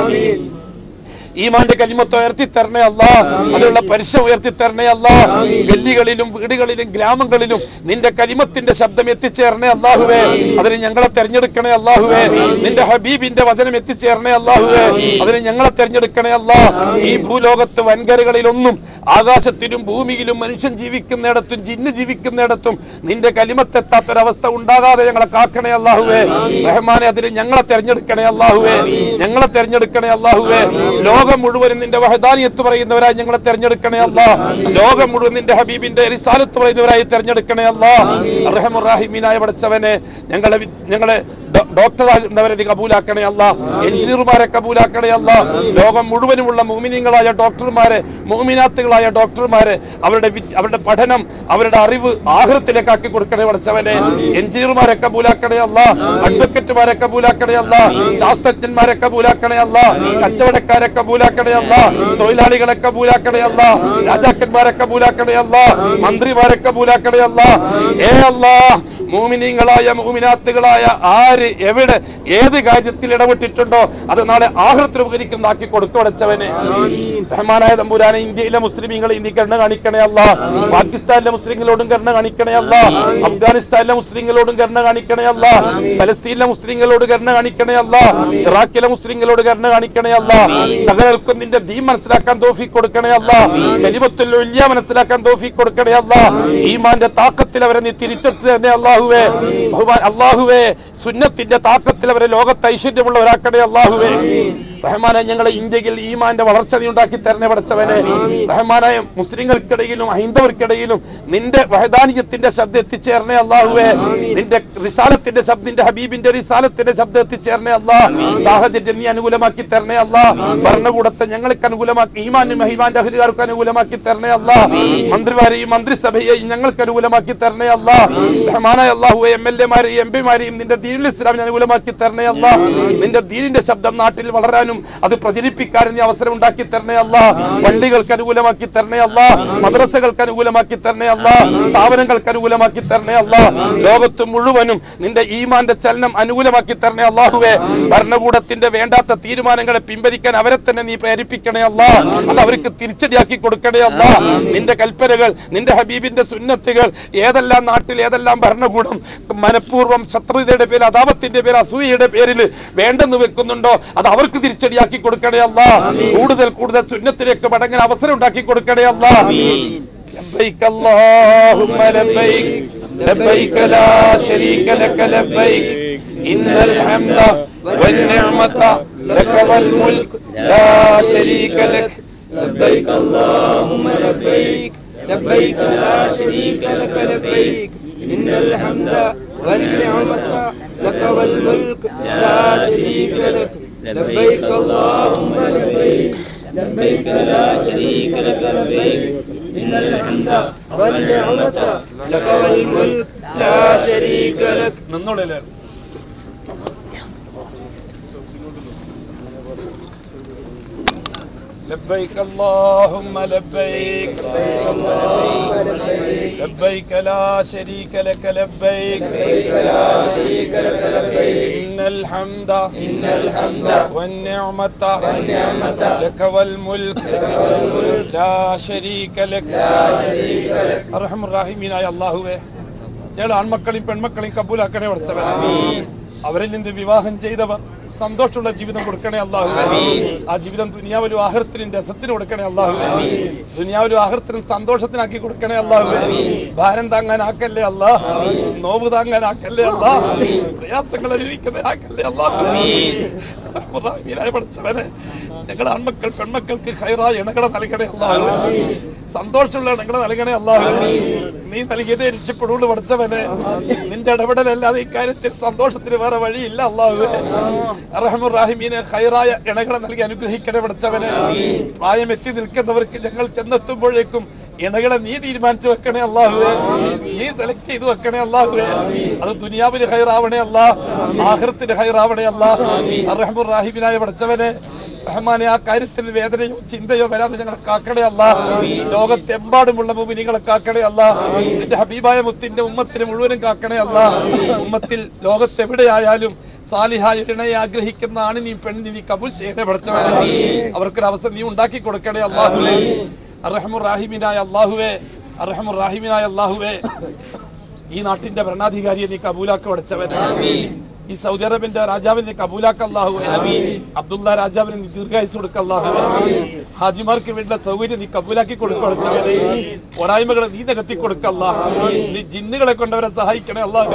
ഈമാന്റെ കലിമത്ത് ഉയർത്തി തരണേ അല്ല അതിലുള്ള പരിശ ഉയർത്തി തരണേ അല്ല ഗല്ലികളിലും വീടുകളിലും ഗ്രാമങ്ങളിലും നിന്റെ കലിമത്തിന്റെ ശബ്ദം എത്തിച്ചേരണേ അല്ലാഹുവേ അതിന് ഞങ്ങളെ തെരഞ്ഞെടുക്കണേ അല്ലാഹുവേ നിന്റെ ഹബീബിന്റെ വചനം എത്തിച്ചേരണേ അല്ലാഹുവേ അതിന് ഞങ്ങളെ തെരഞ്ഞെടുക്കണേ അല്ല ഈ ഭൂലോകത്ത് വൻകരകളിലൊന്നും ആകാശത്തിലും ഭൂമിയിലും മനുഷ്യൻ ജീവിക്കുന്നിടത്തും ജിന്ന് ജീവിക്കുന്നിടത്തും നിന്റെ കലിമത്തെത്താത്തൊരവസ്ഥ ഉണ്ടാകാതെ ഞങ്ങളെ കാക്കണേ അല്ലാഹുവേ റഹ്മാനെ അതിന് ഞങ്ങളെ തെരഞ്ഞെടുക്കണേ അല്ലാഹുവേ ഞങ്ങളെ തെരഞ്ഞെടുക്കണേ അല്ലാഹുവേ ലോകം മുഴുവനും നിന്റെ വഹദാനിയത്ത് പറയുന്നവരായി ഞങ്ങളെ തെരഞ്ഞെടുക്കണേ അല്ല ലോകം മുഴുവൻ നിന്റെ ഹബീബിന്റെ റിസാലത്ത് പറയുന്നവരായി തെരഞ്ഞെടുക്കണേ അല്ല റഹമുറാഹിമീനായ പഠിച്ചവനെ ഞങ്ങളെ വി- ഞങ്ങളെ ഡോ- ഡോക്ടറാകുന്നവരെ നീ കബൂലാക്കണേ അല്ല എഞ്ചിനീയർമാരെ കബൂലാക്കണേ അല്ല ലോകം മുഴുവനുമുള്ള മോമിനിയങ്ങളായ ഡോക്ടർമാരെ മോമിനാത്തുകളായ ഡോക്ടർമാരെ അവരുടെ വി- അവരുടെ പഠനം അവരുടെ അറിവ് ആഹൃത്തിലേക്ക് ആക്കി കൊടുക്കണേ പഠിച്ചവനെ എഞ്ചിനീയർമാരെ കബൂലാക്കണേ അല്ല അഡ്വക്കറ്റുമാരെ കബൂലാക്കണേ അല്ല ശാസ്ത്രജ്ഞന്മാരെ കബൂലാക്കണേ അല്ല കച്ചവടക്കാരെ കബൂലാക്കണേ അല്ല തൊഴിലാളികളെ കബൂലാക്കണേ അല്ല രാജാക്കന്മാരെ കബൂലാക്കണേ അല്ല മന്ത്രിമാരെ കബൂലാക്കണേ അല്ല ഏ അല്ലാ മൂമിനീങ്ങളായ മൂമിനാത്തുകളായ ആര് എവിടെ ഏത് കാര്യത്തിൽ ഇടപെട്ടിട്ടുണ്ടോ അത് നാളെ ആഹൃത്തിൽ ഉപകരിക്കുന്നതാക്കി കൊടുത്തുടച്ചവനെ റഹ്മാനായ തമ്പുരാനെ ഇന്ത്യയിലെ മുസ്ലിമീങ്ങളെ ഇന്ത്യ കരുണ കാണിക്കണേ അല്ല പാകിസ്ഥാനിലെ മുസ്ലിങ്ങളോടും കരുണ കാണിക്കണേ അല്ല അഫ്ഗാനിസ്ഥാനിലെ മുസ്ലിങ്ങളോടും കരുണ കാണിക്കണേ അല്ല ഫലസ്തീനിലെ മുസ്ലിങ്ങളോട് കരുണ കാണിക്കണേ അല്ല ഇറാഖിലെ മുസ്ലിങ്ങളോട് കരുണ കാണിക്കണേ അല്ല സകലർക്കും നിന്റെ ദീൻ മനസ്സിലാക്കാൻ തോഫി കൊടുക്കണേ അല്ല കലിമത്തുൽ വലിയ മനസ്സിലാക്കാൻ തോഫി കൊടുക്കണേ അല്ല ഈമാന്റെ താക്കത്തിൽ അവരെ നീ തിരിച്ചെടുത്ത് തന്നെ അള്ളാഹുവേ ബഹുമാൻ അള്ളാഹുവേ സുന്നത്തിന്റെ താക്കത്തിൽ അവരെ ലോകത്ത് ഐശ്വര്യമുള്ളവരാക്കണേ അള്ളാഹുവേ റഹ്മാനെ ഞങ്ങളെ ഇന്ത്യയിൽ ഈമാന്റെ വളർച്ച നീ ഉണ്ടാക്കി തരണേ പഠിച്ചവനെ റഹ്മാനായ മുസ്ലിങ്ങൾക്കിടയിലും ഹൈന്ദവർക്കിടയിലും നിന്റെ വഹദാനിയത്തിന്റെ ശബ്ദം എത്തിച്ചേരണേ അള്ളാഹുവേ നിന്റെ റിസാലത്തിന്റെ ശബ്ദം നിന്റെ ഹബീബിന്റെ റിസാലത്തിന്റെ ശബ്ദം എത്തിച്ചേരണേ അല്ലാ സാഹചര്യം നീ അനുകൂലമാക്കി തരണേ അല്ലാ ഭരണകൂടത്തെ ഞങ്ങൾക്ക് അനുകൂലമാക്കി ഈമാനും മഹിമാന്റെ അഹലുകാർക്ക് അനുകൂലമാക്കി തരണേ അല്ലാ മന്ത്രിമാരെയും മന്ത്രിസഭയെയും ഞങ്ങൾക്ക് അനുകൂലമാക്കി തരണേ അല്ലാ റഹ്മാനായ അള്ളാഹു എം എൽ എമാരെയും എം പിമാരെയും നിന്റെ ദീനുൽ ഇസ്ലാമിനെ അനുകൂലമാക്കി തരണേ അല്ലാ നിന്റെ ദീനിന്റെ ശബ്ദം നാട്ടിൽ വളരാനും അത് പ്രചരിപ്പിക്കാനും നീ അവസരം ഉണ്ടാക്കി തരണേ അല്ലാ പള്ളികൾക്ക് അനുകൂലമാക്കി തരണേ അല്ലാ മദ്രസകൾക്ക് അനുകൂലമാക്കി തരണേ അല്ലാ സ്ഥാപനങ്ങൾക്ക് അനുകൂലമാക്കി തരണേ അല്ലാ ലോകത്ത് മുഴുവനും നിന്റെ ഈമാന്റെ ചലനം അനുകൂലമാക്കി തരണേ അള്ളാഹുവേ ഭരണകൂടത്തിന്റെ വേണ്ടാത്ത തീരുമാനങ്ങളെ പിൻവലിക്കാൻ അവരെ തന്നെ നീ പ്രേരിപ്പിക്കണേ അല്ലാ അത് അവർക്ക് തിരിച്ചടിയാക്കി കൊടുക്കണേ അല്ലാ നിന്റെ കൽപ്പനകൾ നിന്റെ ഹബീബിന്റെ സുന്നത്തുകൾ ഏതെല്ലാം നാട്ടിൽ ഏതെല്ലാം ഭരണകൂടം മനഃപൂർവ്വം ശത്രുതയുടെ പേര് അതാപത്തിന്റെ പേര് അസൂയയുടെ പേരിൽ വേണ്ടെന്ന് വെക്കുന്നുണ്ടോ അത് അവർക്ക് തിരിച്ചടിയാക്കി കൊടുക്കണേ അല്ല കൂടുതൽ കൂടുതൽ സുന്നത്തിലേക്ക് മടങ്ങാൻ അവസരം ഉണ്ടാക്കി കൊടുക്കണേ അല്ല لبيك اللهم لبيك لبيك لا شريك لك لبيك إن الحمد والنعمة لك والملك لا شريك لك لبيك اللهم لبيك لبيك لا شريك لك لبيك إن الحمد والنعمة لك والملك لا شريك لك لبيك اللهم لبيك لبيك لا شريك لك لبيك إن الحمد والنعمة لك والملك لا شريك لك നിന്നോളല്ലേ لبيك اللهم لبيك لبيك لا شريك لك لبيك لا شريك لك لبيك إن الحمد إن الحمد والنعمة والنعمة لك والملك لا شريك لك അർഹം റാഹിമീനായ അള്ളാഹുവേ ഞങ്ങൾ ആൺമക്കളെയും പെൺമക്കളെയും കബൂലാക്കണേ പഠിച്ചവൻ അവരിൽ നിന്ന് വിവാഹം ചെയ്തവർ സന്തോഷമുള്ള ജീവിതം കൊടുക്കണേ അള്ളാഹു ആ ജീവിതം ദുനിയാവിലും ആഹൃത്തിനും രസത്തിന് കൊടുക്കണേ അള്ളാഹു ദുനിയാവിലും ആഹൃത്തിനും സന്തോഷത്തിനാക്കി കൊടുക്കണേ അള്ളാഹു ഭാരം താങ്ങാൻ ആക്കല്ലേ അല്ലാ നോവ് താങ്ങാൻ ആക്കല്ലേ അല്ലാ പ്രയാസങ്ങൾ അനുഭവിക്കുന്നതിനാക്കല്ലേ അള്ളാഹു റഹ്മുറാഹിമീനായ പഠിച്ചവനെ ഞങ്ങളുടെ ആൺമക്കൾ പെൺമക്കൾക്ക് ഹൈറായ ഇണകളെ നൽകണേ അള്ളാഹു സന്തോഷമുള്ള ഇണകളെ നൽകണേ അള്ളാഹു നീ നൽകിയതേ രക്ഷപ്പെടുള്ളൂ പഠിച്ചവനെ നിന്റെ ഇടപെടലല്ലാതെ ഇക്കാര്യത്തിൽ സന്തോഷത്തിന് വേറെ വഴിയില്ല അള്ളാഹു റഹമുറാഹിമീനെ ഹൈറായ ഇണകളെ നൽകി അനുഗ്രഹിക്കണേ പഠിച്ചവനെ പ്രായം എത്തി നിൽക്കുന്നവർക്ക് ഞങ്ങൾ ചെന്നെത്തുമ്പോഴേക്കും ഇണകളെ നീ തീരുമാനിച്ചു വെക്കണേ അള്ളാഹുവേ നീ സെലക്ട് ചെയ്ത് വെക്കണേ അള്ളാഹുവേ അത് ദുനിയാവിന് ഹൈറാവണേ അല്ല ആഹൃത്തിന് ഹൈറാവണേ അല്ല റഹമുറാഹിമിനായ പഠിച്ചവനെ റഹ്മാനെ ആ കാര്യത്തിൽ വേദനയോ ചിന്തയോ വരാതെ ഞങ്ങൾ കാക്കണേ അല്ല ലോകത്തെമ്പാടുമുള്ള മുമിനികളെ കാക്കണേ അല്ല നിന്റെ ഹബീബായ മുത്തിന്റെ ഉമ്മത്തിന് മുഴുവനും കാക്കണേ അല്ല ഉമ്മത്തിൽ ലോകത്തെവിടെയായാലും സാലിഹായ ഇണയെ ആഗ്രഹിക്കുന്ന ആണിനി പെണ്ണിനി നീ കബൂൽ ചെയ്യണേ പഠിച്ചവനെ അവർക്കൊരു അവസരം നീ ഉണ്ടാക്കി കൊടുക്കണേ അള്ളാഹുവേ അറഹമുറാഹിമിനായ അള്ളാഹുവേ അറഹമുറാഹിമിനായ അള്ളാഹുവേ ഈ നാട്ടിന്റെ ഭരണാധികാരിയെ നീ കബൂലാക്കി പഠിച്ചവനെ ഈ സൗദി അറേബ്യന്റെ രാജാവിനെ കബൂലാക്ക അല്ലാഹു അബ്ദുള്ള രാജാവിന് നീ ദീർഘായുസ് കൊടുക്ക അല്ലാഹു ഹാജിമാർക്ക് വേണ്ട സൗകര്യം നീ കബൂലാക്കി കൊടുക്കണേ പോരായ്മകളെ നീ നികത്തി കൊടുക്കല്ല നീ ജിന്നുകളെ കൊണ്ടവരെ സഹായിക്കണേ അല്ലാഹു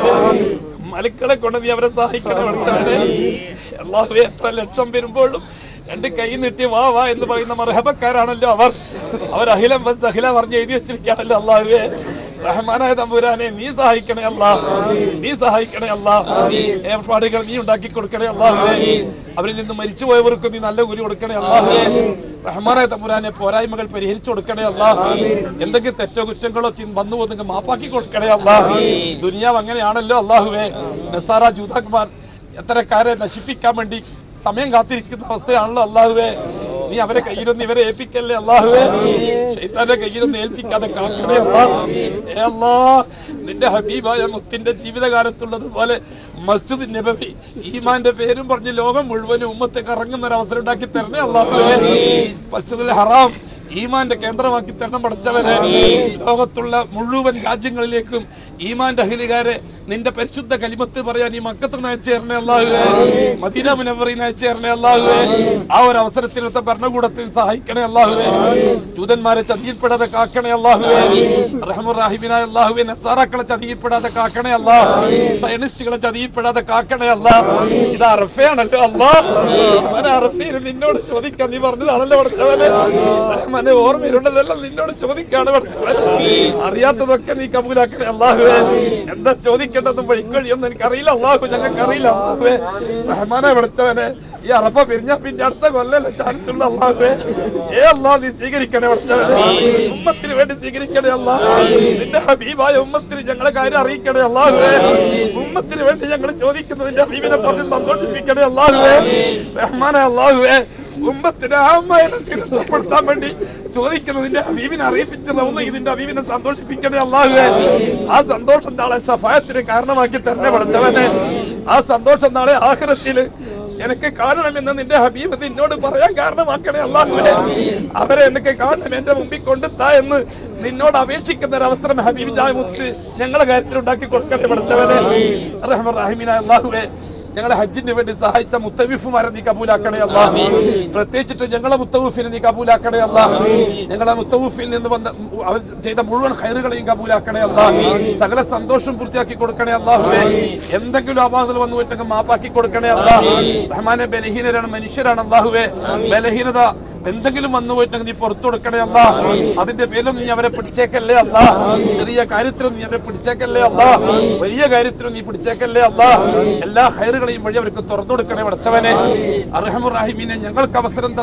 മലക്കളെ കൊണ്ട് നീ അവരെ സഹായിക്കണേ പഠിച്ചവനെ അല്ലാഹു എത്ര ലക്ഷം വരുമ്പോഴും രണ്ട് കൈ നീട്ടി വാ വാ എന്ന് പറയുന്ന മർഹബക്കാരാണല്ലോ അവർ അവർ അഖിലം വസ് അഖില പറഞ്ഞ് എഴുതി വെച്ചിരിക്കുകയാണല്ലോ അള്ളാഹുവേ റഹ്മാനായ തമ്പുരാനെ നീ സഹായിക്കണേ അല്ലാ നീ സഹായിക്കണേ അല്ലാ ഏർപ്പാടുകൾ നീ ഉണ്ടാക്കി കൊടുക്കണേ അല്ലാഹുവേ അവരിൽ നിന്ന് മരിച്ചുപോയവർക്ക് നീ നല്ല കൂലി കൊടുക്കണേ അല്ലാഹുവേ റഹ്മാനായ തമ്പുരാനെ പോരായ്മകൾ പരിഹരിച്ചു കൊടുക്കണേ അല്ലാ എന്തെങ്കിലും തെറ്റോ കുറ്റങ്ങളോ ചിൻ വന്നു പോകുന്നെങ്കിൽ മാപ്പാക്കി കൊടുക്കണേ അല്ലാ ദുനിയാവ് അങ്ങനെയാണല്ലോ അല്ലാഹുവേ നസാറ ജൂതാക്കുമാർ എത്രക്കാരെ നശിപ്പിക്കാൻ വേണ്ടി സമയം കാത്തിരിക്കുന്ന അവസ്ഥയാണല്ലോ അല്ലാഹുവേ നീ അവരെ കയ്യിലൊന്നും ഇവരെ ഏൽപ്പിക്കല്ലേ അല്ലാഹുവേ ഷെയ്ത്താന്റെ കയ്യിലൊന്നും ഏൽപ്പിക്കാതെ കാക്കണേ അല്ലാ ഏ അല്ലാ നിന്റെ ഹബീബായ മുത്തിന്റെ ജീവിതകാലത്തുള്ളത് പോലെ മസ്ജിദ് നബവി ഈമാന്റെ പേരും പറഞ്ഞ് ലോകം മുഴുവനും ഉമ്മത്തെ കറങ്ങുന്ന ഒരു അവസരം ഉണ്ടാക്കി തരണേ അല്ലാഹുവേ മസ്ജിദുൽ ഹറാം ഈമാന്റെ കേന്ദ്രമാക്കി തരണം പഠിച്ചവനെ ലോകത്തുള്ള മുഴുവൻ രാജ്യങ്ങളിലേക്കും ഈമാന്റെ അഹിലുകാരെ നിന്റെ പരിശുദ്ധ കലിമത്ത് പറയാൻ ഈ മക്കത്തിന് അയച്ചേരണേ അല്ലാഹുവേ മദീന മുനവറിനെ അയച്ചേരണേ അല്ലാഹുവേ ആ ഒരു അവസരത്തിലത്തെ ഭരണകൂടത്തിൽ സഹായിക്കണേ അല്ലാഹുവേ ജൂതന്മാരെ ചതിയിൽപ്പെടാതെ കാക്കണേ അല്ലാഹുവേ റഹമുറാഹിബിനായ അല്ലാഹുവേ നസാറാക്കളെ ചതിയിൽപ്പെടാതെ കാക്കണേ അല്ലാ സയനിസ്റ്റുകളെ ചതിയിൽപ്പെടാതെ കാക്കണേ അല്ലാ ഇത് അറഫയാണല്ലോ അല്ലാ ഞാൻ അറഫയിൽ നിന്നോട് ചോദിക്കാൻ നീ പറഞ്ഞതാണല്ലോ പഠിച്ചവനെ റഹ്മാനെ ഓർമ്മയിലുള്ളതെല്ലാം നിന്നോട് ചോദിക്കാണ് പഠിച്ചവനെ അറിയാത്തതൊക്കെ നീ കബൂലാക്കണേ അല്ലാഹുവേ എന്താ ചോദിക്കേണ്ടതും വഴിക്കഴിയൊന്നും എനിക്കറിയില്ല അള്ളാഹു ഞങ്ങൾക്ക് അറിയില്ല അള്ളാഹുവേ റഹ്മാനെ വിളിച്ചവനെ ഈ അറഫ പിരിഞ്ഞ പിന്നെ അടുത്ത കൊല്ലല്ലേ ചാൻസ് ഉള്ള അള്ളാഹുവേ ഏ അള്ളാഹ് നീ സ്വീകരിക്കണേ വിളിച്ചവനെ ഉമ്മത്തിന് വേണ്ടി സ്വീകരിക്കണേ അല്ലാ നിന്റെ ഹബീബായ ഉമ്മത്തിന് ഞങ്ങളെ കാര്യം അറിയിക്കണേ അള്ളാഹുവേ ഉമ്മത്തിന് വേണ്ടി ഞങ്ങൾ ചോദിക്കുന്നതിന്റെ ഹബീബിനെ പറഞ്ഞ് സന്തോഷിപ്പിക്കണേ അള്ളാഹുവേ റഹ്മാനെ അള്ളാഹുവേ ഉമ്മത്തിന് അമ്മയെ രക്ഷപ്പെടുത്താൻ വേണ്ടി ചോദിക്കുന്നതിന്റെ ഹബീബിനെ അറിയിപ്പിച്ചിരുന്ന ഇതിന്റെ ഹബീബിനെ സന്തോഷിപ്പിക്കണേ അള്ളാഹുവേ ആ സന്തോഷം നാളെ സഫായത്തിന് കാരണമാക്കി തന്നെ പഠിച്ചവനെ ആ സന്തോഷം നാളെ ആഹ്റത്തില് എനിക്ക് കാണണമെന്ന് നിന്റെ ഹബീബ് നിന്നോട് പറയാൻ കാരണമാക്കണേ അള്ളാഹുവേ അവരെ എനിക്ക് കാണണം എന്റെ മുമ്പിൽ കൊണ്ടുത്താ എന്ന് നിന്നോട് അപേക്ഷിക്കുന്ന ഒരു അവസരം ഹബീബിന്റെ മുത്ത് ഞങ്ങളെ കാര്യത്തിൽ ഉണ്ടാക്കി കൊടുക്കട്ടെ പഠിച്ചവനെ റഹ്മ റഹീമിനായ അള്ളാഹുവേ ഞങ്ങളെ ഹജ്ജിന് വേണ്ടി സഹായിച്ച മുത്തവിഫുമാരെ നീ കബൂലാക്കണേ അല്ല പ്രത്യേകിച്ചിട്ട് ഞങ്ങളെ മുത്തവിഫിനെ നീ കബൂലാക്കണേ അല്ല ഞങ്ങളെ മുത്തവിഫിൽ നിന്ന് വന്ന അവർ ചെയ്ത മുഴുവൻ ഹൈറുകളെയും കബൂലാക്കണേ അല്ല സകല സന്തോഷം പൂർത്തിയാക്കി കൊടുക്കണേ അല്ലാഹുവേ എന്തെങ്കിലും അപാകതകൾ വന്നു പോയിട്ടെങ്കിൽ മാപ്പാക്കി കൊടുക്കണേ അല്ല റഹ്മാനെ ബലഹീനരാണ് മനുഷ്യരാണ് അല്ലാഹുവേ ബലഹീനത എന്തെങ്കിലും വന്നു പോയിട്ടെങ്കിൽ നീ പുറത്തു കൊടുക്കണേ അല്ല അതിന്റെ പേരിലും നീ അവരെ പിടിച്ചേക്കല്ലേ അല്ല ചെറിയ കാര്യത്തിലും നീ അവരെ പിടിച്ചേക്കല്ലേ അല്ല വലിയ കാര്യത്തിലും നീ പിടിച്ചേക്കല്ലേ അല്ല എല്ലാ ഹൈറുകളെയും വഴി അവർക്ക് തുറന്നു കൊടുക്കണേ വടച്ചവനെ അർഹമുറാഹിമീനെ ഞങ്ങൾക്ക് അവസരം തന്ന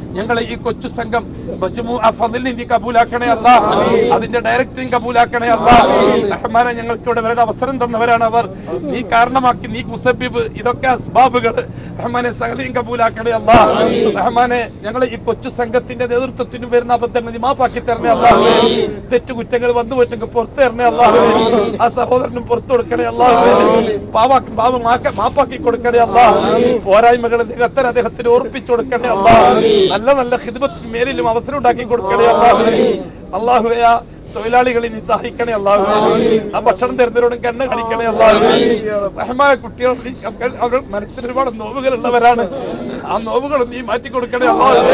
ഞങ്ങളെ ഈ കൊച്ചു സംഘം മജ്മു ഫതിലിനെ നീ കബൂലാക്കണേ അല്ല അതിന്റെ ഡയറക്ടറിങ് കബൂലാക്കണേ അല്ല റഹ്മാനെ ഞങ്ങൾക്ക് ഇവിടെ വരാൻ അവസരം തന്നവരാണ് അവർ നീ കാരണമാക്കി നീ മുസബിബ് ഇതൊക്കെ അസ്ബാബുകൾ റഹ്മാനെ സകലയും കബൂലാക്കണേ അല്ല റഹ്മാനെ ഞങ്ങളെ ഈ കൊച്ചു സംഘത്തിന്റെ നേതൃത്വത്തിന് വരുന്ന അബദ്ധങ്ങൾ നീ മാപ്പാക്കി തരണേ അല്ലാഹുവേ തെറ്റു കുറ്റങ്ങൾ വന്നു പറ്റുമെങ്കിൽ പുറത്തു തരണേ അല്ലാഹുവേ ആ സഹോദരനും പുറത്തു കൊടുക്കണേ അല്ലാഹുവേ പാവാക്കി പാവ മാക്ക- മാപ്പാക്കി കൊടുക്കണേ അല്ലാ പോരായ്മകൾ നികത്തൽ അദ്ദേഹത്തിന് ഓർപ്പിച്ചു കൊടുക്കണേ അല്ലാ നല്ല നല്ല ഹിദ്മത്തിന് മേലിലും അവസരം ഉണ്ടാക്കി കൊടുക്കണേ അല്ലാഹുവേ അല്ലാഹുവേ ആ തൊഴിലാളികളെ നീ സഹായിക്കണേ അല്ലാഹുവേ ആ ഭക്ഷണം തരുന്നവരോടും കണ്ണ് കാണിക്കണേ അല്ലാഹുവേ റഹ്മായ കുട്ടികൾ നീ അവർ- അവർ മനസ്സിൽ ഒരുപാട് നോവുകൾ ഉള്ളവരാണ് ആ നോവുകൾ നീ മാറ്റി കൊടുക്കണേ അല്ലാഹുവേ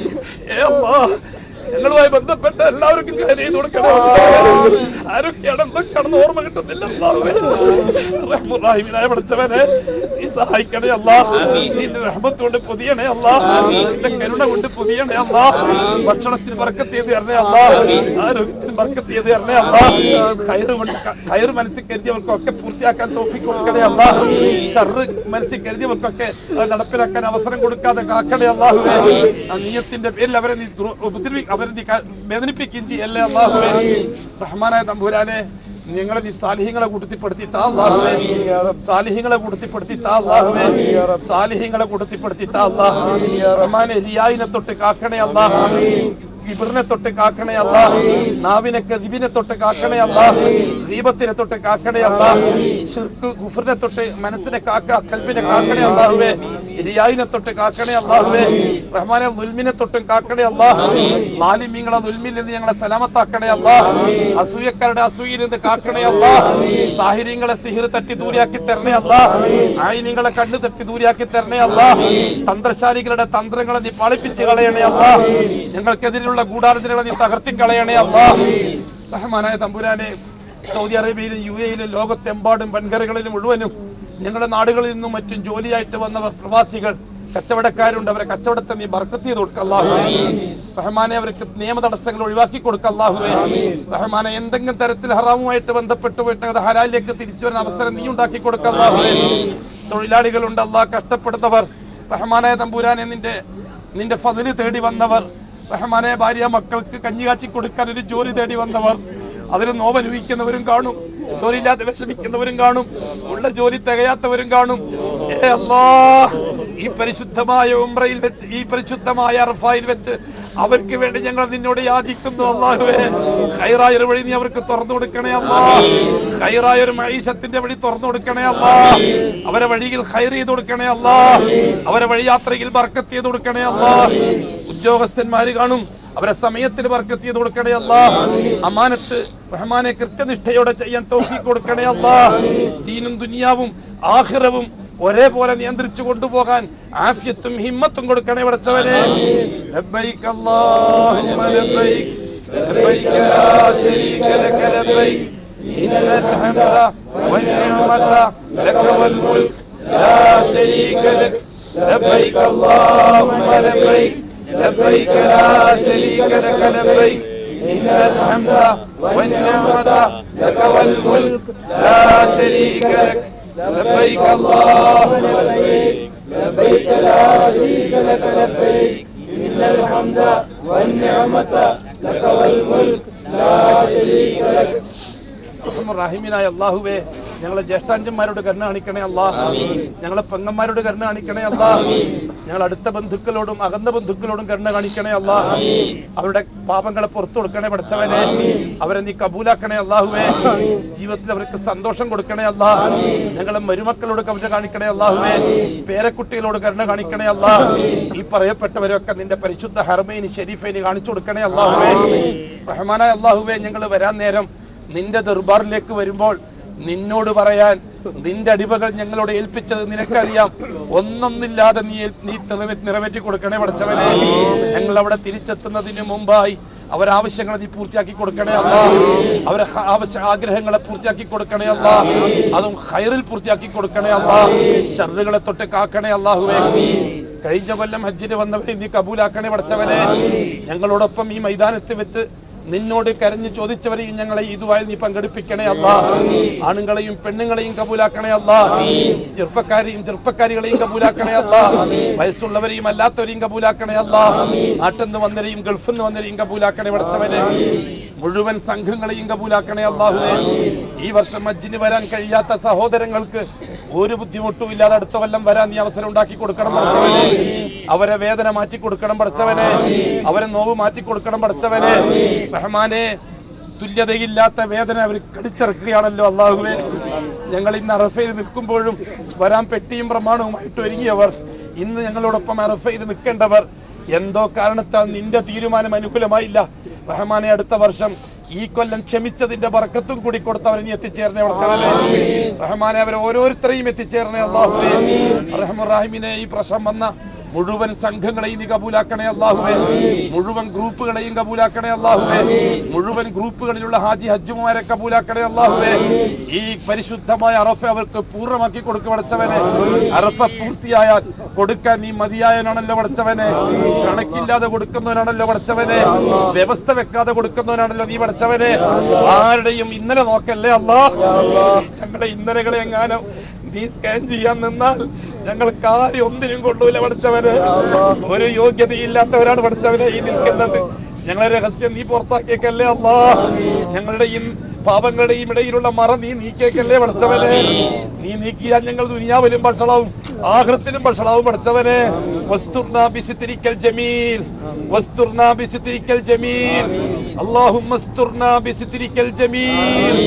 ഏ അല്ലാ ഞങ്ങളുമായി ബന്ധപ്പെട്ട എല്ലാവർക്കും കാര്യം ചെയ്ത് കൊടുക്കണേ അല്ലാഹുവേ. ആരൊക്കെയാണെന്ന് കടന്ന് ഓർമ്മ കിട്ടുന്നില്ല അല്ലാഹുവേ. റഹ്മുറാഹിമിനായ പഠിച്ചവനെ നീ സഹായിക്കണേ അല്ലാ നിന്റെ റഹ്മത്ത് കൊണ്ട് പൊതിയണേ അല്ലാ നിന്റെ കരുണ കൊണ്ട് പൊതിയണേ അല്ലാ ഭക്ഷണത്തിന് ബർക്കത്ത് ചെയ്ത് തരണേ അല്ലാ ആരോഗ്യത്തിന് ബർക്കത്ത് ചെയ്ത് തരണേ അല്ലാ കയറ് കൊണ്ട് കയറ് മനസ്സിൽ കരുതിയവർക്കൊക്കെ പൂർത്തിയാക്കാൻ തോഫിക്ക് കൊടുക്കണേ അല്ലാ ഷർറ് മനസ്സിൽ കരുതിയവർക്കൊക്കെ അത് നടപ്പിലാക്കാൻ അവസരം കൊടുക്കാതെ കാക്കണേ അല്ലാഹുവേ ആ നീയത്തിന്റെ പേരിൽ അവരെ നീ ദ്രോ- ഉപദ്രവി അവരെ നീ ക- വേദനിപ്പിക്കുകയും ചെയ്യല്ലേ അല്ലാഹുവേ റഹ്മാനായ തമ്പുരാനെ നിങ്ങളെ നീ സാലിഹ്യങ്ങളെ കൂട്ടത്തിപ്പെടുത്തി താ അല്ലാഹുവേ സാലിഹ്യങ്ങളെ കൂട്ടത്തിപ്പെടുത്തി താ അല്ലാഹുവേ സാലിഹ്യങ്ങളെ കൂട്ടത്തിപ്പെടുത്തി താ അല്ലാഹ് റഹ്മാനെ റിയായിനെ തൊട്ട് കാക്കണേ അല്ലാഹ് കിബിറിനെ തൊട്ട് കാക്കണേ അല്ല നാവിനെ കതിബിനെ തൊട്ട് കാക്കണേ അല്ല ദീപത്തിനെ തൊട്ട് കാക്കണേ അല്ല ഷിർക്ക് ഗുഫറിനെ തൊട്ട് മനസ്സിനെ കാക്ക കൽബിനെ കാക്കണേ അല്ലാഹുവേ ഇരിയായിനെ തൊട്ട് കാക്കണേ അല്ലാഹുവേ റഹ്മാനെ ദുൽമിനെ തൊട്ടും കാക്കണേ അല്ലാ ലാലിമ്യങ്ങളെ ദുൽമിൽ നിന്ന് ഞങ്ങളെ സലാമത്താക്കണേ അല്ലാ അസൂയക്കാരുടെ അസൂയിൽ നിന്ന് കാക്കണേ അല്ലാ സാഹിര്യങ്ങളെ സിഹിർ തട്ടി ദൂരെയാക്കി തരണേ അല്ലാ ആയിനിങ്ങളെ കണ്ണു തട്ടി ദൂരെയാക്കി തരണേ അല്ലാ തന്ത്രശാലികളുടെ തന്ത്രങ്ങളെ നീ പാളിപ്പിച്ച് കളയണേ അല്ലാ ഞങ്ങൾക്കെതിരെയുള്ള ഗൂഢാലോചനകളെ നീ തകർത്തി കളയണേ അല്ലാ റഹ്മാനായ തമ്പുരാനെ സൗദി അറേബ്യയിലും യു എയിലും ലോകത്തെമ്പാടും വൻകരകളിലും മുഴുവനും ഞങ്ങളുടെ നാടുകളിൽ നിന്നും മറ്റും ജോലിയായിട്ട് വന്നവർ പ്രവാസികൾ കച്ചവടക്കാരുണ്ട് അവരെ കച്ചവടത്തെ നീ ബർക്കത്ത് ചെയ്ത് കൊടുക്ക അല്ലാഹുവേ റഹ്മാനെ അവർക്ക് നിയമ തടസ്സങ്ങൾ ഒഴിവാക്കി കൊടുക്ക അല്ലാഹുവേ റഹ്മാനെ എന്തെങ്കിലും തരത്തിൽ ഹറാമുമായിട്ട് ബന്ധപ്പെട്ട് പോയിട്ട് അത് ഹലാലിലേക്ക് തിരിച്ചു വരുന്ന അവസരം നീ ഉണ്ടാക്കി കൊടുക്ക അല്ലാഹുവേ തൊഴിലാളികളുണ്ട് അല്ലാഹ് കഷ്ടപ്പെടുന്നവർ റഹ്മാനായ തമ്പുരാനെ നിന്റെ നിന്റെ ഫതില് തേടി വന്നവർ റഹ്മാനെ ഭാര്യ മക്കൾക്ക് കഞ്ഞി കാച്ചി കൊടുക്കാൻ ഒരു ജോലി തേടി വന്നവർ അതിന് നോവനുഭവിക്കുന്നവരും കാണും ജോലിയില്ലാതെ വിഷമിക്കുന്നവരും കാണും ഉള്ള ജോലി തികയാത്തവരും കാണും ഏ അല്ലാ ഈ പരിശുദ്ധമായ ഉംറയിൽ വെച്ച് ഈ പരിശുദ്ധമായ അർഫായിൽ വെച്ച് അവർക്ക് വേണ്ടി ഞങ്ങൾ നിന്നോട് യാചിക്കുന്നു അള്ളാഹുവേ ഹൈറായ ഒരു വഴി നീ അവർക്ക് തുറന്നു കൊടുക്കണേ അല്ലാ ഹൈറായ ഒരു മൈഷത്തിന്റെ വഴി തുറന്നു കൊടുക്കണേ അല്ലാ അവരെ വഴിയിൽ ഹൈർ ചെയ്ത് കൊടുക്കണേ അല്ലാ അവരെ വഴി യാത്രയിൽ ബർക്കത്ത് ചെയ്ത് കൊടുക്കണേ അല്ലാ ഉദ്യോഗസ്ഥന്മാര് കാണും അവരെ സമയത്തിൽ ബർക്കത്ത് ചെയ്ത് കൊടുക്കണേ അല്ലാ അമാനത്ത് റഹ്മാനെ കൃത്യനിഷ്ഠയോടെ ചെയ്യാൻ തോഫി കൊടുക്കണേ അല്ലാ ദീനും ദുനിയാവും ആഖിറവും ഒരേപോലെ നിയന്ത്രിച്ചു കൊണ്ടുപോകാൻ ആഫ്യത്തും ഹിമ്മത്തും കൊടുക്കണേ പടച്ചവനെ ലബ്ബൈക് അല്ലാഹുമ്മ ലബ്ബൈക് ലബ്ബൈക ലാ ശരീക ലക ലബ്ബൈക് ഇന്നൽ ഹംദ വന്നിഅമത ലക വൽ മുൽക്ക് ലാ ശരീക ലക ലബ്ബൈക് അല്ലാഹുമ്മ ലബ്ബൈക് لبيك لا شريك لك لبيك إن الحمد والنعمة لك والملك لا شريك لك لبيك اللهم لبيك لبيك لا شريك لك لبيك إن الحمد والنعمة لك والملك لا شريك لك റഹീമിനായ അള്ളാഹുവേ ഞങ്ങളെ ജ്യേഷ്ഠാഞ്ചന്മാരോട് കരുണ കാണിക്കണേ അല്ലാ ഞങ്ങളെ പെങ്ങന്മാരോട് കരുണ കാണിക്കണേ അല്ലാ ഞങ്ങൾ അടുത്ത ബന്ധുക്കളോടും അകന്ന ബന്ധുക്കളോടും കരുണ കാണിക്കണേ അല്ലാ അവരുടെ പാപങ്ങളെ പുറത്തു കൊടുക്കണേ പഠിച്ചവനെ അവരെ നീ കബൂലാക്കണേ അള്ളാഹുവേ ജീവിതത്തിൽ അവർക്ക് സന്തോഷം കൊടുക്കണേ അല്ലാ ഞങ്ങളെ മരുമക്കളോട് കവിത കാണിക്കണേ അള്ളാഹുവേ പേരക്കുട്ടികളോട് കരുണ കാണിക്കണേ അല്ലാ ഈ പറയപ്പെട്ടവരൊക്കെ നിന്റെ പരിശുദ്ധ ഹർമൈനി ഷെരീഫൈനി കാണിച്ചു കൊടുക്കണേ അള്ളാഹുവേ റഹ്മാനായ അള്ളാഹുവേ ഞങ്ങൾ വരാൻ നേരം നിന്റെ ദർബാറിലേക്ക് വരുമ്പോൾ നിന്നോട് പറയാൻ നിന്റെ അടിമകൾ ഞങ്ങളോട് ഏൽപ്പിച്ചത് നിനക്കറിയാം ഒന്നൊന്നില്ലാതെ നീ ഏൽ- നീ നിറവേ- നിറവേറ്റി കൊടുക്കണേ പഠിച്ചവനെ ഞങ്ങൾ അവിടെ തിരിച്ചെത്തുന്നതിന് മുമ്പായി അവരാവശ്യങ്ങളെ നീ പൂർത്തിയാക്കി കൊടുക്കണേ അല്ല അവരെ ഹ- ആവശ്യ ആഗ്രഹങ്ങളെ പൂർത്തിയാക്കി കൊടുക്കണേ അല്ല അതും ഹൈറിൽ പൂർത്തിയാക്കി കൊടുക്കണേ അല്ല ഷറുകളെ തൊട്ട് കാക്കണേ അല്ലാഹുവേ കഴിഞ്ഞ കൊല്ലം ഹജ്ജിന് വന്നവരെ നീ കബൂലാക്കണേ പഠിച്ചവനെ ഞങ്ങളോടൊപ്പം ഈ മൈതാനത്ത് വെച്ച് നിന്നോട് കരഞ്ഞു ചോദിച്ചവരെയും ഞങ്ങളെ ഇതുവായി നീ പങ്കെടുപ്പിക്കണേ അല്ല ആണുങ്ങളെയും പെണ്ണുങ്ങളെയും കബൂലാക്കണേ അല്ല ചെറുപ്പക്കാരെയും ചെറുപ്പക്കാരികളെയും കബൂലാക്കണേ അല്ല വയസ്സുള്ളവരെയും അല്ലാത്തവരെയും കബൂലാക്കണേ അല്ല നാട്ടിൽ നിന്ന് വന്നവരെയും ഗൾഫിൽ നിന്ന് വന്നവരെയും കബൂലാക്കണേ പഠിച്ചവനെ മുഴുവൻ സംഘങ്ങളെയും കബൂലാക്കണേ അള്ളാഹുവേ ഈ വർഷം മജ്ജിന് വരാൻ കഴിയാത്ത സഹോദരങ്ങൾക്ക് ഒരു ബുദ്ധിമുട്ടും ഇല്ലാതെ അടുത്ത കൊല്ലം വരാൻ നീ അവസരം ഉണ്ടാക്കി കൊടുക്കണം പഠിച്ചവനെ അവരെ വേദന മാറ്റി കൊടുക്കണം പഠിച്ചവനെ അവരെ നോവ് മാറ്റി കൊടുക്കണം പഠിച്ചവനെ റഹ്മാനെ തുല്യതയില്ലാത്ത വേദന അവർ കടിച്ചിറക്കുകയാണല്ലോ അള്ളാഹുവേ ഞങ്ങൾ ഇന്ന് അറഫയിൽ നിൽക്കുമ്പോഴും വരാൻ പെട്ടിയും പ്രമാണവുമായിട്ട് ഒരുങ്ങിയവർ ഇന്ന് ഞങ്ങളോടൊപ്പം അറഫയിൽ നിൽക്കേണ്ടവർ എന്തോ കാരണത്താൽ നിന്റെ തീരുമാനം അനുകൂലമായില്ല റഹ്മാനെ അടുത്ത വർഷം ഈ കൊല്ലം ക്ഷമിച്ചതിന്റെ ബർക്കത്തും കൂടി കൊടുത്തവരെ നീ എത്തിച്ചേരണേ വളച്ചവനെ റഹ്മാനെ അവരെ ഓരോരുത്തരെയും എത്തിച്ചേരണേ അള്ളാഹുവേ റഹ്മുറാഹിമിനെ ഈ പ്രശ്നം വന്ന മുഴുവൻ സംഘങ്ങളെയും നീ കബൂലാക്കണേ അള്ളാഹുവേ മുഴുവൻ ഗ്രൂപ്പുകളെയും കബൂലാക്കണേ അള്ളാഹുവേ മുഴുവൻ ഗ്രൂപ്പുകളിലുള്ള ഹാജി ഹജ്ജുമാരെ കബൂലാക്കണേ അള്ളാഹുവേ ഈ പരിശുദ്ധമായ അറഫ അവർക്ക് പൂർണ്ണമാക്കി കൊടുക്കുക പഠിച്ചവനെ അറഫ പൂർത്തിയായാൽ കൊടുക്കാൻ നീ മതിയായവനാണല്ലോ പഠിച്ചവനെ കണക്കില്ലാതെ കൊടുക്കുന്നവനാണല്ലോ പഠിച്ചവനെ വ്യവസ്ഥ വെക്കാതെ കൊടുക്കുന്നവനാണല്ലോ നീ പഠിച്ചവനെ ആരുടെയും ഇന്നലെ നോക്കല്ലേ അല്ലാ ഞങ്ങളുടെ ഇന്നലകളെ എങ്ങാനും നീ സ്കാൻ ചെയ്യാൻ നിന്നാൽ ഞങ്ങൾ കാര്യം ഒന്നിനും കൊള്ളൂല പഠിച്ചവന് ഒരു യോഗ്യതയില്ലാത്തവരാണ് പഠിച്ചവനെ ഈ നിൽക്കുന്നത് ഞങ്ങളെ രഹസ്യം നീ പുറത്താക്കിയേക്കല്ലേ അല്ലാ ഞങ്ങളുടെ ഈ പാപങ്ങളുടെയും ഇടയിലുള്ള മറ നീ നീക്കിയേക്കല്ലേ പഠിച്ചവനെ നീ നീക്കിയാൽ ഞങ്ങൾ ദുനിയാവിലും ഭക്ഷണവും ആഹൃത്തിലും ഭക്ഷണവും പഠിച്ചവനെ വസ്തുർനാ ബിസിത്തിരിക്കൽ ജമീൽ വസ്തുർനാ ബിസിത്തിരിക്കൽ ജമീൽ അല്ലാഹുമ്മ വസ്തുർനാ ബിസിത്തിരിക്കൽ ജമീൽ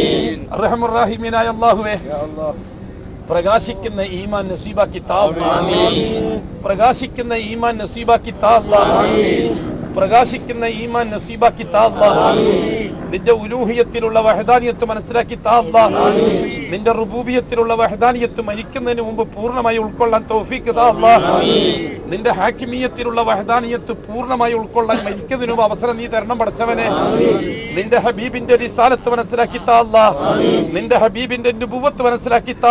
റഹ്മുർ അല്ലാഹുവേ പ്രകാശിക്കുന്ന ഈമാൻ നസീബാക്കി താ പ്രകാശിക്കുന്ന ഈമാൻ നസീബാക്കി താ പ്രകാശിക്കുന്ന ഈമാൻ നസീബാക്കി താ നിന്റെ ഉലൂഹിയത്തിലുള്ള വഹദാനിയത്ത് മനസ്സിലാക്കി താ നിന്റെ റുബൂബിയത്തിലുള്ള വഹദാനിയത്ത് മരിക്കുന്നതിന് മുമ്പ് പൂർണ്ണമായി ഉൾക്കൊള്ളാൻ തൗഫീക്ക് താ നിന്റെ ഹാക്കിമീയത്തിലുള്ള വഹദാനിയത്ത് പൂർണ്ണമായി ഉൾക്കൊള്ളാൻ മരിക്കുന്നതിന് മുമ്പ് അവസരം നീ തരണം പഠിച്ചവനെ നിന്റെ ഹബീബിന്റെ റിസാലത്ത് മനസ്സിലാക്കി താ നിന്റെ ഹബീബിന്റെ നുബുവത്ത് മനസ്സിലാക്കി താ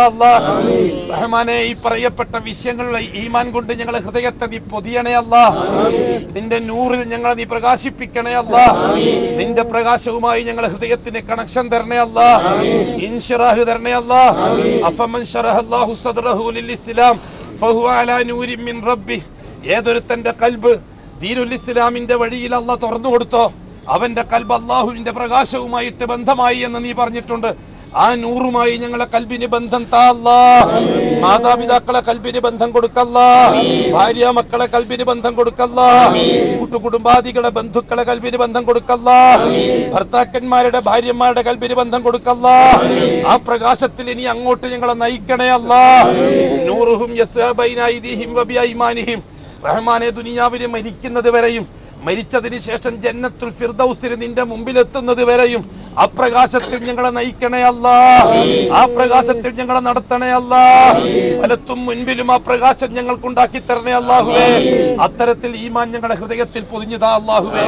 റഹ്മാനെ ഈ പറയപ്പെട്ട വിഷയങ്ങളിലെ ഈമാൻ കൊണ്ട് ഞങ്ങളെ ഹൃദയത്തെ നീ പൊതിയണേ അല്ല നിന്റെ നൂറിൽ ഞങ്ങളെ നീ പ്രകാശിപ്പിക്കണേ അല്ല നിന്റെ പ്രകാശവുമായി ഞങ്ങളെ ഹൃദയത്തിന് കണക്ഷൻ തരണേ അല്ല ഇൻഷിറാഹ് തരണേ അല്ല അഫമൻ ശറഹല്ലാഹു സദ്റഹു ലിൽ ഇസ്ലാം ഫഹുവ അലാ നൂരിൻ മിൻ റബ്ബി ഏതൊരുത്തന്റെ കൽബ് ദീനുൽ ഇസ്ലാമിന്റെ വഴിയിൽ അല്ല തുറന്നു കൊടുത്തോ അവന്റെ കൽബ് അള്ളാഹുവിന്റെ പ്രകാശവുമായിട്ട് ബന്ധമായി എന്ന് നീ പറഞ്ഞിട്ടുണ്ട് ആ നൂറുമായി ഞങ്ങളെ കൽബിന് ബന്ധം താല്ല മാതാപിതാക്കളെ കൽബിന് ബന്ധം കൊടുക്കല്ല ഭാര്യ മക്കളെ കൽബിന് ബന്ധം കൊടുക്കല്ല കൂട്ടുകുടുംബാദികളെ ബന്ധുക്കളെ കൽബിന് ബന്ധം കൊടുക്കല്ല ഭർത്താക്കന്മാരുടെ ഭാര്യമാരുടെ കൽബിന് ബന്ധം കൊടുക്കല്ല ആ പ്രകാശത്തിൽ ഇനി അങ്ങോട്ട് ഞങ്ങളെ നയിക്കണേ അല്ല നൂറുഹും യസ്ബൈനൈദിഹിം വബിഐമാനിഹിം റഹ്മാനെ ദുനിയാവിൽ മരിക്കുന്നത് വരെയും മരിച്ചതിന് ശേഷം ജന്നത്തുൽ ഫിർദൗസിന് നിന്റെ മുമ്പിലെത്തുന്നത് വരെയും ആ പ്രകാശത്തിൽ ഞങ്ങളെ നയിക്കണേ അല്ല ആ പ്രകാശത്തിൽ ഞങ്ങളെ നടത്തണേ അല്ല വലത്തും മുൻപിലും ആ പ്രകാശം ഞങ്ങൾക്കുണ്ടാക്കി തരണേ അല്ലാഹുവേ അത്തരത്തിൽ ഈമാൻ ഞങ്ങളുടെ ഹൃദയത്തിൽ പൊതിഞ്ഞതാ അല്ലാഹുവേ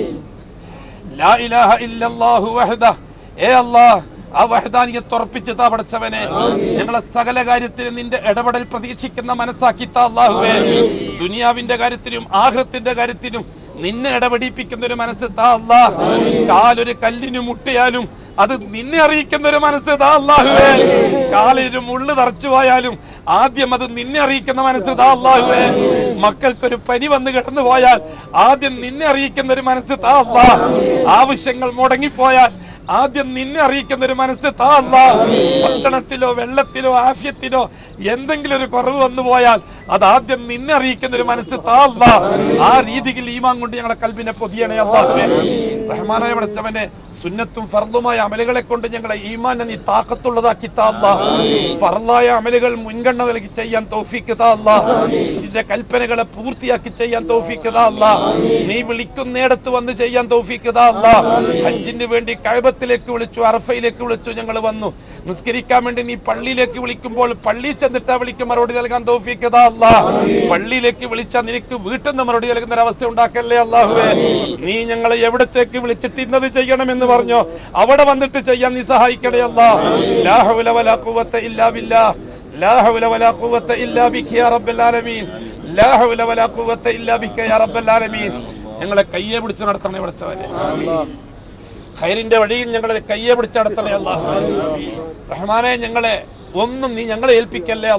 ലാ ഇലാഹ ഇല്ലല്ലാഹു വഹദ ഏ അല്ലാഹ് ആ വഹദാനിയത്ത് ഉറപ്പിച്ച് താ പടച്ചവനെ ഞങ്ങളെ സകല കാര്യത്തിലും നിന്റെ ഇടപെടൽ പ്രതീക്ഷിക്കുന്ന മനസ്സാക്കി താ അല്ലാഹുവേ ദുനിയാവിന്റെ കാര്യത്തിലും ആഹ്റത്തിന്റെ കാര്യത്തിലും നിന്നെ ഇടപെടിപ്പിക്കുന്ന ഒരു മനസ്സ് താ അല്ലാ കാലൊരു കല്ലിന് മുട്ടിയാലും അത് നിന്നെ അറിയിക്കുന്ന ഒരു മനസ്സ് താ അല്ലാഹുവേ കാലിന് മുള്ളു തറച്ചു പോയാലും ആദ്യം അത് നിന്നെ അറിയിക്കുന്ന മനസ്സ് താ അല്ലാഹുവേ മക്കൾക്കൊരു പനി വന്ന് കിടന്നു പോയാൽ ആദ്യം നിന്നെ അറിയിക്കുന്ന ഒരു മനസ്സ് താ അല്ലാ ആവശ്യങ്ങൾ മുടങ്ങിപ്പോയാൽ ആദ്യം നിന്നെ അറിയിക്കുന്ന ഒരു മനസ്സ് താ അല്ലാ ഭക്ഷണത്തിലോ വെള്ളത്തിലോ ആഫ്യത്തിലോ എന്തെങ്കിലും ഒരു കുറവ് വന്നു പോയാൽ അത് ആദ്യം നിന്നെ അറിയിക്കുന്ന ഒരു മനസ്സ് താ അല്ലാ ആ രീതിയിൽ ഈമാൻ കൊണ്ട് ഞങ്ങളെ കൽബിനെ പൊതിയണേ അല്ലാഹുവേ റഹ്മാനായ പടച്ചവനെ സുന്നത്തും ഫർദുമായ അമലുകളെ കൊണ്ട് ഞങ്ങളെ ഈമാനെ നീ താക്കത്തുള്ളതാക്കി താ അല്ലാ ഫർലായ അമലുകൾ മുൻഗണന നൽകി ചെയ്യാൻ തൗഫീക്ക് താ അല്ലാ നിന്റെ കൽപ്പനകളെ പൂർത്തിയാക്കി ചെയ്യാൻ തൗഫീക്ക് താ അല്ലാ നീ വിളിക്കുന്നിടത്ത് വന്ന് ചെയ്യാൻ തൗഫീക്ക് താ അല്ലാ ഹജ്ജിന് വേണ്ടി കഴബത്തിലേക്ക് വിളിച്ചു അറഫയിലേക്ക് വിളിച്ചു ഞങ്ങൾ വന്നു നിസ്കരിക്കാൻ വേണ്ടി നീ പള്ളിയിലേക്ക് വിളിക്കുമ്പോൾ പള്ളി ചെന്നിട്ടാ വിളിക്കും മറുപടി നൽകാൻ തൗഫീക്ക് താ അല്ലാ പള്ളിയിലേക്ക് വിളിച്ചാൽ നിനക്ക് വീട്ടിൽ നിന്ന് മറുപടി നൽകുന്ന ഒരു അവസ്ഥ ഉണ്ടാക്കല്ലേ അല്ലാഹുവേ നീ ഞങ്ങളെ എവിടത്തേക്ക് വിളിച്ചിട്ട് ഇന്നത് ചെയ്യണമെന്ന് പറഞ്ഞോ അവിടെ വന്നിട്ട് ചെയ്യാൻ നീ സഹായിക്കണേ അല്ലാ ലാ ഹൗല വലാ ഖുവത ഇല്ലാ ബില്ലാഹ് ലാ ഹൗല വലാ ഖുവത ഇല്ലാ ബിക യാ റബ്ബൽ ആലമീൻ ലാ ഹൗല വലാ ഖുവത ഇല്ലാ ബിക യാ റബ്ബൽ ആലമീൻ ഞങ്ങളെ കയ്യെ പിടിച്ച് നടത്തണേ പഠിച്ചവരെ ഖൈറിന്റെ വഴിയിൽ ഞങ്ങളെ കയ്യെ പിടിച്ചടത്തണേ അല്ലാഹു റഹ്മാനെ ഞങ്ങളെ ഒന്നും നീ ഞങ്ങളെ ഏൽപ്പിക്കല്ലേ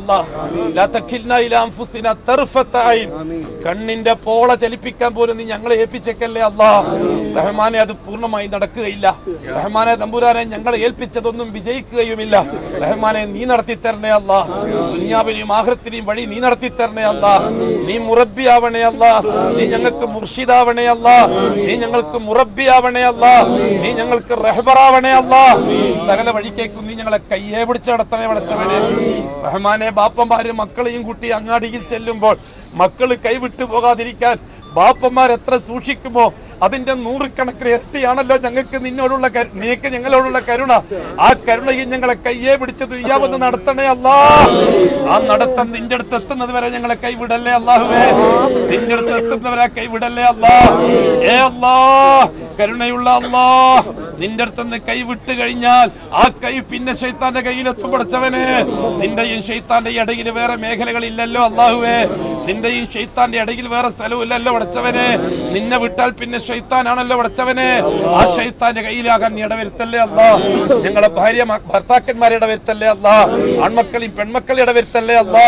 അള്ളാഹ് കണ്ണിന്റെ പോള ചലിപ്പിക്കാൻ പോലും നീ ഞങ്ങളെ ഏൽപ്പിച്ചേക്കല്ലേ അല്ലാ റഹ്മാനെ അത് പൂർണ്ണമായി നടക്കുകയില്ല റഹ്മാനെ തമ്പുരാനെ ഞങ്ങളെ ഏൽപ്പിച്ചതൊന്നും വിജയിക്കുകയുമില്ല റഹ്മാനെ നീ നടത്തി തരണേ അല്ലാ ദുനിയാവിനെയും ആഹൃത്തിനെയും വഴി നീ നടത്തി തരണേ അല്ലാ നീ മുറബിയാവണേ അല്ലാ നീ ഞങ്ങൾക്ക് മുർഷിദാവണേ അല്ലാ നീ ഞങ്ങൾക്ക് മുറബിയാവണേ അല്ലാ നീ ഞങ്ങൾക്ക് റഹബറാവണേ അല്ലാ സകല വഴിക്കേക്കും നീ ഞങ്ങളെ കയ്യെ പിടിച്ച് നടത്തണേ പടച്ചവനെ റഹ്മാനെ ബാപ്പന്മാര് മക്കളെയും കൂട്ടി അങ്ങാടിയിൽ ചെല്ലുമ്പോൾ മക്കള് കൈവിട്ടു പോകാതിരിക്കാൻ ബാപ്പന്മാർ എത്ര സൂക്ഷിക്കുമോ അതിന്റെ നൂറുകണക്കിന് ഇരട്ടിയാണല്ലോ ഞങ്ങൾക്ക് നിന്നോടുള്ള കരു- നീക്ക് ഞങ്ങളോടുള്ള കരുണ ആ കരുണയിൽ ഞങ്ങളെ കയ്യെ പിടിച്ച് ദുയ്യാവെന്ന് നടത്തണേ അല്ലാ ആ നടത്തം നിന്റെ അടുത്ത് എത്തുന്നത് വരെ ഞങ്ങളെ കൈവിടല്ലേ അല്ലാഹുവേ നിന്റെ അടുത്ത് എത്തുന്നവരെ കൈവിടല്ലേ അല്ലാ ഏ അല്ലാ കരുണയുള്ള അല്ലാ നിന്റെ അടുത്തുനിന്ന് കൈവിട്ട് കഴിഞ്ഞാൽ ആ കൈ പിന്നെ ഷെയ്ത്താന്റെ കയ്യിലെത്തും പഠിച്ചവന് നിന്റെയും ഷെയ്ത്താന്റെ ഇടയിൽ വേറെ മേഖലകളില്ലല്ലോ അള്ളാഹുവേ നിന്റെയും ഷെയ്ത്താന്റെ ഇടയിൽ വേറെ സ്ഥലമില്ലല്ലോ പഠിച്ചവന് നിന്നെ വിട്ടാൽ പിന്നെ ഷെയ്ത്താനാണല്ലോ പഠിച്ചവന് ആ ഷെയ്ത്താന്റെ കയ്യിലാകാൻ നീ ഇടവരുത്തല്ലേ അല്ലാ ഞങ്ങളെ ഭാര്യ ഭർത്താക്കന്മാരെ ഇടവരുത്തല്ലേ അല്ലാ ആൺമക്കളെയും പെൺമക്കളെ ഇടവരുത്തല്ലേ അല്ലാ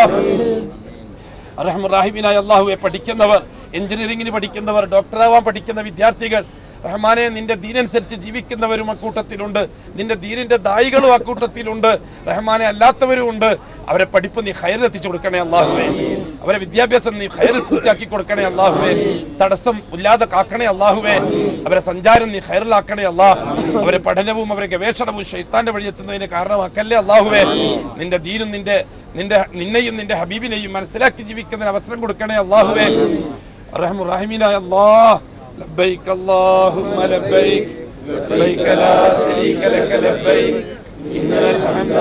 റഹ്മുറാഹിബിനായ അള്ളാഹുവെ പഠിക്കുന്നവർ എഞ്ചിനീയറിംഗിന് പഠിക്കുന്നവർ ഡോക്ടറാവാൻ പഠിക്കുന്ന വിദ്യാർത്ഥികൾ റഹ്മാനെ നിന്റെ ദീനനുസരിച്ച് ജീവിക്കുന്നവരും അക്കൂട്ടത്തിലുണ്ട് നിന്റെ ദീനിന്റെ ദായികളും അക്കൂട്ടത്തിലുണ്ട് റഹ്മാനെ അല്ലാത്തവരും ഉണ്ട് അവരെ പഠിപ്പ് നീ ഹയറിലെത്തിച്ചു കൊടുക്കണേ അള്ളാഹുവേ അവരെ വിദ്യാഭ്യാസം നീ ഹയറിൽ പൂർത്തിയാക്കി കൊടുക്കണേ അള്ളാഹുവേ തടസ്സം ഇല്ലാതെ കാക്കണേ അള്ളാഹുവേ അവരെ സഞ്ചാരം നീ ഹയറിലാക്കണേ അള്ളാഹ് അവരെ പഠനവും അവരെ ഗവേഷണവും ഷെയ്ത്താന്റെ വഴി എത്തുന്നതിന് കാരണമാക്കല്ലേ അള്ളാഹുവേ നിന്റെ ദീനും നിന്റെ നിന്റെ നിന്നെയും നിന്റെ ഹബീബിനെയും മനസ്സിലാക്കി ജീവിക്കുന്നതിന് അവസരം കൊടുക്കണേ അള്ളാഹുവേ റഹ്മുറാഹിമീനായ അല്ലാഹ് ലബ്ബൈക اللهم لبيك لبيك لا شريك لك لبيك إن الحمد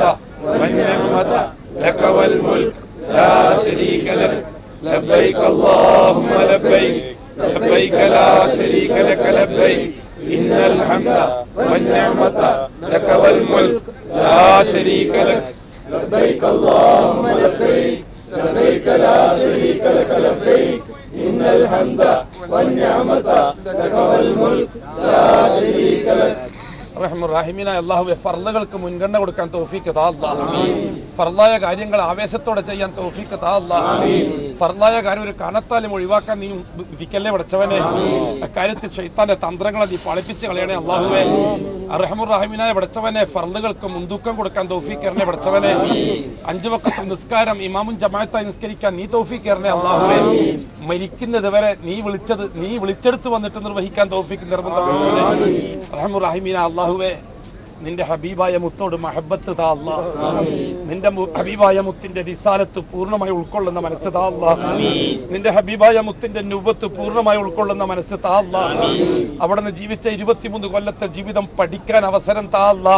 والنعمة لك والملك لا شريك لك لبيك اللهم لبيك لبيك لا شريك لك لبيك إن الحمد والنعمة لك والملك لا شريك لك لبيك اللهم لبيك لبيك لا شريك لك لبيك إن الحمد والنعمة لك والملك لا شريك لك റഹ്മുറാഹിമീനായ അള്ളാഹുവെ ഫർദകൾക്ക് മുൻഗണന കൊടുക്കാൻ തൗഫീക്ക് താ അല്ലാഹ് ഫർദായ കാര്യങ്ങൾ ആവേശത്തോടെ ചെയ്യാൻ തൗഫീക്ക് താ അല്ലാഹ് ഫർദായ കാര്യം ഒരു കനത്താലും ഒഴിവാക്കാൻ നീ വിധിക്കല്ലേ പഠിച്ചവനെ അക്കാര്യത്തിൽ ഷെയ്ത്താന്റെ തന്ത്രങ്ങളെ നീ പളിപ്പിച്ച് കളയണേ അള്ളാഹുവെ റഹ്മുറാഹിമീനായ പഠിച്ചവനെ ഫർദകൾക്ക് മുൻതൂക്കം കൊടുക്കാൻ തൗഫീക്ക് എറണേ പഠിച്ചവനെ അഞ്ചു വക്കത്ത് നിസ്കാരം ഇമാമും ജമാഅത്തായി നിസ്കരിക്കാൻ നീ തൗഫീക്ക് എറണേ അള്ളാഹുവെ മരിക്കുന്നത് വരെ നീ വിളിച്ചത് നീ വിളിച്ചെടുത്ത് വന്നിട്ട് നിർവഹിക്കാൻ തൗഫീക്ക് നിർബന്ധം പഠിച്ചവനെ റഹ്മുറാഹിമീന അള്ളാഹുവേ നിന്റെ ഹബീബായ മുത്തോട് മഹബത്ത് താ അല്ലാ നിന്റെ മു- ഹബീബായ മുത്തിന്റെ റിസാലത്ത് പൂർണ്ണമായി ഉൾക്കൊള്ളുന്ന മനസ്സ് താ അല്ലാ നിന്റെ ഹബീബായ മുത്തിന്റെ നുബത്ത് പൂർണ്ണമായി ഉൾക്കൊള്ളുന്ന മനസ്സ് താ അല്ലാ അവിടെ നിന്ന് ജീവിച്ച ഇരുപത്തിമൂന്ന് കൊല്ലത്തെ ജീവിതം പഠിക്കാൻ അവസരം താ അല്ലാ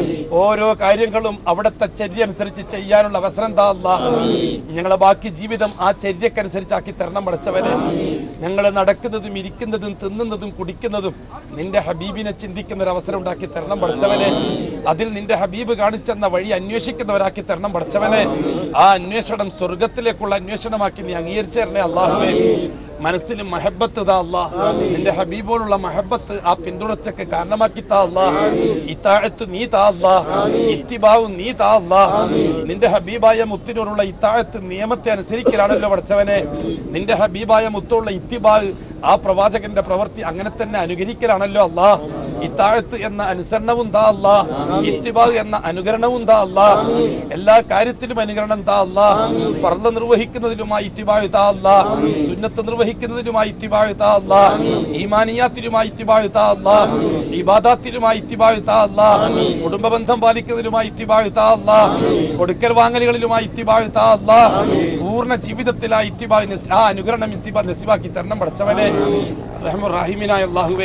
ഓരോ കാര്യങ്ങളും അവിടുത്തെ ചര്യ അനുസരിച്ച് ചെയ്യാനുള്ള അവസരം താ അല്ലാ ഞങ്ങളെ ബാക്കി ജീവിതം ആ ചര്യക്കനുസരിച്ചാക്കി തരണം പഠിച്ചവനെ ഞങ്ങൾ നടക്കുന്നതും ഇരിക്കുന്നതും തിന്നുന്നതും കുടിക്കുന്നതും നിന്റെ ഹബീബിനെ ചിന്തിക്കുന്ന ഒരു അവസരം ഉണ്ടാക്കി തരണം പഠിച്ചവനെ അതിൽ നിന്റെ ഹബീബ് കാണിച്ചെന്ന വഴി അന്വേഷിക്കുന്നവരാക്കി തരണം പഠിച്ചവനെ ആ അന്വേഷണം സ്വർഗത്തിലേക്കുള്ള അന്വേഷണമാക്കി നീ അംഗീകരിച്ചു തരണേ അള്ളാഹുവേ മനസ്സിൽ മഹബത്ത് താ അല്ലാ നിന്റെ ഹബീബോടുള്ള മഹബത്ത് ആ പിന്തുണച്ചക്ക് കാരണമാക്കി താ അല്ലാ ഇത്താഴത്ത് നീ താ അല്ലാ ഇത്തിബാവ് നീ താ അല്ലാ നിന്റെ ഹബീബായ മുത്തിനോടുള്ള ഇത്താഴത്ത് നിയമത്തെ അനുസരിക്കലാണല്ലോ പഠിച്ചവനെ നിന്റെ ഹബീബായ മുത്തോടുള്ള ഇത്തിബാവ് ആ പ്രവാചകന്റെ പ്രവൃത്തി അങ്ങനെ തന്നെ അനുകരിക്കലാണല്ലോ അല്ലാ ഇത്താഴത്ത് എന്ന അനുസരണവും താ അല്ലാ ഇത്തിബാവ് എന്ന അനുകരണവും താ അല്ലാ എല്ലാ കാര്യത്തിലും അനുകരണം താ അല്ലാ ഫർദ് നിർവഹിക്കുന്നതിലുമായി ഇത്തിബാവ് താ അല്ലാ സുന്നത്ത് നിർവഹിക്കുന്നതിലുമായി ഇത്തിബാവ് താ അല്ലാ ഈമാനിയാത്തിലുമായി ഇത്തിബാവ് താ അല്ലാ ഇബാദാത്തിലുമായി ഇത്തിബാവ് താ അല്ലാ കുടുംബ ബന്ധം പാലിക്കുന്നതിലുമായി ഇത്തിബാവ് താ അല്ലാ കൊടുക്കൽ വാങ്ങലുകളിലുമായി ഇത്തിബാവ് താ അല്ലാ പൂർണ്ണ ജീവിതത്തിലായി ഇത്തിബാവ് നസ്- ആ അനുകരണം ഇത്തിബാ നസിബാക്കി തരണം പഠിച്ചവനെ റഹ്മുറാഹിമിനായ അള്ളാഹുവേ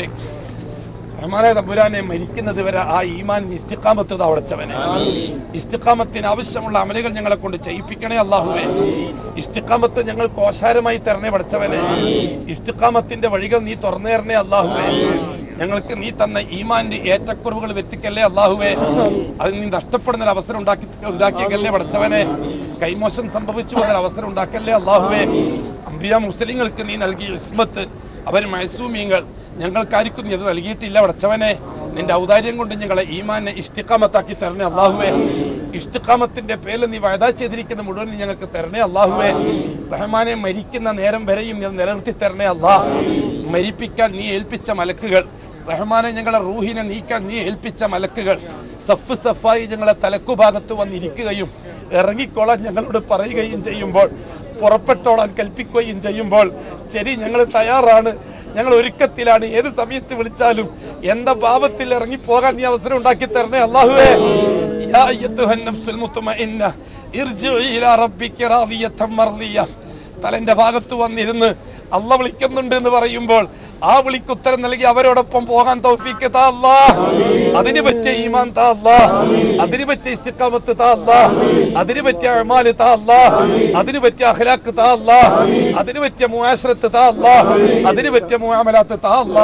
റഹ്മാനെ തമ്പുരാനെ മരിക്കുന്നത് വരെ ആ ഈമാൻ ഇസ്തിഖാമത്ത് തവടച്ചവനെ ഇസ്തിഖാമത്തിന് ആവശ്യമുള്ള അമലുകൾ ഞങ്ങളെ കൊണ്ട് ചെയ്യിപ്പിക്കണേ അള്ളാഹുവേ ഇസ്തിഖാമത്ത് ഞങ്ങൾ കോശാരമായി തരണേ പഠിച്ചവനെ ഇസ്തിഖാമത്തിന്റെ വഴികൾ നീ തുറന്നു തരണേ അള്ളാഹുവേ ഞങ്ങൾക്ക് നീ തന്ന ഈമാന്റെ ഏറ്റക്കുറവുകൾ വെത്തിക്കല്ലേ അള്ളാഹുവേ അത് നീ നഷ്ടപ്പെടുന്ന ഒരു അവസരം ഉണ്ടാക്കി ഉണ്ടാക്കിയല്ലേ പഠിച്ചവനെ കൈമോശം സംഭവിച്ചു എന്നൊരു അവസരം ഉണ്ടാക്കല്ലേ അള്ളാഹുവേ അമ്പിയ മുസ്ലിങ്ങൾക്ക് നീ നൽകിയ ഇസ്മത്ത് അവർ മൈസൂമിയങ്ങൾ ഞങ്ങൾക്കാർക്കും നീ അത് നൽകിയിട്ടില്ല പഠിച്ചവനെ നിന്റെ ഔദാര്യം കൊണ്ട് ഞങ്ങളെ ഈമാനെ ഇഷ്ടിക്കാമത്താക്കി തരണേ അള്ളാഹുവേ ഇഷ്ടിക്കാമത്തിന്റെ പേരിൽ നീ വയതാ ചെയ്തിരിക്കുന്ന മുഴുവൻ നീ ഞങ്ങൾക്ക് തരണേ അള്ളാഹുവേ റഹ്മാനെ മരിക്കുന്ന നേരം വരെയും നീ നിലനിർത്തി തരണേ അള്ളാഹ് മരിപ്പിക്കാൻ നീ ഏൽപ്പിച്ച മലക്കുകൾ റഹ്മാനെ ഞങ്ങളെ റൂഹിനെ നീക്കാൻ നീ ഏൽപ്പിച്ച മലക്കുകൾ സഫ് സഫായി ഞങ്ങളെ തലക്കുഭാഗത്ത് വന്നിരിക്കുകയും ഇറങ്ങിക്കോളാൻ ഞങ്ങളോട് പറയുകയും ചെയ്യുമ്പോൾ പുറപ്പെട്ടോളാൻ കൽപ്പിക്കുകയും ചെയ്യുമ്പോൾ ശരി ഞങ്ങൾ തയ്യാറാണ് ഞങ്ങൾ ഒരുക്കത്തിലാണ് ഏത് സമയത്ത് വിളിച്ചാലും എന്താ ഭാവത്തിൽ ഇറങ്ങി പോകാൻ നീ അവസരം ഉണ്ടാക്കി തരണേ അള്ളാഹുവേ യാ അയ്യത്തുഹൻ നഫ്സുൽ മുത്മഇന്ന ഇർജിഇ ഇലാ റബ്ബിക റാദിയത്തൻ മർദിയ തലന്റെ ഭാഗത്ത് വന്നിരുന്ന് അല്ല വിളിക്കുന്നുണ്ട് എന്ന് പറയുമ്പോൾ ആ വിളിക്ക് ഉത്തരം നൽകി അവരോടൊപ്പം പോകാൻ തൗഫീക്ക് താ അല്ലാ അതിന് പറ്റിയ ഈമാൻ താ അല്ലാ അതിന് പറ്റിയ ഇസ്തിഖാമത്ത് താ അല്ലാ അതിന് പറ്റിയ അമാല് താ അല്ലാ അതിന് പറ്റിയ അഖ്ലാഖ് താ അല്ലാ അതിന് പറ്റിയ മുആശറത്ത് താ അല്ലാ അതിന് പറ്റിയ മുആമലാത്ത് താ അല്ലാ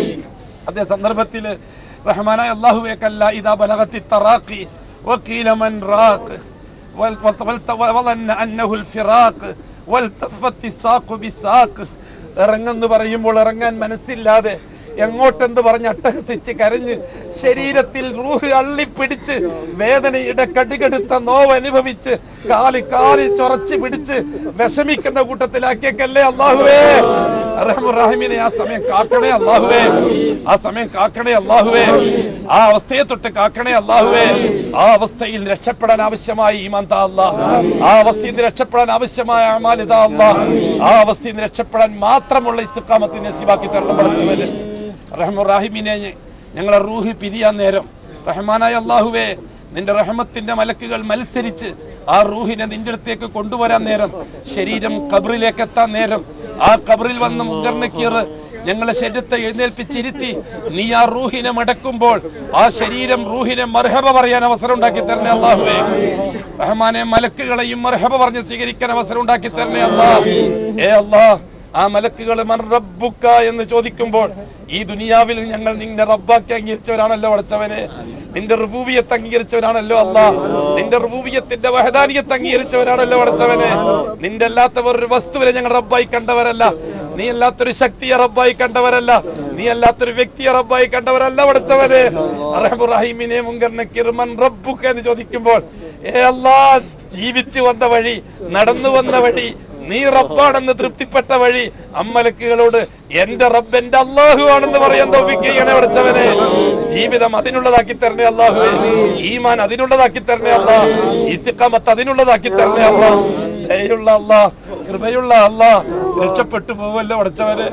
അതേ സന്ദർഭത്തിൽ റഹ്മാനായ അല്ലാഹുവേ കല്ല ഇദാ ബലഗത്തി തറാഖി വഖീല മൻ റാഖ് വൽ- വൽ- വൽ- വظن أنه الفراق والتفت الساق بالساق ഇറങ്ങെന്ന് പറയുമ്പോൾ ഇറങ്ങാൻ മനസ്സില്ലാതെ എങ്ങോട്ടെന്ന് പറഞ്ഞ് അട്ടഹസിച്ച് കരഞ്ഞ് ശരീരത്തിൽ റൂഹ് അള്ളിപ്പിടിച്ച് വേദനയുടെ കടികടുത്ത നോവ് അനുഭവിച്ച് കാല് കാലിൽ ചൊറച്ച് പിടിച്ച് വിഷമിക്കുന്ന കൂട്ടത്തിലാക്കിയേക്കല്ലേ അള്ളാഹുവേ റഹ്മുറാഹിമിനെ ആ സമയം കാക്കണേ അള്ളാഹുവേ ആ സമയം കാക്കണേ അള്ളാഹുവേ ആ അവസ്ഥയെ തൊട്ട് കാക്കണേ അള്ളാഹുവേ ആ അവസ്ഥയിൽ രക്ഷപ്പെടാൻ ആവശ്യമായ ഈമാൻ താ അല്ലാ ആ അവസ്ഥയിൽ നിന്ന് രക്ഷപ്പെടാൻ ആവശ്യമായ അമാൽ ഇതാ അല്ലാ ആ അവസ്ഥയിൽ നിന്ന് രക്ഷപ്പെടാൻ മാത്രമുള്ള ഇസ്തിഖാമത്തിനെ നസീബാക്കി തരണം പഠിച്ചവര് റഹ്മുറാഹിമിനെ ഞങ്ങളെ റൂഹ് പിരിയാൻ നേരം റഹ്മാനായ അള്ളാഹുവേ നിന്റെ റഹ്മത്തിന്റെ മലക്കുകൾ മത്സരിച്ച് ആ റൂഹിനെ നിന്റെ അടുത്തേക്ക് കൊണ്ടുവരാൻ നേരം ശരീരം കബറിലേക്ക് എത്താൻ നേരം ആ കബറിൽ വന്ന് മുങ്കർണക്കീർ ഞങ്ങളെ ശരീരത്തെ എഴുന്നേൽപ്പിച്ചിരുത്തി നീ ആ റൂഹിനെ മടക്കുമ്പോൾ ആ ശരീരം റൂഹിനെ മർഹബ പറയാൻ അവസരം ഉണ്ടാക്കി തരണേ അള്ളാഹുവേ റഹ്മാനെ മലക്കുകളെയും മർഹബ പറഞ്ഞ് സ്വീകരിക്കാൻ അവസരം ഉണ്ടാക്കി തരണേ അല്ലാ ഏ അല്ലാ ആ മലക്കുകൾ മൻ റബ്ബുക്ക എന്ന് ചോദിക്കുമ്പോൾ ഈ ദുനിയാവിൽ ഞങ്ങൾ നിന്റെ റബ്ബാക്കി അംഗീകരിച്ചവരാണല്ലോ അടച്ചവനെ നിന്റെ റുബൂബിയത്ത് അംഗീകരിച്ചവരാണല്ലോ അല്ല നിന്റെ റുബൂബിയത്തിന്റെ വഹദാനിയത്ത് അംഗീകരിച്ചവരാണല്ലോ അടച്ചവനെ നിന്റെ അല്ലാത്തവർ ഒരു വസ്തുവിനെ ഞങ്ങൾ റബ്ബായി കണ്ടവരല്ല നീ അല്ലാത്തൊരു ശക്തിയെ റബ്ബായി കണ്ടവരല്ല നീ അല്ലാത്തൊരു വ്യക്തിയെ റബ്ബായി കണ്ടവരല്ല അടച്ചവനെ റഹീമിനെ മുങ്കർണക്കിർമൻ റബ്ബുക്ക എന്ന് ചോദിക്കുമ്പോൾ ഏ അല്ലാ ജീവിച്ചു വന്ന വഴി നടന്നു വന്ന വഴി നീ റബ്ബാണെന്ന് തൃപ്തിപ്പെട്ട വഴി അമ്മലക്കുകളോട് എന്റെ റബ്ബ് എന്റെ അള്ളാഹു ആണെന്ന് പറയാൻ തോപ്പിക്കുകയാണ് പഠിച്ചവനെ ജീവിതം അതിനുള്ളതാക്കി തരണേ അള്ളാഹു ഈമാൻ അതിനുള്ളതാക്കി തരണേ അല്ലാ ഇസ്തിഖാമത്ത് അതിനുള്ളതാക്കി തരണേ അല്ലാ ദയുള്ള അല്ലാ കൃപയുള്ള അല്ലാ രക്ഷപ്പെട്ടു പോവല്ലോ പഠിച്ചവനെ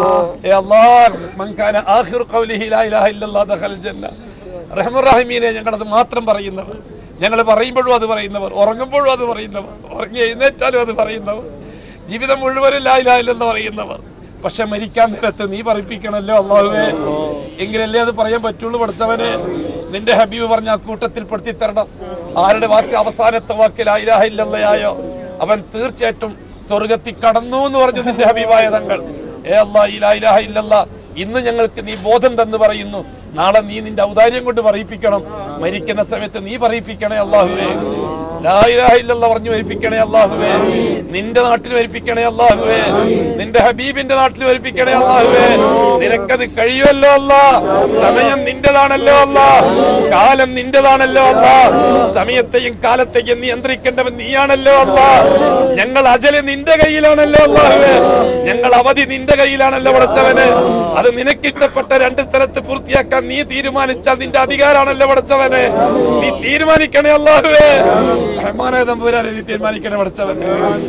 ഏ അല്ലാ മൻകാന ആഖിറു ഖൗലിഹി ലാ ഇലാഹ ഇല്ലല്ലാഹ് ദഖൽ ജന്ന റഹ്മുറഹിമീനെ ഞങ്ങളത് മാത്രം പറയുന്നവർ ഞങ്ങൾ പറയുമ്പോഴും അത് പറയുന്നവർ ഉറങ്ങുമ്പോഴും അത് പറയുന്നവർ ഉറങ്ങി എഴുന്നേറ്റാലും അത് പറയുന്നവർ ജീവിതം മുഴുവനും ലായിലായില്ലെന്ന് പറയുന്നവർ പക്ഷെ മരിക്കാൻ നേരത്ത് നീ പറയിപ്പിക്കണല്ലോ അള്ളാഹുവേ എങ്കിലല്ലേ അത് പറയാൻ പറ്റുള്ളൂ പഠിച്ചവനെ നിന്റെ ഹബീബ് പറഞ്ഞ ആ കൂട്ടത്തിൽ പെടുത്തി തരണം ആരുടെ വാക്ക് അവസാനത്തെ വാക്ക് ലായിലാഹില്ലല്ലയായോ അവൻ തീർച്ചയായിട്ടും സ്വർഗത്തിൽ കടന്നു എന്ന് പറഞ്ഞു നിന്റെ ഹബീബായ തങ്ങൾ ഏ അല്ലാ ഈ ലായിലാഹ ഇല്ലല്ലാ ഇന്ന് ഞങ്ങൾക്ക് നീ ബോധം തന്ന് പറയുന്നു നാളെ നീ നിന്റെ ഔദാര്യം കൊണ്ട് പറയിപ്പിക്കണം മരിക്കുന്ന സമയത്ത് നീ പറയിപ്പിക്കണേ അള്ളാഹുവേ ലായിലാഹില്ല പറഞ്ഞു വരിപ്പിക്കണേ അള്ളാഹുവേ നിന്റെ നാട്ടിൽ വരിപ്പിക്കണേ അള്ളാഹുവേ നിന്റെ ഹബീബിന്റെ നാട്ടിൽ വരിപ്പിക്കണേ അള്ളാഹുവേ നിനക്കത് കഴിയുമല്ലോ അല്ല സമയം നിന്റേതാണല്ലോ അല്ല കാലം നിന്റേതാണല്ലോ അല്ല സമയത്തെയും കാലത്തെയും നിയന്ത്രിക്കേണ്ടവൻ നീയാണല്ലോ അല്ല ഞങ്ങൾ അജല് നിന്റെ കയ്യിലാണല്ലോ അള്ളാഹുവേ ഞങ്ങൾ അവധി നിന്റെ കയ്യിലാണല്ലോ പടച്ചവന് അത് നിനക്കിഷ്ടപ്പെട്ട രണ്ട് സ്ഥലത്ത് പൂർത്തിയാക്കാൻ നീ തീരുമാനിച്ചാൽ നിന്റെ അധികാരാണല്ലോ പടച്ചവന് നീ തീരുമാനിക്കണേ അള്ളാഹുവേ റഹ്മാനായ തമ്പുരാനെ നീ തീരുമാനിക്കണേ പടച്ചവന്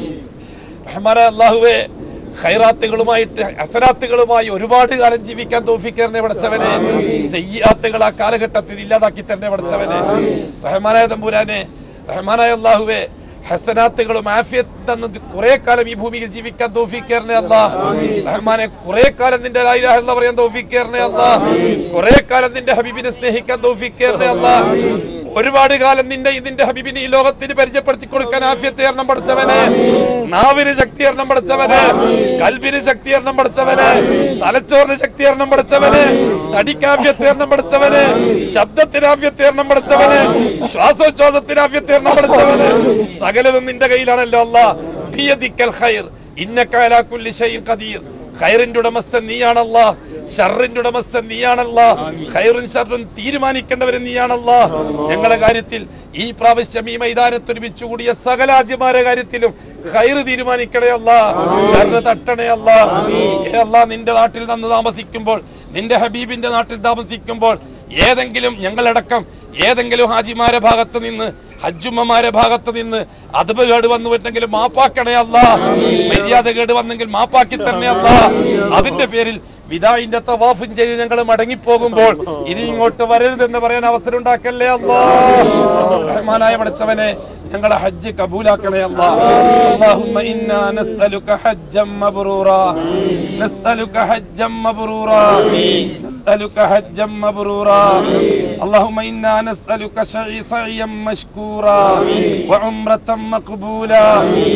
റഹ്മാനായ അള്ളാഹുവേ ഖൈറാത്തുകളുമായിട്ട് അസനാത്തുകളുമായി ഒരുപാട് കാലം ജീവിക്കാൻ തോഫിക്കറിനെ പടച്ചവനെ സയ്യാത്തുകൾ ആ കാലഘട്ടത്തിൽ ഇല്ലാതാക്കി തന്നെ പടച്ചവനെ റഹ്മാനായ തമ്പുരാനെ റഹ്മാനായ അള്ളാഹുവേ ഹസനാത്തുകളും ആഫിയത്തും കുറെ കാലം ഈ ഭൂമിയിൽ ജീവിക്കാൻ തോഫിക്കറിനെ അല്ലാ റഹ്മാനെ കുറെ കാലം നിന്റെ ലാ ഇലാഹ ഇല്ലല്ലാഹ് പറയാൻ തോഫിക്കറിനെ അല്ലാ കുറെ കാലം നിന്റെ ഹബീബിനെ സ്നേഹിക്കാൻ തോഫിക്കറിനെ അല്ലാ ഒരുപാട് കാലം നിന്റെ ഇതിന്റെ ഹബീബിനെ ഈ ലോകത്തിന് പരിചയപ്പെടുത്തി കൊടുക്കാൻ ആഫ്യത്ത് എണ്ണം പഠിച്ചവന് നാവിന് ശക്തി എണ്ണം പഠിച്ചവന് കൽവിന് ശക്തി എണ്ണം പഠിച്ചവന് തലച്ചോറിന് ശക്തി എണ്ണം പഠിച്ചവന് തടിക്കാവ്യത്ത് എണ്ണം പഠിച്ചവന് ശബ്ദത്തിന് ആവ്യത്ത് എണ്ണം പഠിച്ചവന് ശ്വാസോച്ഛ്വാസത്തിന് ആവ്യത്ത് എണ്ണം പഠിച്ചവന് സകലതും നിന്റെ കയ്യിലാണല്ലോ അല്ല ബിയദിക്കൽ ഖൈർ ഇന്നക്കാലാ കുല്ലി ഷൈഇൻ ഖദീർ ഖൈറിന്റെ ഉടമസ്ഥൻ നീയാണല്ല ഷറിന്റെ ഉടമസ്ഥൻ നീയാണല്ല ഖൈറും ഷറും തീരുമാനിക്കേണ്ടവരും നീയാണല്ല ഞങ്ങളുടെ കാര്യത്തിൽ ഈ പ്രാവശ്യം ഈ മൈതാനത്ത് ഒരുമിച്ച് കൂടിയ സകലാജിമാരെ കാര്യത്തിലും ഖൈറ് തീരുമാനിക്കണേ അല്ല ഷറ് തട്ടണേ അല്ല ഏ അല്ലാ നിന്റെ നാട്ടിൽ നിന്ന് താമസിക്കുമ്പോൾ നിന്റെ ഹബീബിന്റെ നാട്ടിൽ താമസിക്കുമ്പോൾ ഏതെങ്കിലും ഞങ്ങളടക്കം ഏതെങ്കിലും ഹാജിമാരെ ഭാഗത്ത് നിന്ന് ഹജ്ജുമ്മമാരെ ഭാഗത്ത് നിന്ന് അതബ് കേട് വന്നു പറ്റെങ്കിൽ മാപ്പാക്കണേ അല്ല മര്യാദ കേട് വന്നെങ്കിൽ മാപ്പാക്കി തന്നെ അല്ല അതിന്റെ പേരിൽ വിദായിന്റെ തവാഫും ചെയ്ത് ഞങ്ങൾ മടങ്ങിപ്പോകുമ്പോൾ ഇനി ഇങ്ങോട്ട് വരരുതെന്ന് പറയാൻ അവസരം ഉണ്ടാക്കല്ലേ അല്ലാ റഹ്മാനായ പഠിച്ചവനെ ഞങ്ങളെ ഹജ്ജ് കബൂലാക്കണേ അല്ലാ اللهم إنا نسألك حجا مبرورا نسألك حجا مبرورا نسألك حجا مبرورا اللهم إنا نسألك شعي سعيا مشكورا وعمرة مقبولا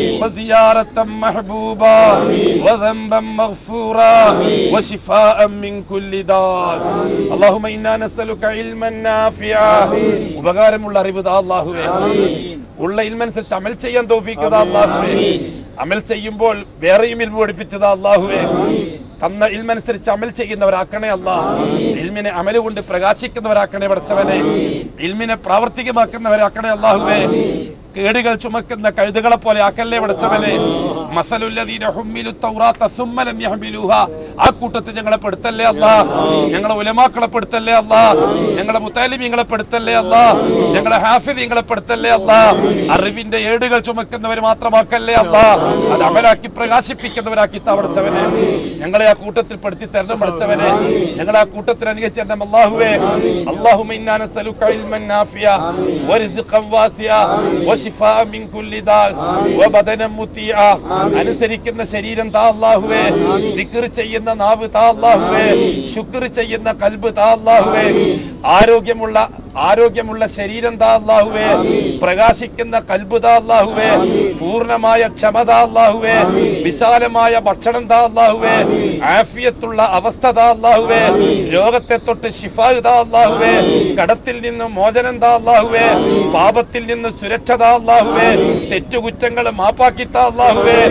وزيارة محبوبا وذنبا مغفورا وشفاء من كل داء اللهم إنا نسألك علما نافعا ഉപകാരമുള്ള അറിവ് താ അല്ലാഹുവേ ഉള്ള ഇൽമനുസരിച്ച് അമൽ ചെയ്യാൻ തോഫിക്കത അള്ളാഹുവേ അമൽ ചെയ്യുമ്പോൾ വേറെയും ഇൽമ പഠിപ്പിച്ചത് അള്ളാഹുവേ തന്ന ഇൽമനുസരിച്ച് അമൽ ചെയ്യുന്നവരാക്കണേ അല്ലാ ഇൽമിനെ അമല് കൊണ്ട് പ്രകാശിക്കുന്നവരാക്കണേ പഠിച്ചവനെ ഇൽമിനെ പ്രാവർത്തികമാക്കുന്നവരാക്കണേ അള്ളാഹുവേ കേടുകൾ ചുമക്കുന്ന കഴുതുകളെ പോലെ ആക്കല്ലേ പഠിച്ചവനെ മസലുല്ലദീന ഹുമ്മിലു തൗറാത്ത സുമ്മ ലം യഹ്മിലുഹ ആ കൂട്ടത്തിൽ ഞങ്ങളെ പെടുത്തല്ലേ അല്ലാ ഞങ്ങളെ ഉലമാക്കളെ പെടുത്തല്ലേ അല്ലാ ഞങ്ങളെ മുത്താലിമീങ്ങളെ പെടുത്തല്ലേ അല്ലാ ഞങ്ങളെ ഹാഫിദീങ്ങളെ പെടുത്തല്ലേ അല്ലാ അറിവിന്റെ ഏടുകൾ ചുമക്കുന്നവർ മാത്രമാക്കല്ലേ അല്ലാ അത് അമലാക്കി പ്രകാശിപ്പിക്കുന്നവരാക്കി തവടച്ചവനെ ഞങ്ങളെ ആ കൂട്ടത്തിൽ പെടുത്തി തരണം പഠിച്ചവനെ ഞങ്ങളെ ആ കൂട്ടത്തിൽ അനുകരിച്ച് തരണം അല്ലാഹുവേ اللهم إنا نسألك علما نافعا ورزقا واسعا وشفاء من كل داء وبدنا مطيعا അനുസരിക്കുന്ന ശരീരം താ അല്ലാഹുവേ ദിക്ർ ചെയ്യുന്ന നാവ് താ അല്ലാഹുവേ ശുക്ർ ചെയ്യുന്ന കൽബ് താ അല്ലാഹുവേ ആരോഗ്യമുള്ള ആരോഗ്യമുള്ള ശരീരം താ അല്ലാഹുവേ പ്രകാശിക്കുന്ന കൽബ് താ അല്ലാഹുവേ പൂർണ്ണമായ ക്ഷമത അല്ലാഹുവേ വിശാലമായ ഭക്ഷണം താ അല്ലാഹുവേ ആഫിയത്തുള്ള അവസ്ഥ താ അല്ലാഹുവേ രോഗത്തെ തൊട്ട് ശിഫാ താ അല്ലാഹുവേ കടത്തിൽ നിന്ന് മോചനം താ അല്ലാഹുവേ പാപത്തിൽ നിന്ന് സുരക്ഷ താ അല്ലാഹുവേ തെറ്റുകുറ്റങ്ങൾ മാപ്പാക്കി താ അല്ലാഹുവേ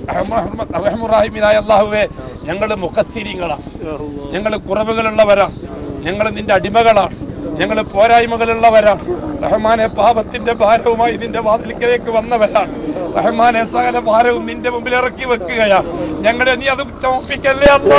റഹ്മുറാഹിമിനായ അല്ലാഹുവേ ഞങ്ങൾ മുഖസ്സിരിങ്ങളാണ് ഞങ്ങൾ കുറവുകളുള്ളവരാണ് ഞങ്ങൾ നിന്റെ അടിമകളാണ് ഞങ്ങൾ പോരായ്മകളുള്ളവരാണ് റഹ്മാനെ പാപത്തിന്റെ ഭാരവുമായി നിന്റെ വാതിൽക്കലേക്ക് വന്നവരാണ് റഹ്മാനെ സകല ഭാരവും നിന്റെ മുമ്പിൽ ഇറക്കി വെക്കുകയാണ് ഞങ്ങളെ നീ അത് ചോപ്പിക്കല്ലേ അല്ലാ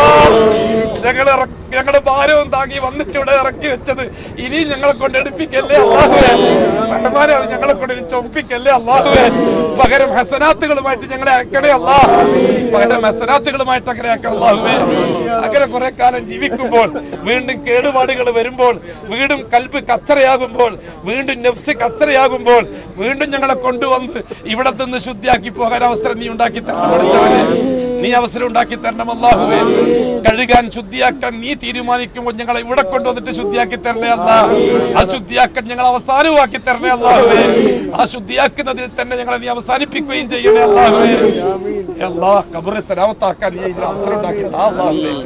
ഞങ്ങൾ ഞങ്ങളുടെ ഭാരവും താങ്ങി വന്നിട്ട് ഇവിടെ ഇറക്കി വെച്ചത് ഇനി ഞങ്ങളെ കൊണ്ട് എടുപ്പിക്കല്ലേ അള്ളാഹുവേ റഹ്മാനെ അത് ഞങ്ങളെ കൊണ്ട് ഇനി ചൊമ്പിക്കല്ലേ അള്ളാഹുവേ പകരം ഹസനാത്തുകളുമായിട്ട് ഞങ്ങളെ അയക്കണേ അല്ലാ പകരം ഹസനാത്തുകളുമായിട്ട് അങ്ങനെ അയക്കണം അള്ളാഹുവേ അങ്ങനെ കുറെ കാലം ജീവിക്കുമ്പോൾ വീണ്ടും കേടുപാടുകൾ വരുമ്പോൾ വീണ്ടും കൽബ് കച്ചറയാകുമ്പോൾ വീണ്ടും നെഫ്സ് കച്ചറയാകുമ്പോൾ വീണ്ടും ഞങ്ങളെ കൊണ്ടുവന്ന് ഇവിടെ നിന്ന് ശുദ്ധിയാക്കി പോകാൻ അവസരം നീ ഉണ്ടാക്കി തരണം പഠിച്ചവനെ നീ അവസരം ഉണ്ടാക്കി തരണം അല്ലാഹുവേ കഴുകാൻ ശുദ്ധിയാക്കാൻ നീ തീരുമാനിക്കുമ്പോൾ ഞങ്ങളെ ഇവിടെ കൊണ്ടുവന്നിട്ട് ശുദ്ധിയാക്കി തരണേ അല്ല ആ ശുദ്ധിയാക്കാൻ ഞങ്ങൾ അവസാനമാക്കി തരണേ അല്ലാഹുവേ ആ ശുദ്ധിയാക്കുന്നതിൽ തന്നെ ഞങ്ങളെ നീ അവസാനിപ്പിക്കുകയും ചെയ്യണേ അല്ലാഹുവേ അല്ലാ കബറെ സലാമത്താക്കാൻ നീ ഇതിന് അവസരം ഉണ്ടാക്കി താ അല്ലാഹുവേ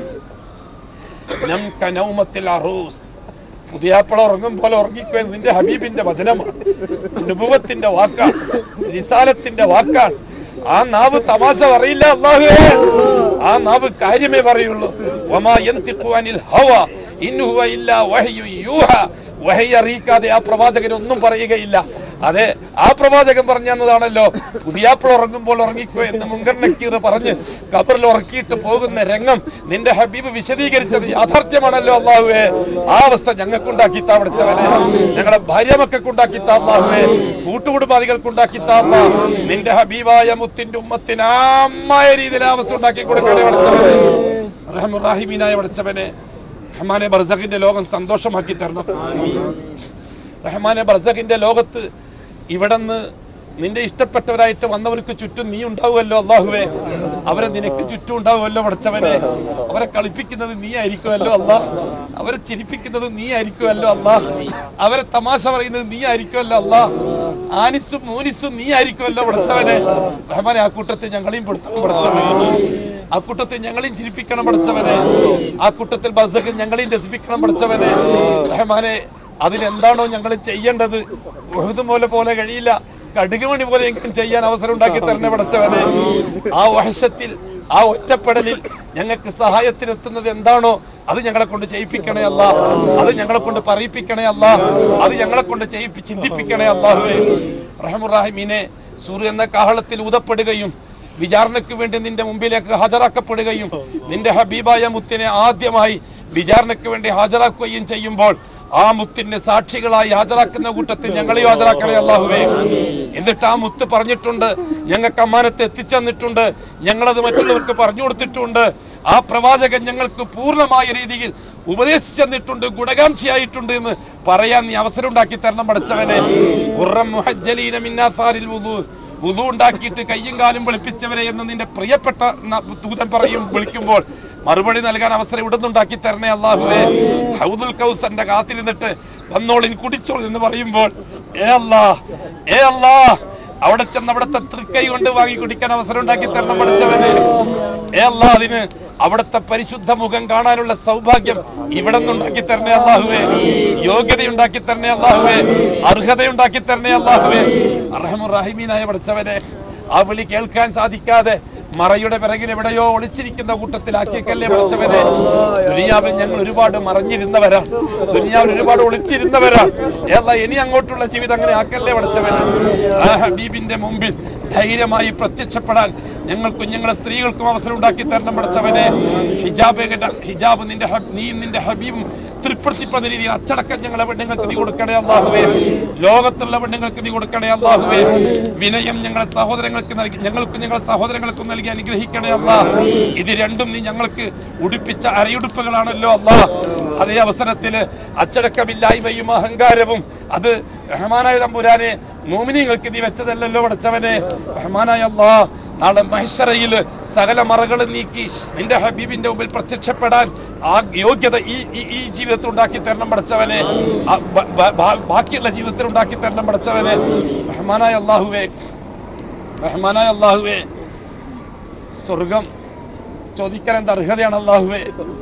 നംക നൗമത്തിൽ അറൂസ് പുതിയാപ്പള ഉറങ്ങും പോലെ ഉറങ്ങിക്കോ നിന്റെ ഹബീബിന്റെ വചനമാണ് അനുഭവത്തിന്റെ വാക്കാണ് റിസാലത്തിന്റെ വാക്കാണ് ആ നാവ് തമാശ പറയില്ല അള്ളാഹുവേ ആ നാവ് കാര്യമേ പറയുള്ളൂ വമാ യന്തിഖു അനിൽ ഹവ ഇൻ ഹുവ ഇല്ലാ വഹ്യു യൂഹ വഹി അറിയിക്കാതെ ആ പ്രവാചകൻ ഒന്നും പറയുകയില്ല അതെ ആ പ്രവാചകൻ പറഞ്ഞതാണല്ലോ പുതിയാപ്പിൾ ഉറങ്ങുമ്പോൾ ഉറങ്ങിക്കോ എന്ന് മുങ്കർ നക്കീർ പറഞ്ഞ് കബറിൽ ഉറക്കിയിട്ട് പോകുന്ന രംഗം നിന്റെ ഹബീബ് വിശദീകരിച്ചത് യാഥാർത്ഥ്യമാണല്ലോ അള്ളാഹുവേ ആ അവസ്ഥ ഞങ്ങൾക്കുണ്ടാക്കി താവടിച്ചവനെ ഞങ്ങളെ ഭാര്യ മക്കൾക്കുണ്ടാക്കി താഹുവേ കൂട്ടുകുടുംബാദികൾക്കുണ്ടാക്കി താന്ന നിന്റെ ഹബീബായ മുത്തിന്റെ ഉമ്മത്തിന് ആമായ രീതിയിൽ ആ അവസ്ഥ ഉണ്ടാക്കി കൊടുക്കണേ പഠിച്ചവനെ റഹമുറാഹിമീനായ പഠിച്ചവനെ റഹ്മാനെ ബർസഖിന്റെ ലോകം സന്തോഷമാക്കി തരണം റഹ്മാനെ ബർസഖിന്റെ ലോകത്ത് ഇവിടുന്ന് നിന്റെ ഇഷ്ടപ്പെട്ടവരായിട്ട് വന്നവർക്ക് ചുറ്റും നീ ഉണ്ടാവുമല്ലോ അള്ളാഹുവേ അവരെ നിനക്ക് ചുറ്റും ഉണ്ടാവുമല്ലോ പഠിച്ചവനെ അവരെ കളിപ്പിക്കുന്നത് നീ ആയിരിക്കുമല്ലോ അല്ലാ അവരെ ചിരിപ്പിക്കുന്നത് നീ ആയിരിക്കുമല്ലോ അല്ലാ അവരെ തമാശ പറയുന്നത് നീ ആയിരിക്കുമല്ലോ അല്ലാ ആനിസും മൂനിസും നീ ആയിരിക്കുമല്ലോ പഠിച്ചവനെ റഹ്മാനെ ആ കൂട്ടത്തിൽ ഞങ്ങളെയും പെടുത്തണം പഠിച്ചവനെ ആ കൂട്ടത്തിൽ ഞങ്ങളെയും ചിരിപ്പിക്കണം പഠിച്ചവനെ ആ കൂട്ടത്തിൽ ബസക്ക് ഞങ്ങളെയും രസിപ്പിക്കണം പഠിച്ചവനെ റഹ്മാനെ അതിനെന്താണോ ഞങ്ങൾ ചെയ്യേണ്ടത് ഉഹുദ് പോലെ പോലെ കഴിയില്ല കടുകുമണി പോലെയെങ്കിലും ചെയ്യാൻ അവസരം ഉണ്ടാക്കി തരണേ പടച്ചവനെ ആ വഹശത്തിൽ ആ ഒറ്റപ്പെടലിൽ ഞങ്ങൾക്ക് സഹായത്തിനെത്തുന്നത് എന്താണോ അത് ഞങ്ങളെ കൊണ്ട് ചെയ്യിപ്പിക്കണേ അല്ല അത് ഞങ്ങളെ കൊണ്ട് പറയിപ്പിക്കണേ അല്ല അത് ഞങ്ങളെ കൊണ്ട് ചെയ്യിപ്പി ചിന്തിപ്പിക്കണേ അല്ലാഹുവേ റഹമുറാഹിമീനെ സൂര്യ എന്ന കാഹളത്തിൽ ഊതപ്പെടുകയും വിചാരണയ്ക്ക് വേണ്ടി നിന്റെ മുമ്പിലേക്ക് ഹാജരാക്കപ്പെടുകയും നിന്റെ ഹബീബായ മുത്തിനെ ആദ്യമായി വിചാരണയ്ക്ക് വേണ്ടി ഹാജരാക്കുകയും ചെയ്യുമ്പോൾ ആ മുത്തിന് സാക്ഷികളായി ഹാജരാക്കുന്ന കൂട്ടത്തിൽ ഞങ്ങളെ ഹാജരാക്കണേ അല്ലാഹുവേ എന്നിട്ട് ആ മുത്ത് പറഞ്ഞിട്ടുണ്ട് ഞങ്ങൾക്ക് അമ്മാനത്തെ എത്തിച്ചെന്നിട്ടുണ്ട് ഞങ്ങളത് മറ്റുള്ളവർക്ക് പറഞ്ഞു കൊടുത്തിട്ടുണ്ട് ആ പ്രവാചകൻ ഞങ്ങൾക്ക് പൂർണ്ണമായ രീതിയിൽ ഉപദേശിച്ചെന്നിട്ടുണ്ട് ഗുണകാംക്ഷിയായിട്ടുണ്ട് എന്ന് പറയാൻ നീ അവസരം ഉണ്ടാക്കി തരണം പഠിച്ചവനെ ഉറം മുഹജ്ജലീന മിന്നാസാരിൽ വുളു വുളു ഉണ്ടാക്കിയിട്ട് കയ്യും കാലും വെളുപ്പിച്ചവരെ എന്ന് നിന്റെ പ്രിയപ്പെട്ട ന- ദൂതൻ പറയും വിളിക്കുമ്പോൾ മറുപടി നൽകാൻ അവസരം ഇവിടെ നിന്നുണ്ടാക്കി തരണേ അള്ളാഹുവേ ഹൗദുൽ കൗസന്റെ കാത്തിരുന്നിട്ട് വന്നോളിൻ കുടിച്ചോൾ എന്ന് പറയുമ്പോൾ ഏ അല്ലാ ഏ അല്ലാ അവിടെ ചെന്ന് അവിടുത്തെ തൃക്കൈ കൊണ്ട് വാങ്ങി കുടിക്കാൻ അവസരം ഉണ്ടാക്കി തരണം പഠിച്ചവനെ ഏ അല്ലാ അതിന് അവിടുത്തെ പരിശുദ്ധ മുഖം കാണാനുള്ള സൗഭാഗ്യം ഇവിടെ നിന്നുണ്ടാക്കി തരണേ അള്ളാഹുവേ യോഗ്യതയുണ്ടാക്കി തരണേ അള്ളാഹുവേ അർഹതയുണ്ടാക്കി തരണേ അള്ളാഹുവേ അർഹമുറാഹിമീനായ പഠിച്ചവനെ ആ വിളി കേൾക്കാൻ സാധിക്കാതെ മറയുടെ പിറകിൽ എവിടെയോ ഒളിച്ചിരിക്കുന്ന കൂട്ടത്തിലാക്കിയേക്കല്ലേ പഠിച്ചവനെ ദുനിയാവിൽ ഞങ്ങൾ ഒരുപാട് മറഞ്ഞിരുന്നവരാണ് ദുനിയാവിൽ ഒരുപാട് ഒളിച്ചിരുന്നവരാണ് ഏതാ ഇനി അങ്ങോട്ടുള്ള ജീവിതം അങ്ങനെ ആക്കല്ലേ പഠിച്ചവനെ ആ ഹബീബിന്റെ മുമ്പിൽ ധൈര്യമായി പ്രത്യക്ഷപ്പെടാൻ ഞങ്ങൾക്കും ഞങ്ങളെ സ്ത്രീകൾക്കും അവസരം ഉണ്ടാക്കി തരണം പഠിച്ചവനെ ഹിജാബ് കേട്ട- ഹിജാബ് നിന്റെ ഹബ്- നീ നിന്റെ ഹബീബും തൃപ്തിപ്പെടുന്ന രീതിയിൽ അച്ചടക്കം ഞങ്ങളെ പെണ്ണുങ്ങൾക്ക് നീ കൊടുക്കണേ അള്ളാഹുവേ ലോകത്തുള്ള പെണ്ണുങ്ങൾക്ക് നീ കൊടുക്കണേ അള്ളാഹുവേ വിനയം ഞങ്ങളെ സഹോദരങ്ങൾക്ക് നൽകി ഞങ്ങൾക്കും ഞങ്ങളെ സഹോദരങ്ങൾക്കും നൽകി അനുഗ്രഹിക്കണേ അല്ലാ ഇത് രണ്ടും നീ ഞങ്ങൾക്ക് ഉടുപ്പിച്ച അരയുടുപ്പുകളാണല്ലോ അല്ലാ അതേ അവസരത്തില് അച്ചടക്കമില്ലായ്മയും അഹങ്കാരവും അത് റഹ്മാനായ തമ്പുരാനെ മോമിനിങ്ങൾക്ക് നീ വെച്ചതല്ലല്ലോ പടച്ചവനെ റഹ്മാനായ അല്ലാ നാളെ മഹ്ശറയില് സകല മറകളും നീക്കി നിന്റെ ഹബീബിന്റെ മുമ്പിൽ പ്രത്യക്ഷപ്പെടാൻ ആ യോഗ്യത ഈ ഈ- ഈ ജീവിതത്തിൽ ഉണ്ടാക്കി തരണം പടച്ചവനെ ആ ബ- ബ- ബാ- ബാക്കിയുള്ള ജീവിതത്തിൽ ഉണ്ടാക്കി തരണം പടച്ചവനെ റഹ്മാനായ അള്ളാഹുവേ റഹ്മാനായ അള്ളാഹുവേ സ്വർഗം ചോദിക്കാൻ എന്താ അർഹതയാണ് അള്ളാഹുവേ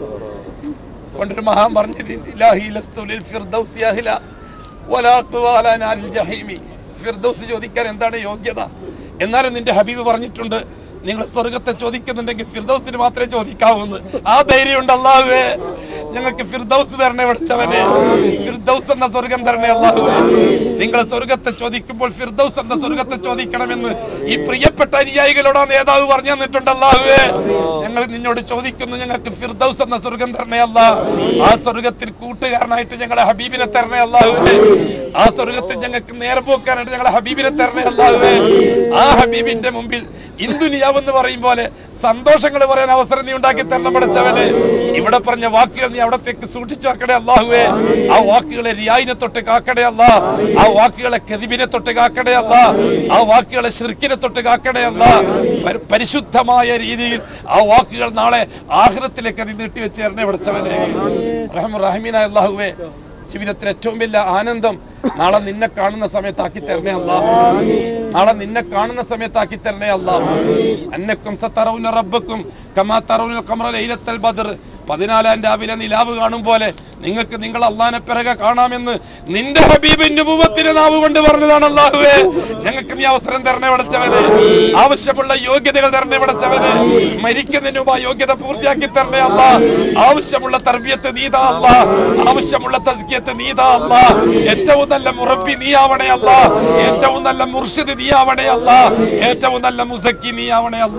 കൊണ്ടൊരു മഹാൻ പറഞ്ഞിട്ടുണ്ട് ഇലാഹി ലസ്തു ലിൽ ഫിർദൗസി അഹ്ല വലാ ഖുവാല നാരിൽ ജഹീമി ഫിർദൗസ് ചോദിക്കാൻ എന്താണ് യോഗ്യത എന്നാലും നിന്റെ ഹബീബ് പറഞ്ഞിട്ടുണ്ട് നിങ്ങൾ സ്വർഗത്തെ ചോദിക്കുന്നുണ്ടെങ്കിൽ ഫിർദൗസിന് മാത്രമേ ചോദിക്കാവൂന്ന് ആ ധൈര്യം ഉണ്ട് അള്ളാഹുവേ ഞങ്ങൾക്ക് ഫിർദൗസ് തരണേ പഠിച്ചവനെ ഫിർദൗസ് എന്ന സ്വർഗം തരണേ അള്ളാഹുവേ നിങ്ങൾ സ്വർഗത്തെ ചോദിക്കുമ്പോൾ ഫിർദൗസ് എന്ന സ്വർഗത്തെ ചോദിക്കണമെന്ന് ഈ പ്രിയപ്പെട്ട അനുയായികളോട് ആ നേതാവ് പറഞ്ഞു തന്നിട്ടുണ്ട് അള്ളാഹുവേ ഞങ്ങൾ നിന്നോട് ചോദിക്കുന്നു ഞങ്ങൾക്ക് ഫിർദൗസ് എന്ന സ്വർഗം തരണേ അല്ല ആ സ്വർഗത്തിൽ കൂട്ടുകാരനായിട്ട് ഞങ്ങളെ ഹബീബിനെ തരണേ അല്ലാഹുവേ ആ സ്വർഗത്തിൽ ഞങ്ങൾക്ക് നേരെ പോക്കാനായിട്ട് ഞങ്ങളെ ഹബീബിനെ തരണേ അല്ലാഹുവേ ആ ഹബീബിന്റെ മുമ്പിൽ ഇന്ദുനിയാവെന്ന് പറയും പോലെ സന്തോഷങ്ങൾ പറയാൻ അവസരം നീ ഉണ്ടാക്കി തരണം പഠിച്ചവനെ ഇവിടെ പറഞ്ഞ വാക്കുകൾ നീ അവിടത്തേക്ക് സൂക്ഷിച്ചു വെക്കണേ അല്ലാഹുവേ ആ വാക്കുകളെ റിയായിനെ തൊട്ട് കാക്കണേ അല്ല ആ വാക്കുകളെ കെതിബിനെ തൊട്ട് കാക്കണേ അല്ല ആ വാക്കുകളെ ഷിർക്കിനെ തൊട്ട് കാക്കണേ അല്ല പരി- പരിശുദ്ധമായ രീതിയിൽ ആ വാക്കുകൾ നാളെ ആഹ്റത്തിലേക്ക് അത് നീട്ടി വെച്ച് തരണേ പഠിച്ചവനെ റഹ്മ റഹമീനായ അല്ലാഹുവേ ജീവിതത്തിൽ ഏറ്റവും വലിയ ആനന്ദം നാളെ നിന്നെ കാണുന്ന സമയത്താക്കി തരണേ അല്ല നാളെ നിന്നെ കാണുന്ന സമയത്താക്കി തരണേ അല്ല അന്നക്കും സത്തറൗന റബ്ബക്കും കമാ തറൗന ഖമറ ലൈലത്തൽ ബദർ പതിനാലാം രാവിലെ നിലാവ് കാണും പോലെ നിങ്ങൾക്ക് നിങ്ങൾ അള്ളാനെ പിറകെ കാണാമെന്ന് നിന്റെ ഹബീബിന്റെ മുഖത്തിന് നാവ് കൊണ്ട് പറഞ്ഞതാണ് അള്ളാഹുവേ ഞങ്ങൾക്ക് നീ അവസരം തരണേ വിടച്ചവന് ആവശ്യമുള്ള യോഗ്യതകൾ തരണേ വിടച്ചവന് മരിക്കുന്നതിന് മുമ്പ് ആ യോഗ്യത പൂർത്തിയാക്കി തരണേ അല്ല ആവശ്യമുള്ള തർബിയത്ത് നീതാ അല്ല ആവശ്യമുള്ള തസ്കിയത്ത് നീതാ അല്ല ഏറ്റവും നല്ല മുറബി നീ ആവണേ അല്ല ഏറ്റവും നല്ല മുർഷിദ് നീ ആവണേ അല്ല ഏറ്റവും നല്ല മുസക്കി നീ ആവണേ അല്ല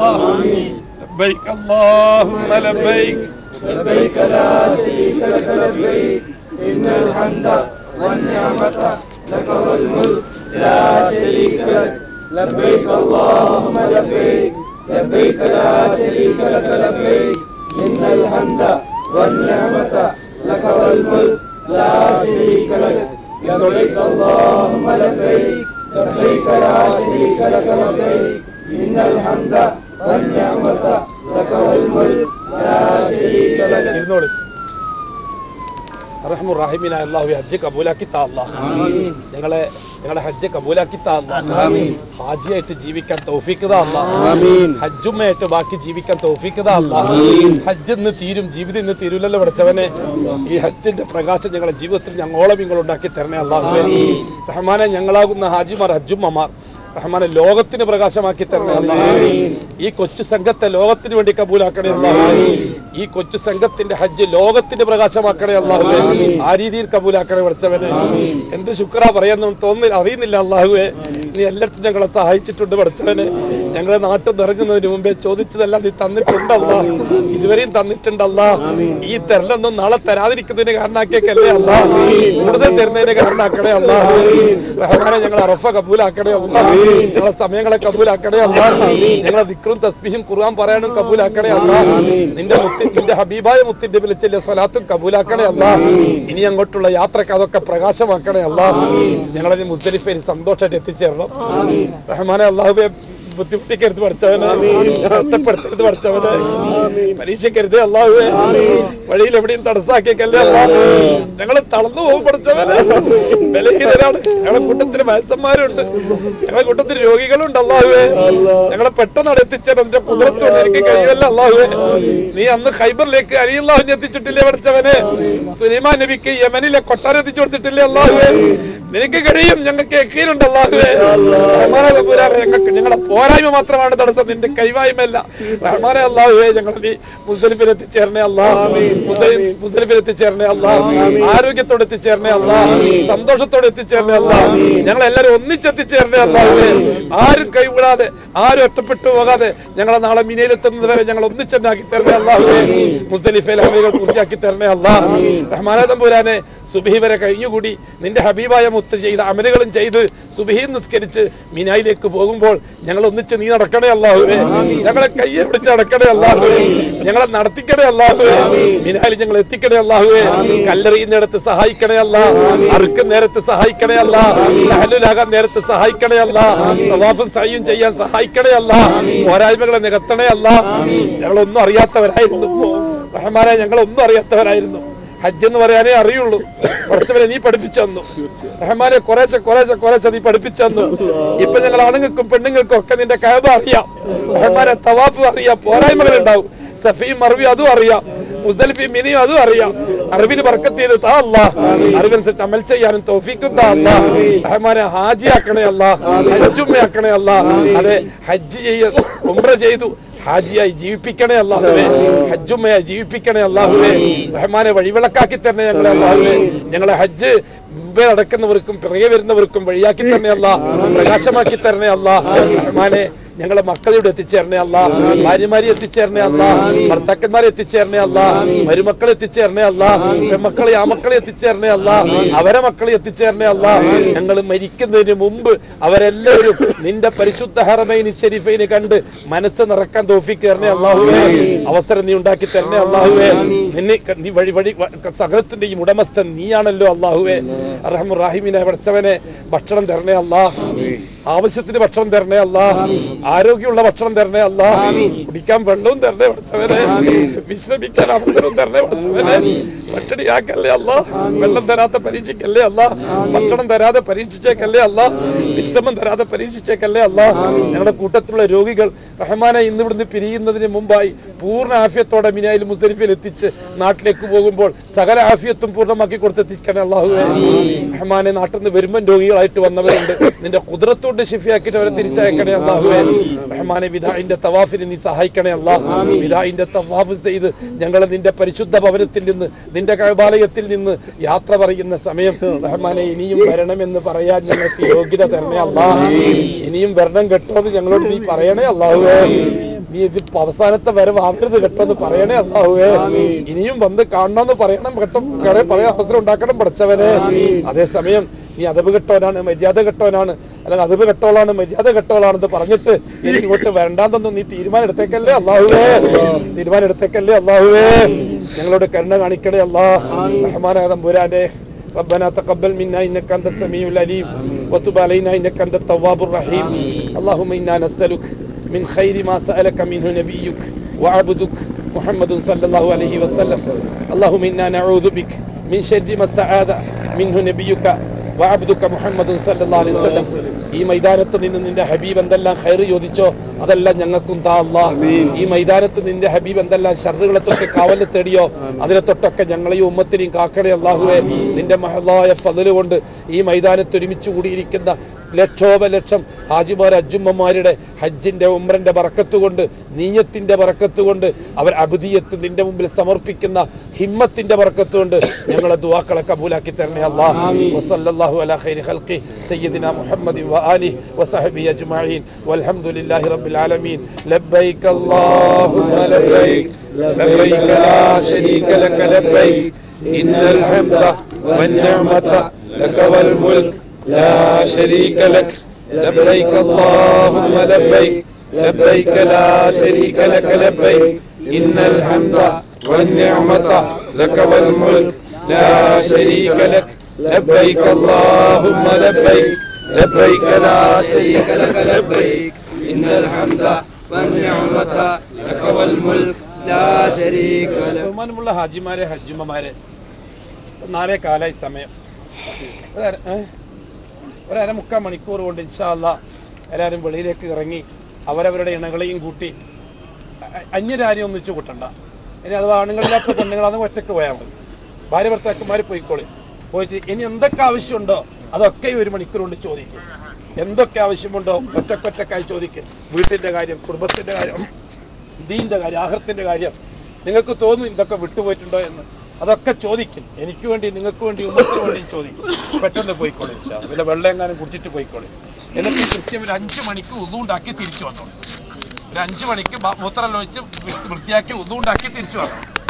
ലബ്ബൈക് അല്ലാഹുമ്മ ലബ്ബൈക് لبيك لا شريك لك لبيك إن الحمد والنعمة لك والملك لا شريك لك لبيك اللهم لبيك لبيك لا شريك لك لبيك إن الحمد والنعمة لك والملك لا شريك لك لبيك اللهم لبيك لبيك لا شريك لك لبيك إن الحمد والنعمة لك والملك لا شريك لك ഇരുന്നോളി റഹ്മുറാഹിമീനായ അല്ലാഹു ഹജ്ജ് കബൂലാക്കി താ അല്ലാഹ് ഞങ്ങളെ ഞങ്ങളെ ഹജ്ജ് കബൂലാക്കി താ അല്ലാഹ് ഹാജിയായിട്ട് ജീവിക്കാൻ തൗഫീഖ് താ അല്ലാഹ് ഹജ്ജുമ്മയായിട്ട് ബാക്കി ജീവിക്കാൻ തൗഫീഖ് താ അല്ലാഹ് ഹജ്ജ് ഇന്ന് തീരും ജീവിതം ഇന്ന് തീരൂലല്ലോ പഠിച്ചവനെ ഈ ഹജ്ജിന്റെ പ്രകാശം ഞങ്ങളുടെ ജീവിതത്തിൽ ഞങ്ങളോളം നിങ്ങൾ ഉണ്ടാക്കി തരണേ അല്ലാഹുവേ റഹ്മാനെ ഞങ്ങളാകുന്ന ഹാജിമാർ ഹജ്ജുമ്മമാർ റഹ്മാനെ ലോകത്തിന് പ്രകാശമാക്കി തരണേ അല്ലാഹുവേ ഈ കൊച്ചു സംഘത്തെ ലോകത്തിന് വേണ്ടി കബൂലാക്കണേ അല്ലാഹുവേ ഈ കൊച്ചു സംഘത്തിന്റെ ഹജ്ജ് ലോകത്തിന് പ്രകാശമാക്കണേ അല്ലാഹുവേ ആ രീതിയിൽ കബൂലാക്കണേ പഠിച്ചവനെ എന്ത് ശുക്ര പറയാന്ന് തോന്നുന്നില്ല അറിയുന്നില്ല അല്ലാഹുവേ നീ എല്ലാത്തിനും ഞങ്ങളെ സഹായിച്ചിട്ടുണ്ട് പഠിച്ചവനെ ഞങ്ങളെ നാട്ടിൽ നിന്ന് ഇറങ്ങുന്നതിന് മുമ്പേ ചോദിച്ചതെല്ലാം നീ തന്നിട്ടുണ്ടല്ല ഇതുവരെയും തന്നിട്ടുണ്ടല്ല ഈ തരലൊന്നും നാളെ തരാതിരിക്കുന്നതിന് കാരണാക്കിയേക്കല്ലേ അല്ല കൂടുതൽ തരുന്നതിന് കാരണാക്കണേ അല്ല റഹ്മാനെ ഞങ്ങൾ അറഫ കബൂലാക്കണേ അല്ല ഞങ്ങളെ സമയങ്ങളെ കബൂലാക്കണേ അല്ല ഞങ്ങളെ ദിക്റും തസ്ബിഹും ഖുർആൻ പറയാനും കബൂലാക്കണേ അല്ല നിന്റെ മുത്തി നിന്റെ ഹബീബായ മുത്തിന്റെ വിളിച്ചില്ല സ്വലാത്തും കബൂലാക്കണേ അല്ല ഇനി അങ്ങോട്ടുള്ള യാത്രക്ക് അതൊക്കെ പ്രകാശമാക്കണേ അല്ല ഞങ്ങളെ മുസ്തലിഫയിൽ സന്തോഷമായിട്ട് എത്തിച്ചേരണം റഹ്മാനെ അള്ളാഹുബെ ബുദ്ധിമുട്ടിക്കരുത് പഠിച്ചവനെ നഷ്ടപ്പെടുത്തരുത് പഠിച്ചവനെ പരീക്ഷക്കരുത് അള്ളാഹുവെ വഴിയിൽ എവിടെയും തടസ്സാക്കിയേക്കല്ലേ അള്ളാഹു ഞങ്ങൾ തളർന്നു പോകും പഠിച്ചവനെ ബലഹീനരാണ് ഞങ്ങളെ കൂട്ടത്തിൽ വയസ്സന്മാരുണ്ട് ഞങ്ങളെ കൂട്ടത്തിൽ രോഗികളുണ്ട് അള്ളാഹുവെ ഞങ്ങളെ പെട്ടെന്ന് അവിടെ എത്തിച്ചാൽ എന്റെ കുതിരത്തോട് എനിക്ക് കഴിയുമല്ല അള്ളാഹുവെ നീ അന്ന് ഖൈബറിലേക്ക് അലിയല്ലാഹുവിനെ എത്തിച്ചിട്ടില്ലേ പഠിച്ചവനെ സുലൈമാൻ നബിക്ക് യമനിലെ കൊട്ടാരം എത്തിച്ചു കൊടുത്തിട്ടില്ലേ അള്ളാഹുവെ നിനക്ക് കഴിയും ഞങ്ങൾക്ക് യക്കീനുണ്ട് അള്ളാഹുവേ റഹ്മാനെ തമ്പുരാനെ ഞങ്ങൾക്ക് ഞങ്ങളുടെ പോരായ്മ മാത്രമാണ് തടസ്സം നിന്റെ കൈവായ്മല്ല റഹ്മാനെ അള്ളാഹുവേ ഞങ്ങൾ നീ മുസ്ലിഫിൽ എത്തിച്ചേരണേ അല്ലാ മുസ്ലിഫിൽ എത്തിച്ചേരണേ അല്ലാ ആരോഗ്യത്തോടെ എത്തിച്ചേരണേ അല്ലാ സന്തോഷത്തോടെ എത്തിച്ചേരണേ അല്ലാ ഞങ്ങൾ എല്ലാവരും ഒന്നിച്ചെത്തിച്ചേരണേ അല്ലാഹുവേ ആരും കൈവിടാതെ ആരും ഒറ്റപ്പെട്ടു പോകാതെ ഞങ്ങളെ നാളെ മിനയിലെത്തുന്നത് വരെ ഞങ്ങൾ ഒന്നിച്ചെന്നാക്കി തരണേ അല്ലാഹുവേ മുസ്തലിഫയിൽ അമലുകൾ പൂർത്തിയാക്കി തരണേ അല്ലാ റഹ്മാനെ തമ്പുരാനെ സുബഹി വരെ കഴിഞ്ഞുകൂടി നിന്റെ ഹബീബായ മുത്ത് ചെയ്ത അമലുകളും ചെയ്ത് സുബഹി നിസ്കരിച്ച് മിനായിലേക്ക് പോകുമ്പോൾ ഞങ്ങൾ ഒന്നിച്ച് നീ നടക്കണേ അല്ലാഹുവേ ഞങ്ങളെ കയ്യെ പിടിച്ച് നടക്കണേ അല്ലാഹുവേ ഞങ്ങളെ നടത്തിക്കണേ അല്ലാഹുവേ മിനായിൽ ഞങ്ങൾ എത്തിക്കണേ അല്ലാഹുവേ കല്ലെറിയുന്നിടത്ത് സഹായിക്കണേ അല്ല അറുക്കും നേരത്ത് സഹായിക്കണേ അല്ല ലഹലുലാകാൻ നേരത്ത് സഹായിക്കണേ അല്ല തവാഫും സയ്യും ചെയ്യാൻ സഹായിക്കണേ അല്ല പോരായ്മകളെ നികത്തണേ അല്ല ഞങ്ങളൊന്നും അറിയാത്തവരായിരുന്നു റഹ്മാനെ ഞങ്ങളൊന്നും അറിയാത്തവരായിരുന്നു ഹജ്ജ് എന്ന് പറയാനേ അറിയുള്ളൂ കുറച്ചവരെ നീ പഠിപ്പിച്ചു തന്നു റഹ്മാനെ കുറേശ്ശെ കുറേശ്ശെ കുറേശ്ശെ നീ പഠിപ്പിച്ചു തന്നു ഇപ്പൊ ഞങ്ങൾ ആണുങ്ങൾക്കും പെണ്ണുങ്ങൾക്കും ഒക്കെ നിന്റെ കഴബ അറിയാം റഹ്മാനെ തവാഫ് അറിയാം പോരായ്മകൾ ഉണ്ടാവും സഫിയും മറവിയും അതും അറിയാം മുസ്തലിഫിയും മിനിയും അതും അറിയാം അറിവിന് ബർക്കത്ത് ചെയ്ത് താ അല്ല അറിവനുസരിച്ച് അമൽ ചെയ്യാനും തോഫിക്കും താ അല്ല റഹ്മാനെ ഹാജിയാക്കണേ അല്ല ഹജ്ജുമ്മയാക്കണേ അല്ല അതെ ഹജ്ജ് ചെയ്യ ഉംറ ചെയ്തു ഹാജിയായി ജീവിപ്പിക്കണേ അല്ലാഹുവേ ഹജ്ജുമ്മയായി ജീവിപ്പിക്കണേ അല്ലാഹുവേ റഹ്മാനെ വഴിവിളക്കാക്കി തന്നെ ഞങ്ങളെ അല്ലാഹുവേ ഞങ്ങളെ ഹജ്ജ് മുമ്പേ നടക്കുന്നവർക്കും പിറകെ വരുന്നവർക്കും വഴിയാക്കി തന്നെ അല്ല പ്രകാശമാക്കി തരണേ അല്ല റഹ്മാനെ ഞങ്ങളെ മക്കളിവിടെ എത്തിച്ചേരണേ അല്ല ഭാര്യമാരെ എത്തിച്ചേരണേ അല്ല ഭർത്താക്കന്മാരെ എത്തിച്ചേരണേ അല്ല മരുമക്കളെ എത്തിച്ചേരണേ അല്ല പെൺമക്കളെ ആ മക്കളെ എത്തിച്ചേരണേ അല്ല അവരെ മക്കളെ എത്തിച്ചേരണേ അല്ല ഞങ്ങൾ മരിക്കുന്നതിന് മുമ്പ് അവരെല്ലാവരും നിന്റെ പരിശുദ്ധ ഹറമൈനി ഷെരീഫൈനെ കണ്ട് മനസ്സ് നിറക്കാൻ തോഫിക്കേറണേ അള്ളാഹുവേ അവസരം നീ ഉണ്ടാക്കി തരണേ അള്ളാഹുവേ നിന്നെ ക- നീ വഴി വഴി വ- സകലത്തിന്റെയും ഉടമസ്ഥൻ നീയാണല്ലോ അള്ളാഹുവേ റഹ്മുറാഹിമിനെ പഠിച്ചവനെ ഭക്ഷണം തരണേ അല്ലാ ആവശ്യത്തിന് ഭക്ഷണം തരണേ അല്ല ആരോഗ്യമുള്ള ഭക്ഷണം തരണേ അല്ല കുടിക്കാൻ വെള്ളവും തരണേ പഠിച്ചവനെ വിശ്രമിക്കാൻ അവസരവും തരണേ പഠിച്ചവനെ പട്ടിണിയാക്കല്ലേ അല്ല വെള്ളം തരാത്ത പരീക്ഷിക്കല്ലേ അല്ല ഭക്ഷണം തരാതെ പരീക്ഷിച്ചേക്കല്ലേ അല്ല വിശ്രമം തരാതെ പരീക്ഷിച്ചേക്കല്ലേ അല്ല ഞങ്ങളുടെ കൂട്ടത്തിലുള്ള രോഗികൾ റഹ്മാനെ ഇന്ന് ഇവിടുന്ന് പിരിയുന്നതിന് മുമ്പായി പൂർണ്ണ ആഫിയത്തോടെ മിനായിൽ മുസ്തലിഫിൽ എത്തിച്ച് നാട്ടിലേക്ക് പോകുമ്പോൾ സകല ആഫിയത്തും പൂർണ്ണമാക്കി കൊടുത്തെത്തിക്കണേ അള്ളാഹുവേ റഹ്മാനെ നാട്ടിൽ നിന്ന് വരുമ്പൻ രോഗികളായിട്ട് വന്നവരുണ്ട് നിന്റെ കുതിരത്തോട് ഷിഫിയാക്കിയിട്ട് അവരെ തിരിച്ചയക്കണേ അള്ളാഹുവേ റഹ്മാനെ വിദായിന്റെ തവാഫിന് നീ സഹായിക്കണേ അല്ലാ വിദായിന്റെ തവാഫ് ചെയ്ത് ഞങ്ങൾ നിന്റെ പരിശുദ്ധ ഭവനത്തിൽ നിന്ന് നിന്റെ കൈബാലയത്തിൽ നിന്ന് യാത്ര പറയുന്ന സമയം റഹ്മാനെ ഇനിയും വരണമെന്ന് പറയാൻ ഞങ്ങൾക്ക് യോഗ്യത തരണേ അല്ലാ ഇനിയും വരണം കേട്ടോ എന്ന് ഞങ്ങളോട് നീ പറയണേ അള്ളാഹുവേ നീ ഇത് അവസാനത്തെ വരവ് ആവരുത് കേട്ടോ എന്ന് പറയണേ അള്ളാഹുവേ ഇനിയും വന്ന് കാണണമെന്ന് പറയണം കേട്ടോ കുറെ പറയാൻ അവസരം ഉണ്ടാക്കണം പഠിച്ചവനെ അതേസമയം നീ അതവ് കെട്ടവനാണ് മര്യാദ കെട്ടവനാണ് അല്ലെങ്കിൽ അതവ് കെട്ടോളാണ് മര്യാദ കെട്ടോളാണെന്ന് പറഞ്ഞിട്ട് എനിക്ക് ഇങ്ങോട്ട് വരണ്ടാന്നൊന്നും നീ തീരുമാനം എടുത്തേക്കല്ലേ അള്ളാഹുവേ തീരുമാനം എടുത്തേക്കല്ലേ അള്ളാഹുവേ ഞങ്ങളോട് കരുണ കാണിക്കണേ അള്ളാഹ് റഹ്മാനായ തമ്പുരാനെ ربنا تقبل منا انك انت السميع العليم وتب علينا انك انت التواب الرحيم اللهم انا نسالك من خير ما سالك منه نبيك وعبدك محمد صلى الله عليه وسلم اللهم انا نعوذ بك من شر ما استعاذ منه نبيك وعبدك محمد صلى الله عليه وسلم ഈ മൈതാനത്ത് നിന്ന് നിന്റെ ഹബീബ് എന്തെല്ലാം ഖൈർ ചോദിച്ചോ അതെല്ലാം ഞങ്ങൾക്കും താ അല്ലാ ഈ മൈതാനത്ത് നിന്റെ ഹബീബ് എന്തെല്ലാം ഷറുകളെ തൊട്ട് കാവല് തേടിയോ അതിനെ തൊട്ടൊക്കെ ഞങ്ങളെയും ഉമ്മത്തിനെയും കാക്കണേ അള്ളാഹുവേ നിന്റെ മഹലായ ഫതില് കൊണ്ട് ഈ മൈതാനത്ത് ഒരുമിച്ച് കൂടിയിരിക്കുന്ന ലക്ഷോപലക്ഷം ഹാജിമാർ അജുമ്മമാരുടെ ഹജ്ജിന്റെ ഉമ്രന്റെ ബറക്കത്ത് കൊണ്ട് നീയത്തിന്റെ ബറക്കത്ത് കൊണ്ട് അവർ അബുദിയത്ത് നിന്റെ മുമ്പിൽ സമർപ്പിക്കുന്ന ഹിമ്മത്തിന്റെ ബറക്കത്ത് കൊണ്ട് ഞങ്ങളെ ദുവാക്കളെ കബൂലാക്കി തരണേ അല്ലാഹ് വസല്ലല്ലാഹു അലാ ഖൈരി ഖൽഖി സയ്യിദിന മുഹമ്മദി വആലിഹി വസഹബി അജ്മഈൻ വൽഹംദുലില്ലാഹി റബ്ബിൽ ആലമീൻ ലബ്ബൈക അല്ലാഹുമ്മ ലബ്ബൈക ലബ്ബൈക ലാ ശരീക ലക ലബ്ബൈക ഇന്നൽ ഹംദ വന്നിഅമത ലക വൽ മുൽക്ക് ലാ ശരീക ലക لبيك اللهم لبيك لبيك لا شريك لك لبيك إن الحمد والنعمة لك والملك لا شريك لك لبيك اللهم لبيك لبيك لا شريك لك لبيك إن الحمد والنعمة لك والملك لا شريك لك ബഹുമാനമുള്ള ഹാജിമാരെ ഹജ്ജിമ്മമാരെ നാലേ കാലായി സമയം ഒരര- ഏ? ഒരു അരമുക്കാൽ മണിക്കൂർ കൊണ്ട് ഇൻഷാല്ല എല്ലാവരും വെളിയിലേക്ക് ഇറങ്ങി അവരവരുടെ ഇണകളെയും കൂട്ടി അ- അന്യരാരെയും ഒന്നിച്ചു കൂട്ടണ്ട ഇനി അഥവാ ആണുങ്ങളില്ലാത്ത പെണ്ണുങ്ങൾ അത് ഒറ്റയ്ക്ക് പോയാൽ മതി ഭാര്യ ഭർത്താക്കന്മാർ പോയിക്കോളി പോയിട്ട് ഇനി എന്തൊക്കെ ആവശ്യമുണ്ടോ അതൊക്കെ ഈ ഒരു മണിക്കൂർ കൊണ്ട് ചോദിക്കും എന്തൊക്കെ ആവശ്യമുണ്ടോ ഒറ്റക്കൊറ്റക്കായി ചോദിക്കും വീട്ടിന്റെ കാര്യം കുടുംബത്തിന്റെ കാര്യം ദീന്റെ കാര്യം ആഹൃത്തിന്റെ കാര്യം നിങ്ങൾക്ക് തോന്നും ഇതൊക്കെ വിട്ടുപോയിട്ടുണ്ടോ എന്ന് അതൊക്കെ ചോദിക്കും എനിക്ക് വേണ്ടി നിങ്ങൾക്ക് വേണ്ടി ഉമ്മത്തിന് വേണ്ടി ചോദിക്കും പെട്ടെന്ന് പോയിക്കോളെ വല്ല വെള്ളം എങ്ങാനും കുടിച്ചിട്ട് പോയിക്കോളെ എന്നിട്ട് കൃത്യം ഒരു അഞ്ച് മണിക്ക് ഉതുണ്ടാക്കി തിരിച്ചു വന്നോളൂ ഒരു അഞ്ച് മണിക്ക് ബ- മൂത്രമെല്ലാം ഒഴിച്ച് വൃ- വൃത്തിയാക്കി ഉതുണ്ടാക്കി തിരിച്ചു വന്നോളൂ